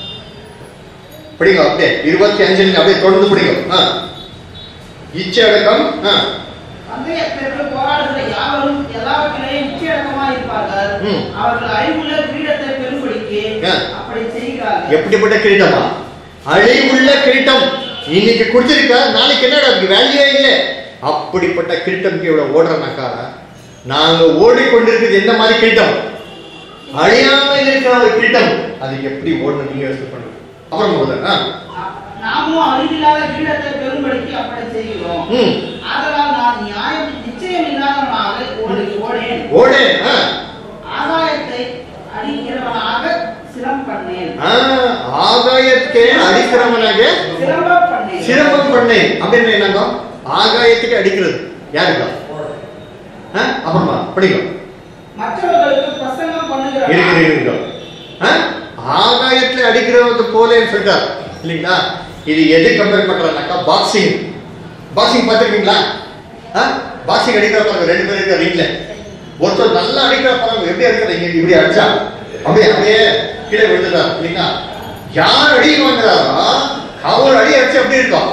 படிங்க அப்படியே இருபத்தி அஞ்சு அப்படியே தொடர்ந்து படிங்க ஆ இச்சை அடக்கம் ஆ பந்தயத்திற்கு போராடுகிற யாவரும் எல்லாவற்றிலேயும் இச்சை அடக்கமாக இருப்பார்கள் ம். அவர்கள் அறிவுள்ள கிரீடத்தை பெறும்படிக்கு ஆ. அப்படி செய்கிறார்கள் எப்படிப்பட்ட கிரீட்டமா அழிவுள்ள கிரீட்டம் இன்னைக்கு குடிச்சிருக்க நாளைக்கு என்னடா அதுக்கு வேல்யூவே இல்லை அப்படிப்பட்ட கிரீட்டம் கீழே ஓடுறனாக்கா நாங்க ஓடிக்கொண்டிருக்கிறது எந்த மாதிரி கிரீட்டம் அழியாமல் இருக்கிற ஒரு கிரீட்டம் அதுக்கு எப்படி ஓடணும் நீங்க யோசனை பண்ணுங்க அப்புறம் முதல்ல ஆ. நாமும் அறிவில்லாத கிரீடத்தை பெறும்படிக்கு அப்படி செய்கிறோம் ம் ஆதலால் நான் நியாயம் நிச்சயம் இல்லாதவனாக ஓடி ஓடேன் ஓடே ஆ ஆதாயத்தை அடிக்கிறவனாக சிரம் பண்ணேன் ஆ, ஆகாயத்தை அடிக்கிறவனாக சிரமம் பண்ணேன் சிரமம் பண்ணேன் அப்படின்னு என்னங்க ஆகாயத்துக்கு அடிக்கிறது யாருக்கா ஆ, அப்புறமா படிக்கும் மற்றவர்களுக்கு பிரசங்கம் பண்ணுகிற இருக்குது இருக்குது ஆ? ஆகாயத்துல அடிக்கிறது போலேன்னு சொல்லிட்டார் இல்லைங்களா இது எது கம்பேர் பண்றாங்கனாக்கா பாக்ஸிங் பாக்ஸிங் பார்த்துருக்கீங்களா பாக்ஸிங் அடிக்கிற பாருங்க ரெண்டு பேர் இருக்க ரிங்ல ஒருத்தர் நல்லா அடிக்கிற பாருங்க எப்படி அடிக்கிற இங்க இப்படி அடிச்சா அப்படியே அப்படியே கீழே விழுந்துட்டார் இல்லைங்களா யார் அடி வாங்குறாரோ அவர் அடி அடிச்சு எப்படி இருக்கும்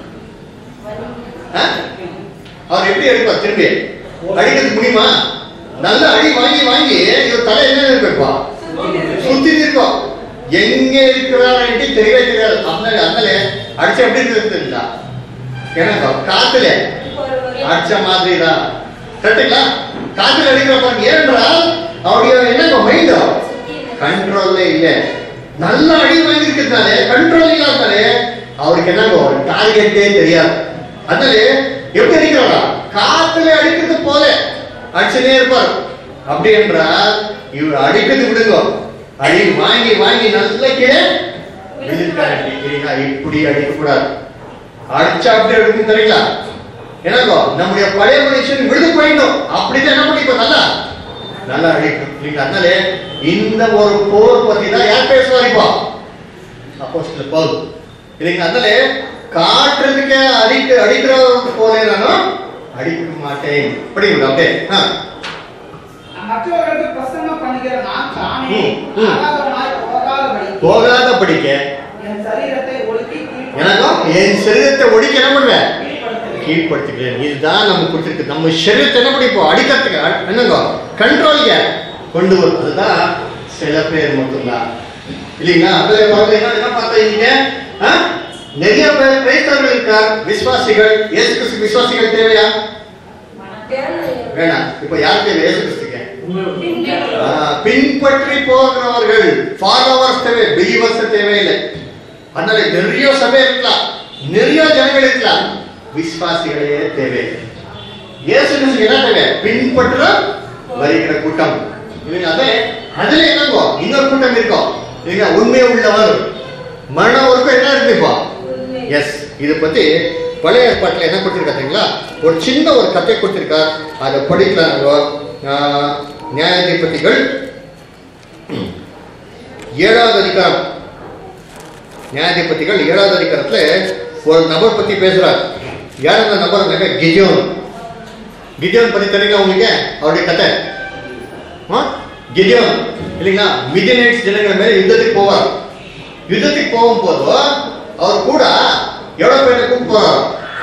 ஆ? அவர் எப்படி அடிப்பார் திரும்பி அடிக்கிறதுக்கு முடியுமா நல்ல அடி வாங்கி வாங்கி இவர் தலை என்ன இருப்பா சுத்தி இருக்கும் எங்க இருக்கிறாரு தெரியவே தெரியாது அதனால அதனால அடிச்ச எப்படி இருக்குது தெரியல எனக்கு காத்துல அடிச்ச மாதிரி தான் கரெக்டுங்களா காத்துல அடிக்கிறப்ப ஏனென்றால் அவருடைய என்ன மைண்ட் கண்ட்ரோல்ல இல்ல நல்ல அடி வாங்கிருக்கிறதுனால கண்ட்ரோல் இல்லாதனாலே அவருக்கு என்னங்கோ டார்கெட்டே தெரியாது அதனால எப்படி அடிக்கிறாரா காத்துல அடிக்கிறது போல அடிச்சுனே இருப்பார் அப்படி என்றால் இவர் அடிக்கிறது விடுங்க அடி வாங்கி வாங்கி நல்ல கீழே விழுந்துட்டாரு இல்லைங்களா இப்படி அடிக்கக்கூடாது அடிச்சா அப்படியே அடிக்கும் தெரியுங்களா என்னங்கோ நம்முடைய பழைய மனுஷன் விழுந்து போயிடணும் அப்படிதான் என்ன பண்ணிப்போம் நல்லா நல்லா அடிக்கும் இல்லைங்களா அதனால இந்த ஒரு போர் பத்தி தான் யார் பேசுவார் இப்போ அப்போஸ்தலர் பவுல் இல்லைங்களா அதனால காட்டுறதுக்கு அடிக்க அடிக்கிற போல நானும் அடிக்க மாட்டேன் படிக்கணும் அப்படியே ஆ மற்றவர்களுக்கு பிரசங்கம் பண்ணுகிற நான் தானே ம், ம். ஆகாதவனாய் போகாதபடி போகாத படிக்க என் சரீரத்தை ஒடுக்கி எனக்கும் என் சரீரத்தை ஒடிக்க என்ன பண்ணுவேன் கீழ்ப்படுத்துகிறேன். கீழ்படுத்துகிறேன் இதுதான் நம்ம கொடுத்துருக்கு நம்ம சரீரத்தை என்ன படிப்போம் அடிக்கிறதுக்கு என்னங்க கண்ட்ரோல்ங்க கொண்டு வரும் அதுதான் சில பேர் மட்டும்தான் இல்லைங்களா அதுல பாருங்க என்ன என்ன பார்த்தீங்க ஆ? நிறைய பேர் கிரைஸ்தவர்கள் இருக்கார் விசுவாசிகள் இயேசு கிறிஸ்து விசுவாசிகள் தேவையா வேணாம் இப்போ யார் தேவை இயேசு கிறிஸ்துக்கு ஆ, பின்பற்றி போகிறவர்கள் ஃபாலோவர்ஸ் தேவை பிலீவர்ஸ் தேவையில்லை அதனால நிறைய சபை இருக்கலாம் நிறைய ஜனங்கள் இருக்கலாம் விசுவாசிகளே தேவை இயேசு கிறிஸ்துக்கு என்ன தேவை பின்பற்ற வருகிற கூட்டம் இல்லைங்க அதே அதுல என்னங்கோ இன்னொரு கூட்டம் இருக்கும் இல்லைங்க உண்மை உள்ளவர் மரணம் வரைக்கும் என்ன இருக்கு இப்போ எஸ் இது பத்தி பழைய ஏற்பாட்டில் என்ன கொடுத்திருக்காங்களா ஒரு சின்ன ஒரு கதை கொடுத்திருக்கார் அதை படிக்கலாம் நியாயாதிபதிகள் ம், ஏழாவது அதிகாரம் நியாயாதிபதிகள் ஏழாவது அதிகாரத்துல ஒரு நபர் பத்தி பேசுறார் யார் அந்த நபர் கிஜோன் கிஜோன் பத்தி தெரியுங்க உங்களுக்கு அவருடைய கதை ஆ? கிஜோன் இல்லைங்களா மிதினைட்ஸ் ஜனங்கள் மேல யுத்தத்துக்கு போவார் யுத்தத்துக்கு போகும்போது அவர் கூட எவ்வளவு பேரை கூப்பிட்டு போறார்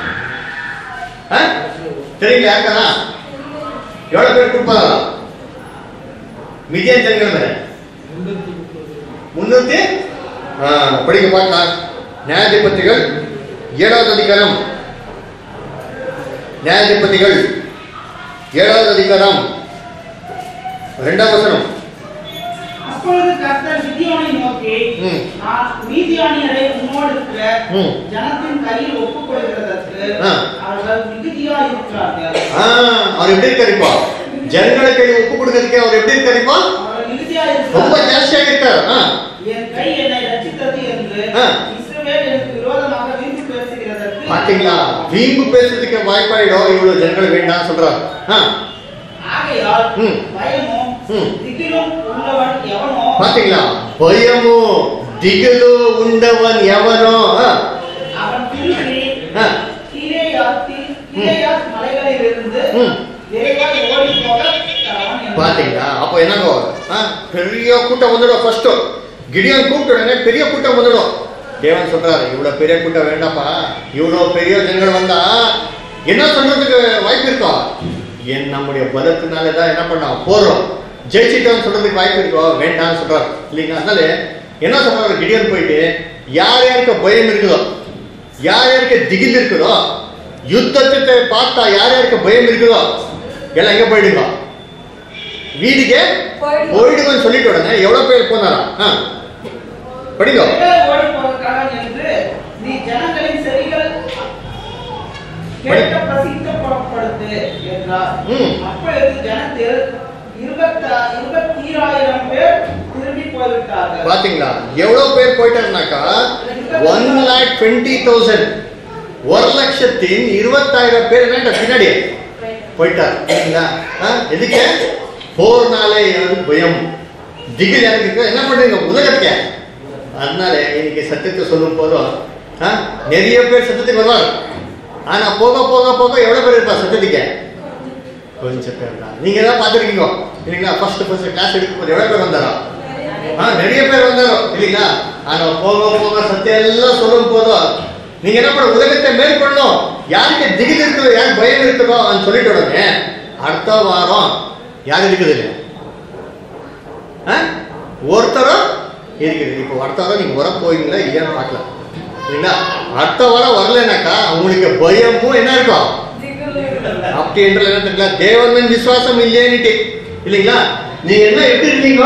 ஆ? தெரியுங்களா யாருக்கா எவ்வளவு பேர் கூப்பிட்டு போறாரா மிதியன் ஜனங்கள் மேல முன்னூத்தி ஆ, படிக்க பார்க்கலாம் நியாயாதிபதிகள் ஏழாவது அதிகாரம் நியாயாதிபதிகள் ஏழாவது அதிகாரம் ரெண்டாம் வசனம் அப்பொழுது கர்த்தர் கிதியோனை நோக்கி ம். நான் மீதியானியரை உன்னோடு இருக்கிற ம். ஜனத்தின் கையில் ஒப்புக் கொடுக்கிறதற்கு ஆ. அவர்கள் மிகுதியா இருக்கிறார்கள் ஆ, அவர் எப்படி இருக்காரு இப்போ ஜனங்களுக்கு ஒப்பு கொடுக்கறதுக்கு அவர் எப்படி இருக்காரு இப்போ அவர்கள் மிகுதியா ரொம்ப இருக்கிறார்கள் ஜாஸ்தியாக இருக்காரு ஆ, என் கை என்னை ரட்சித்தது என்று ஆ. இஸ்ரவேல் எனக்கு விரோதமாக வீழ்ச்சி பேசுகிறதற்கு பாத்தீங்களா வீம்பு பேசுறதுக்கு வாய்ப்பாயிடும் இவ்வளவு ஜனங்கள் வேண்டாம் சொல்றாரு ஆ, ஆகையால் ம். பயமும் ம். திகிலும் உள்ளவன் எவனோ பாத்தீங்களா பயமு திகிலு உண்டவன் எவனோ ஆ, அவன் திரும்பி ஆ, கீழேயாத்தில் கீழேயாத் மலைகளிலிருந்து ம். விரைவாய் ஓடி போக கடவன் என்றார். பாத்தீங்களா அப்போ என்னங்கோ ஆ, பெரிய கூட்டம் வந்துடும் ஃபர்ஸ்ட் கிடியன் கூப்பிட்ட உடனே பெரிய கூட்டம் வந்துடும் தேவன் சொல்றாரு இவ்வளவு பெரிய கூட்டம் வேண்டாப்பா இவ்வளவு பெரிய ஜனங்கள் வந்தா என்ன சொல்றதுக்கு வாய்ப்பு இருக்கும் என் நம்முடைய பலத்தினால தான் என்ன பண்ணோம் போறோம் ஜெயிச்சிட்டோம்னு சொல்றதுக்கு வாய்ப்பு இருக்கோ வேண்டாம்னு சொல்றாரு இல்லைங்களா அதனால என்ன சொல்றாரு கிடியன் போயிட்டு யார் யாருக்கு பயம் இருக்குதோ யார் யாருக்கு திகில் இருக்குதோ யுத்தத்தை பார்த்தா யார் யாருக்கு பயம் இருக்குதோ எல்லாம் எங்க போயிடுங்க வீட்டுக்கு போயிடுங்க. போயிடுங்கன்னு சொல்லிட்டு உடனே எவ்வளவு பேர் போனாரா ஆ. படிங்க விரைவாய் ஓடி போக கடவன் என்று நீ ஜனங்களின் செவிகள் கேட்க பிரசித்தப்படுத்து என்றார் ம். அப்பொழுது ஜனத்தில் இருபத்த இருபத்தீராயிரம் பேர் திரும்பி போய்விட்டார்கள் பாத்தீங்களா எவ்வளவு பேர் போயிட்டாருனாக்கா ஒன் லேக் டுவெண்ட்டி தௌசண்ட் ஒரு லட்சத்தின் இருபத்தாயிரம் பேர் என்ன பின்னாடி போயிட்டார் சரிங்களா ஆ, எதுக்கு போர்னாலே எனக்கு பயம் திகில் எனக்கு இருக்கு. என்ன பண்றீங்க உலகத்துக்கு அதனால இன்னைக்கு சத்தியத்தை சொல்லும் போதும் ஆ, நிறைய பேர் சத்தியத்துக்கு வருவார் ஆனா போக போக போக எவ்வளவு பேர் இருப்பா சத்தியத்துக்கு கொஞ்சம் பேர் தான் நீங்க தான் பார்த்துருக்கீங்க இல்லைங்களா ஃபர்ஸ்ட் ஃபர்ஸ்ட் கிளாஸ் எடுக்கும் போது எவ்வளவு பேர் வந்தாரா ஆ நிறைய பேர் வந்தாரோ இல்லைங்களா ஆனா போக போக சத்தியம் எல்லாம் சொல்லும் போதும் நீங்க என்ன பண்ண உலகத்தை மேற்கொள்ளணும் யாருக்கு திகில் இருக்குதோ யாருக்கு பயம் இருக்குதோ అని சொல்லிட்டு உடனே அடுத்த வாரம் யார் இருக்குது இல்லை ஆ? ஒருத்தரும் இருக்குது இப்போ அடுத்த வாரம் நீங்க வர போவீங்களா இல்லையான்னு பார்க்கலாம் சரிங்களா அடுத்த வாரம் வரலைனாக்கா உங்களுக்கு பயமும் என்ன இருக்கும் அப்படி என்றால் என்ன தெரியல தேவன் மேல் விசுவாசம் இல்லைன்னுட்டு இல்லைங்களா நீங்க என்ன எப்படி இருக்கீங்க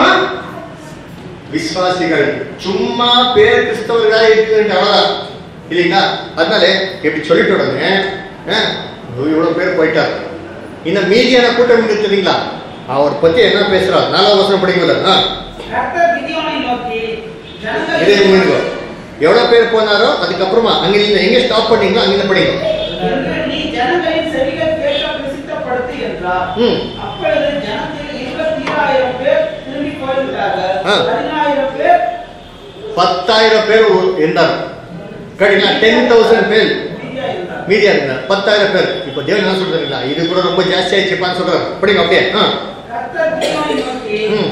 விசுவாசிகள் சும்மா பேர் கிறிஸ்தவர்களா இருக்குன்னு அவ்வளவுதான் இல்லைங்களா அதனால எப்படி சொல்லிட்டு உடனே ஆ, இவ்வளவு பேர் போயிட்டார் இன்னும் மீதியான கூட்டம் இருக்கு தெரியுங்களா அவர் பத்தி என்ன பேசுறார் நாலாவது வசனம் படிக்கல ஆ கர்த்தர் கிதியோனை நோக்கி இதே ஜனங்கள் முடிங்க எவ்வளவு பேர் போனாரோ அதுக்கப்புறமா அங்க நீங்க எங்க ஸ்டாப் பண்ணீங்களோ அங்க படிங்க என்று நீ ஜனங்களின் செவிகள் கேட்க பிரசித்தப்படுத்து என்றார் ம் அப்பொழுது ஜனத்தில் இருபத்தி ஆயிரம் பேர் திரும்பி போய்விட்டார்கள் ஆ. பதினாயிரம் பேர் பத்தாயிரம் பேர் உ- இருந்தார் கரெக்டுங்களா டென் தௌசண்ட் பேர் மீதியா இருந்தார் மீடியா இருந்தார் பத்தாயிரம் பேர் இப்போ தேவன் என்ன சொல்றீங்களா இது கூட ரொம்ப ஜாஸ்தி ஆயிடுச்சுப்பான்னு சொல்றாரு படிங்க ஓகே ஆ கர்த்தர் கிதியோனை நோக்கி ம்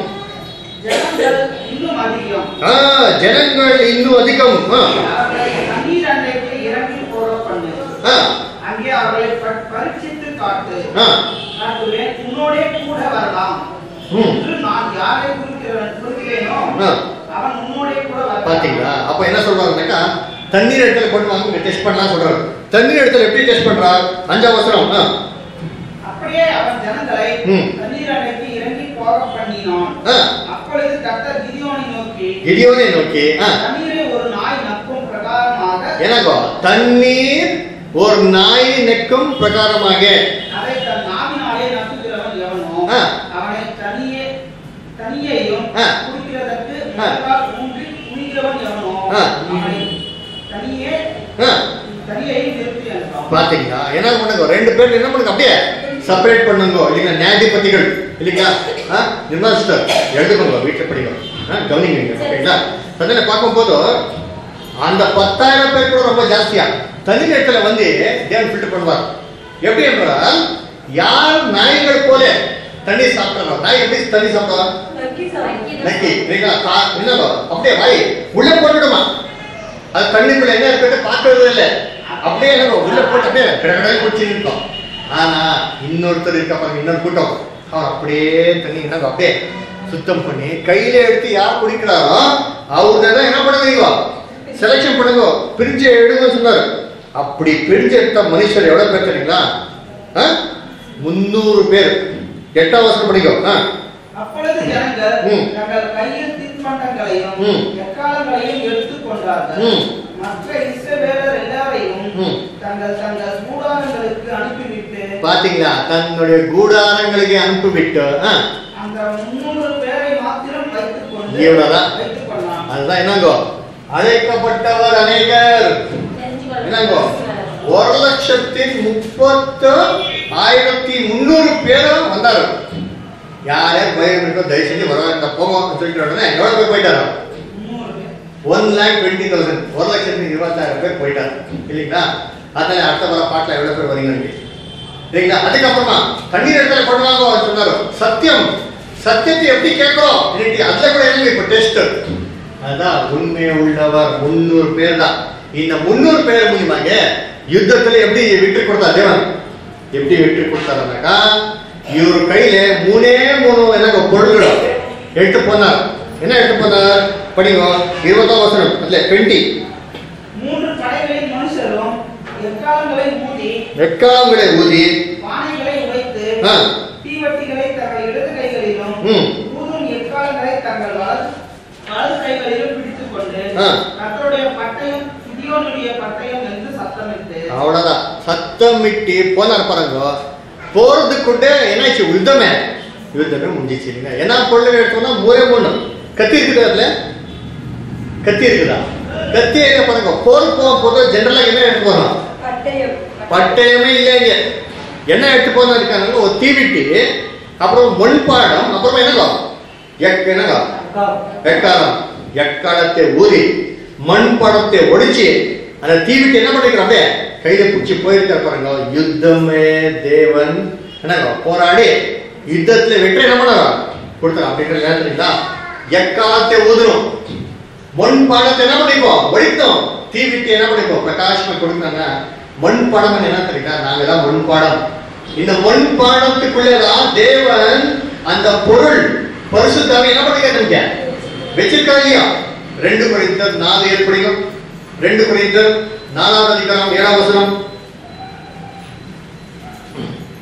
ஜனங்கள் இன்னும் அதிகம் ஆ ஜனங்கள் இன்னும் அதிகம் ஆ அவர்களை தண்ணீர் அன்றைக்கு இறங்கி போக பண்ணு ஆ அங்கே அவர்களை ப- பரீட்சித்து காட்டு ஆ காட்டுவேன் உன்னோடே கூட வரலாம் ம் என்று நான் யாரை குறிக்கிறேன் குறிக்கிறேனோ ஆ. அவன் உன்னோடே கூட வரலாம் பாத்தீங்களா அப்ப என்ன சொல்றாருனாக்கா தண்ணீர் இடத்துல கொண்டு வாங்க டெஸ்ட் பண்ணலாம் சொல்றாரு தண்ணீர் இடத்துல எப்படி டெஸ்ட் பண்றார் அஞ்சாம் வசனம் ஆ அப்படியே அவன் ஜனங்களை ம். தண்ணீர் அன்றைக்கு இறங்கி போக பண்ணினான் ஆ அப்பொழுது கர்த்தர் கிதியோனை நோக்கி கிடியோனை நோக்கி ஆ தண்ணீரை ஒரு நாய் நக்கும் பிரகாரமாக எனக்கோ தண்ணீர் ஒரு நாய் நெக்கும் பிரகாரமாக அதை தன் நாவினாலே நக்குகிறவன் எவனோ ஆ. அவனை தனியே தனியையும் ஆ. குடிக்கிறதற்கு ஆ. முழங்கால் ஊன்றி குனிகிறவன் எவனோ ஆ. அவனை தனியே ஆ தனியையும் நிறுத்தி என்றான் பாத்தீங்களா என்ன பண்ணுங்க ரெண்டு பேர் என்ன பண்ணுங்க அப்படியே செப்பரேட் பண்ணுங்க இல்லைங்களா நியாயாதிபதிகள் இல்லைங்களா ஆ நிர்மாஸ்டர் எழுதுக்கோங்க வீட்டில் படிங்க ஆ கவனிங்க நீங்க, ஓகேங்களா அதில் பார்க்கும்போது அந்த பத்தாயிரம் பேர் கூட ரொம்ப ஜாஸ்தியா தனி இடத்துல வந்து தேவன் ஃபில்டர் பண்ணுவார் எப்படி என்றால் யார் நாய்கள் போல தண்ணி சாப்பிட்றாங்க நாய் எப்படி தண்ணி சாப்பிடுவா நக்கி சாப்பிடு. நக்கி இல்லைங்களா கா- என்னங்க அப்படியே வாய் உள்ள போட்டுடுமா அது தண்ணிக்குள்ள என்ன இருக்கிறது பார்க்கறது இல்லை அப்படியே என்னங்க உள்ள போட்டு அப்படியே கடற்கடை குடிச்சு இருக்கோம் ஆனா இன்னொருத்தர் இருக்க பாருங்க இன்னொரு கூட்டம் அவர் அப்படியே தண்ணி என்னங்க அப்படியே சுத்தம் பண்ணி கையில எடுத்து யார் குடிக்கிறாரோ அவர்தான் என்ன பண்ணுவீங்க செலக்ஷன் பண்ணுங்க பிரிஞ்சு எடுங்க சொன்னாரு அப்படி பிரிஞ்சு எடுத்த மனுஷர் எவ்வளவு பேர் தெரியுங்களா ஆ? முந்நூறு பேர் எட்டாம் வருஷம் படிக்கும் ஆ அப்பொழுது ஜனங்கள் ம். தங்கள் கையில் தீர்ப்பண்டங்களையும் ம். எக்காலங்களையும் எடுத்துக் கொண்டார்கள் ம். மற்ற இஸ்ரவேலர் எல்லாரையும் ம். தங்கள் தங்கள் கூடாரங்களுக்கு அனுப்பிவிட்டு பாத்தீங்களா தன்னுடைய கூடாரங்களுக்கு அனுப்பிவிட்டு ஆ, அந்த முன்னூறு பேரை மாத்திரம் வைத்துக் கொண்டு இவ்வளவுதான். வைத்துக் கொண்டான் அதுதான் என்னங்கோ அழைக்கப்பட்டவர் அநேகர் என்னங்கோ ஒரு லட்சத்தி முப்பத்து ஆயிரத்தி முந்நூறு பேரும் வந்தாரு யார் யார் பயம் இருக்கோ தயவு செஞ்சு வருவாங்க போங்க சொல்லிட்டு உடனே எவ்வளவு பேர் போயிட்டாரோ முன்னூறு பேர் ஒன் லேக் டுவெண்ட்டி தௌசண்ட் ஒரு லட்சத்தி இருபத்தாயிரம் பேர் போயிட்டார் இல்லைங்களா அதனால அடுத்த வர பாட்டில் எவ்வளவு பேர் வரீங்க நீங்க? இல்லைங்களா அதுக்கப்புறமா தண்ணீர் இடத்துல பண்ணுவாங்க அவர் சொன்னாரு சத்தியம் சத்தியத்தை எப்படி கேட்கிறோம் இன்னைக்கு அதுல கூட இல்லை இப்ப டெஸ்ட் அதான் உண்மை உள்ளவர் முன்னூறு பேர் தான் இந்த முன்னூறு பேர் மூலியமாக யுத்தத்துல எப்படி வெற்றி கொடுத்தா தேவன் எப்படி வெற்றி கொடுத்தாருனாக்கா இவர் கையில மூணே மூணு எனக்கு பொருள்கள் எடுத்து போனார் என்ன எடுத்து போனார் படிங்க இருபதாம் வசனம் அதுல டுவெண்ட்டி மூன்று படைகளின் மனுஷரும் எக்காலங்களை ஊதி எக்காலங்களை ஊதி பானைகளை உடைத்து ஆ. தீவட்டிகளை தங்கள் இடது கைகளிலும் ம். ஊதும் எக்காலங்களை தங்கள் வலது வலது கைகளிலும் பிடித்துக் கொண்டு ஆ. கர்த்தருடைய பட்டயம் கிதியோனுடைய பட்டயம் என்று சத்தமிட்டு அவ்வளவுதான் சத்தமிட்டு போனார் பாருங்க போறதுக்குள்ளே என்னாச்சு யுத்தமே யுத்தமே முடிஞ்சிச்சு இல்லைங்க என்ன பொருள் எடுத்தோம்னா மூணே மூணு கத்தி இருக்குதா அதுல கத்தி இருக்குதா கத்தி எங்க பாருங்க போர் போகும்போது ஜென்ரலா என்ன எடுத்து போறோம் பட்டயம் பட்டயமே இல்லை இங்க என்ன எடுத்து போனா இருக்காங்க ஒரு தீவிட்டி அப்புறம் மண்பாடம் அப்புறம் என்னங்க எக் என்னங்க எக்காலம் எக்காலத்தை ஊதி மண் படத்தை ஒடிச்சு அந்த தீவிட்டு என்ன பண்ணிக்கிறோம் அப்படியே கையில பிடிச்சி போயிருக்காரு பாருங்க யுத்தமே தேவன் என்னங்க போராடி யுத்தத்துல வெற்றி என்ன பண்ணாரா கொடுத்தாங்க அப்படிங்கிற நேரத்துலங்களா எக்காலத்தை ஊதுறோம் மண் பாடத்தை என்ன பண்ணிப்போம் ஒழித்தோம் தீவிட்டு என்ன பண்ணிப்போம் பிரகாஷ்மா கொடுத்தாங்க மண் பாடம் என்ன தெரியுங்களா நாங்க தான் மண் பாடம் இந்த மண் பாடத்துக்குள்ளேதான் தேவன் அந்த பொருள் பரிசுத்தாவை என்ன பண்ணிக்க வச்சிருக்கா இல்லையா ரெண்டு குறைந்தர் நாலு ஏற்படியும் ரெண்டு குறைந்தர் நாலாவது அதிகாரம் ஏழாம் வசனம்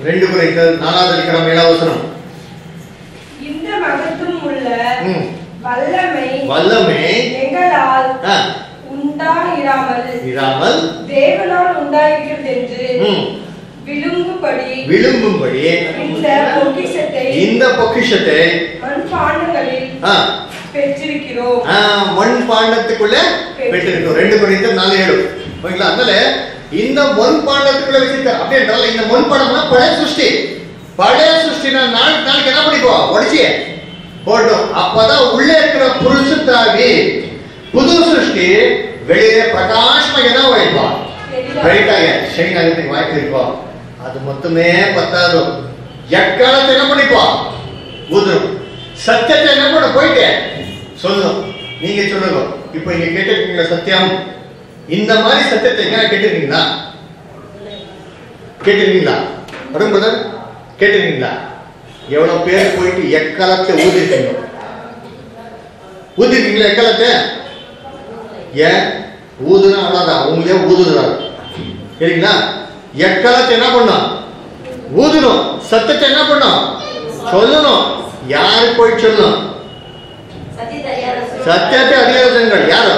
ரெண்டு குறைத்தல் நாலாவது அதிகாரம் ஏழாவது வசனம் இந்த மகத்துவம் உள்ள ம். வல்லமை வல்லமை எங்களால் ஆ, உண்டாயிராமல் இராமல் தேவனால் உண்டாயிருக்கிறது என்று ம், விழுங்கும்படி விழுங்கும்படி இந்த பொக்கிஷத்தை இந்த பொக்கிஷத்தை மண்பாண்டங்களில் ஆ, பெற்றிருக்கிறோம் ஆ, மண் பாண்டத்துக்குள்ள பெற்றிருக்கோம் ரெண்டு குறைத்தல் நாலு ஏழு ஓகேங்களா அதனால இந்த மண் பாண்டத்துக்குள்ள வச்சிருக்காரு அப்படின்றால இந்த மண் பாண்டம்னா பழைய சிருஷ்டி பழைய சிருஷ்டினா நாளைக்கு நாளைக்கு என்ன பண்ணிக்குவோம் உடச்சி போட்டோம் அப்பதான் உள்ளே இருக்கிற புருஷத்தாவி புது சிருஷ்டி வெளியே பிரகாசமா என்ன வைப்போம் பிரைட்டாக ஷைன் ஆகிறதுக்கு வாய்ப்பு இருக்கும் அது மொத்தமே பத்தாது எக்காலத்தை என்ன பண்ணிப்போம் ஊதுரும் சத்தியத்தை என்ன பண்ண போயிட்டு சொல்லணும் நீங்க சொல்லுங்க இப்போ இங்க கேட்டிருக்கீங்களா சத்தியம் இந்த மாதிரி சத்தியத்தை எங்க கேட்டிருக்கீங்களா கேட்டிருக்கீங்களா வரும் பிரதர் கேட்டிருக்கீங்களா எவ்வளவு பேர் போயிட்டு எக்காலத்தை ஊதிருக்கீங்க ஊதிருக்கீங்களா எக்காலத்தை ஏன் ஊதுனா அவ்வளவுதான் அவங்களே ஊதுறாரு சரிங்களா எக்காலத்தை என்ன பண்ணும் ஊதணும் சத்தத்தை என்ன பண்ணும் சொல்லணும் யாரு போய் சொல்லணும் சத்தியத்தை அறியாத சொல்லுங்க. சத்தியத்தை அறியாதங்கள் யாரு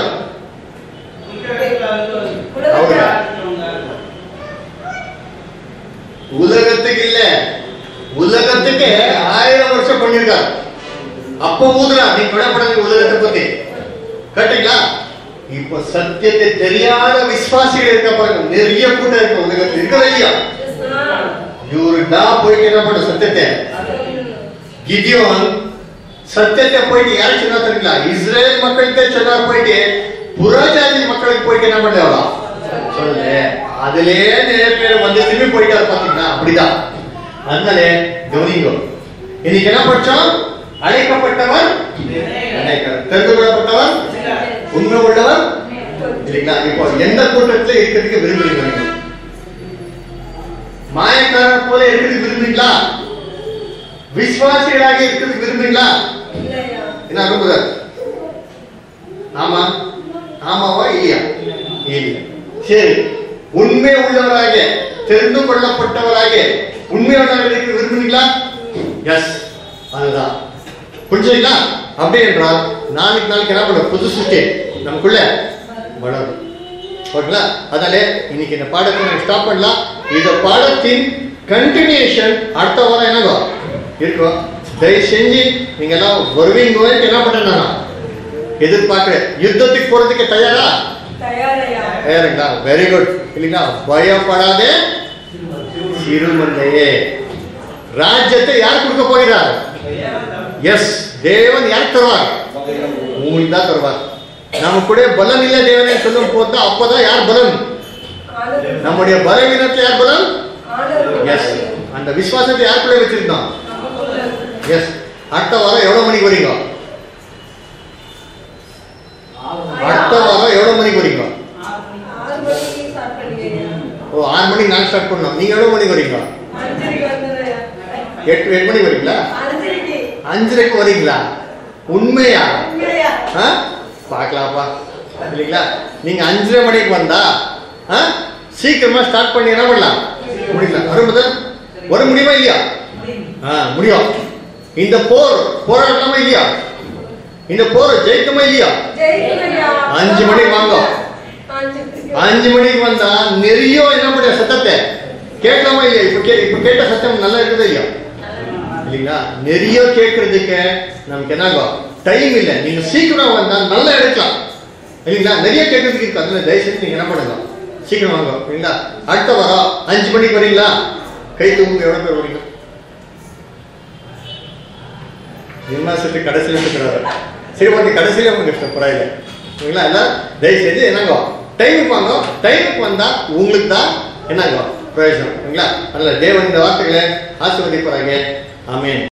உலகத்துல உலகத்துக்கு இல்ல உலகத்துக்கு ஆயிரம் வருஷம் பண்ணிருக்காரு அப்ப ஊதுறா நீ கொடப்படாத உலகத்தை பத்தி கரெக்டுங்களா இப்ப சத்தியத்தை தெரியாத விசுவாசிகள் இருக்க பாருங்க நிறைய கூட்டம் இருக்கு உலகத்துல இருக்கா இல்லையா இவரு தான் போயிட்டு என்ன பண்ண சத்தியத்தை கிதியோன் சத்தியத்தை போயிட்டு யார் சொன்னா தெரியுங்களா இஸ்ரேல் மக்களுக்கே சொன்னார் போயிட்டு புறஜாதி மக்களுக்கு போயிட்டு என்ன பண்ணவா சொல்லு அதுலயே நிறைய பேர் வந்து திரும்பி போயிட்டாரு பாத்தீங்கன்னா அப்படிதான் அதனால கவனிங்கோ இன்னைக்கு என்ன படிச்சோம் அழைக்கப்பட்டவர் அழைக்கிறார். தெரிந்து கொள்ளப்பட்டவர் உண்மை உள்ளவர் இல்லைங்களா இப்போ எந்த கூட்டத்துல இருக்கிறதுக்கு விரும்புறீங்க நீங்க? மாயக்காரர் போல இருக்கிறதுக்கு விரும்புறீங்களா விசுவாசிகளாக இருக்கிறதுக்கு விரும்புறீங்களா இல்லையா என்ன அனுப்புறார் ஆமா ஆமாவா இல்லையா இல்லையா சரி உண்மை உள்ளவராக தெரிந்து கொள்ளப்பட்டவராக உண்மையாளராக இருக்க விரும்புறீங்களா எஸ் அதுதான் புரிஞ்சுங்களா அப்படி என்றால் நாளைக்கு நாளைக்கு என்ன பண்ண புது சுத்தி நமக்குள்ள வளரும் ஓகேங்களா அதனால இன்னைக்கு இந்த பாடத்தை நம்ம ஸ்டாப் பண்ணலாம் இந்த பாடத்தின் கண்டினியூஷன் அடுத்த வாரம் என்னவா இருக்கும் தயவு செஞ்சு நீங்க எல்லாம் வருவீங்க என்ன பண்றேன் நான் எதிர்பார்க்கிறேன் யுத்தத்துக்கு போறதுக்கு தயாரா தயாரையா தயாருங்களா வெரி குட் இல்லைங்களா பயப்படாதே சிறுமந்தையே ராஜ்யத்தை யார் கொடுக்க போகிறார் எஸ் தேவன் யார் தருவார் உங்களுக்கு தான் தருவார் நம்ம கூட பலன் இல்ல தேவனே சொல்லும் போது அப்பதான் யார் பலன் ஆண்டவர் நம்முடைய பலவீனத்தை யார் பலன் ஆண்டவர் எஸ் அந்த விசுவாசத்தை யாருக்குள்ள வச்சிருந்தோம் நமக்குள்ள எஸ் அடுத்த வாரம் எவ்வளவு மணிக்கு வரீங்க அடுத்த வாரம் எவ்வளவு மணிக்கு வரீங்க ஆறு மணிக்கு ஸ்டார்ட் பண்ணிக்கிறீங்க ஓ ஆறு மணிக்கு நான் ஸ்டார்ட் பண்ணோம் நீங்க எவ்வளவு மணிக்கு வரீங்க அஞ்சரைக்கு வந்துடுறேன் எட்டு எட்டு மணிக்கு வரீங்களா அஞ்சரைக்கு அஞ்சரைக்கு வரீங்களா உண்மையா இல்லையா ஆ? பார்க்கலாம்ப்பா இல்லைங்களா நீங்க அஞ்சரை மணிக்கு வந்தா ஆ? சீக்கிரமா ஸ்டார்ட் பண்ணி என்ன பண்ணலாம் முடியலாம் வரும் முதல் வர முடியுமா இல்லையா ஆ முடியும் இந்த போர் போராடலாமா இல்லையா இந்த போர் ஜெயிக்குமா இல்லையா ஜெயிக்கலையா அஞ்சு மணிக்கு வாங்க. அஞ்சு அஞ்சு மணிக்கு வந்தா நிறைய என்ன பண்ண சத்தத்தை கேட்கலாமா இல்லையா இப்ப கே இப்ப கேட்ட சத்தம் நல்லா இருக்குதா இல்லையா இல்லைங்களா நிறைய கேட்கறதுக்கு நமக்கு என்னாகும் டைம் இல்லை நீங்க சீக்கிரம் வந்தா நல்லா எடுக்கலாம் இல்லைங்களா நிறைய கேட்கறதுக்கு இருக்கு அதுல தயவு செஞ்சு நீங்க என்ன பண்ணுங்க சீக்கிரம் வாங்க இல்லைங்களா அடுத்த வாரம் அஞ்சு மணிக்கு வரீங்களா கை தூங்க எவ்வளவு பேர் வரீங்க யூனிவர்சிட்டி கடைசியில இருக்கிறாரு சரி ஓகே கடைசியில உங்களுக்கு இஷ்டம் பரவாயில்ல இல்லைங்களா எல்லாம் தயவு செஞ்சு என்னங்க டைமுக்கு வாங்க டைமுக்கு வந்தா உங்களுக்கு தான் என்னங்க பிரயோஜனம் இல்லைங்களா அதனால தேவன் இந்த வார்த்தைகளை ஆசீர்வதிப்பாங்க ஆமென்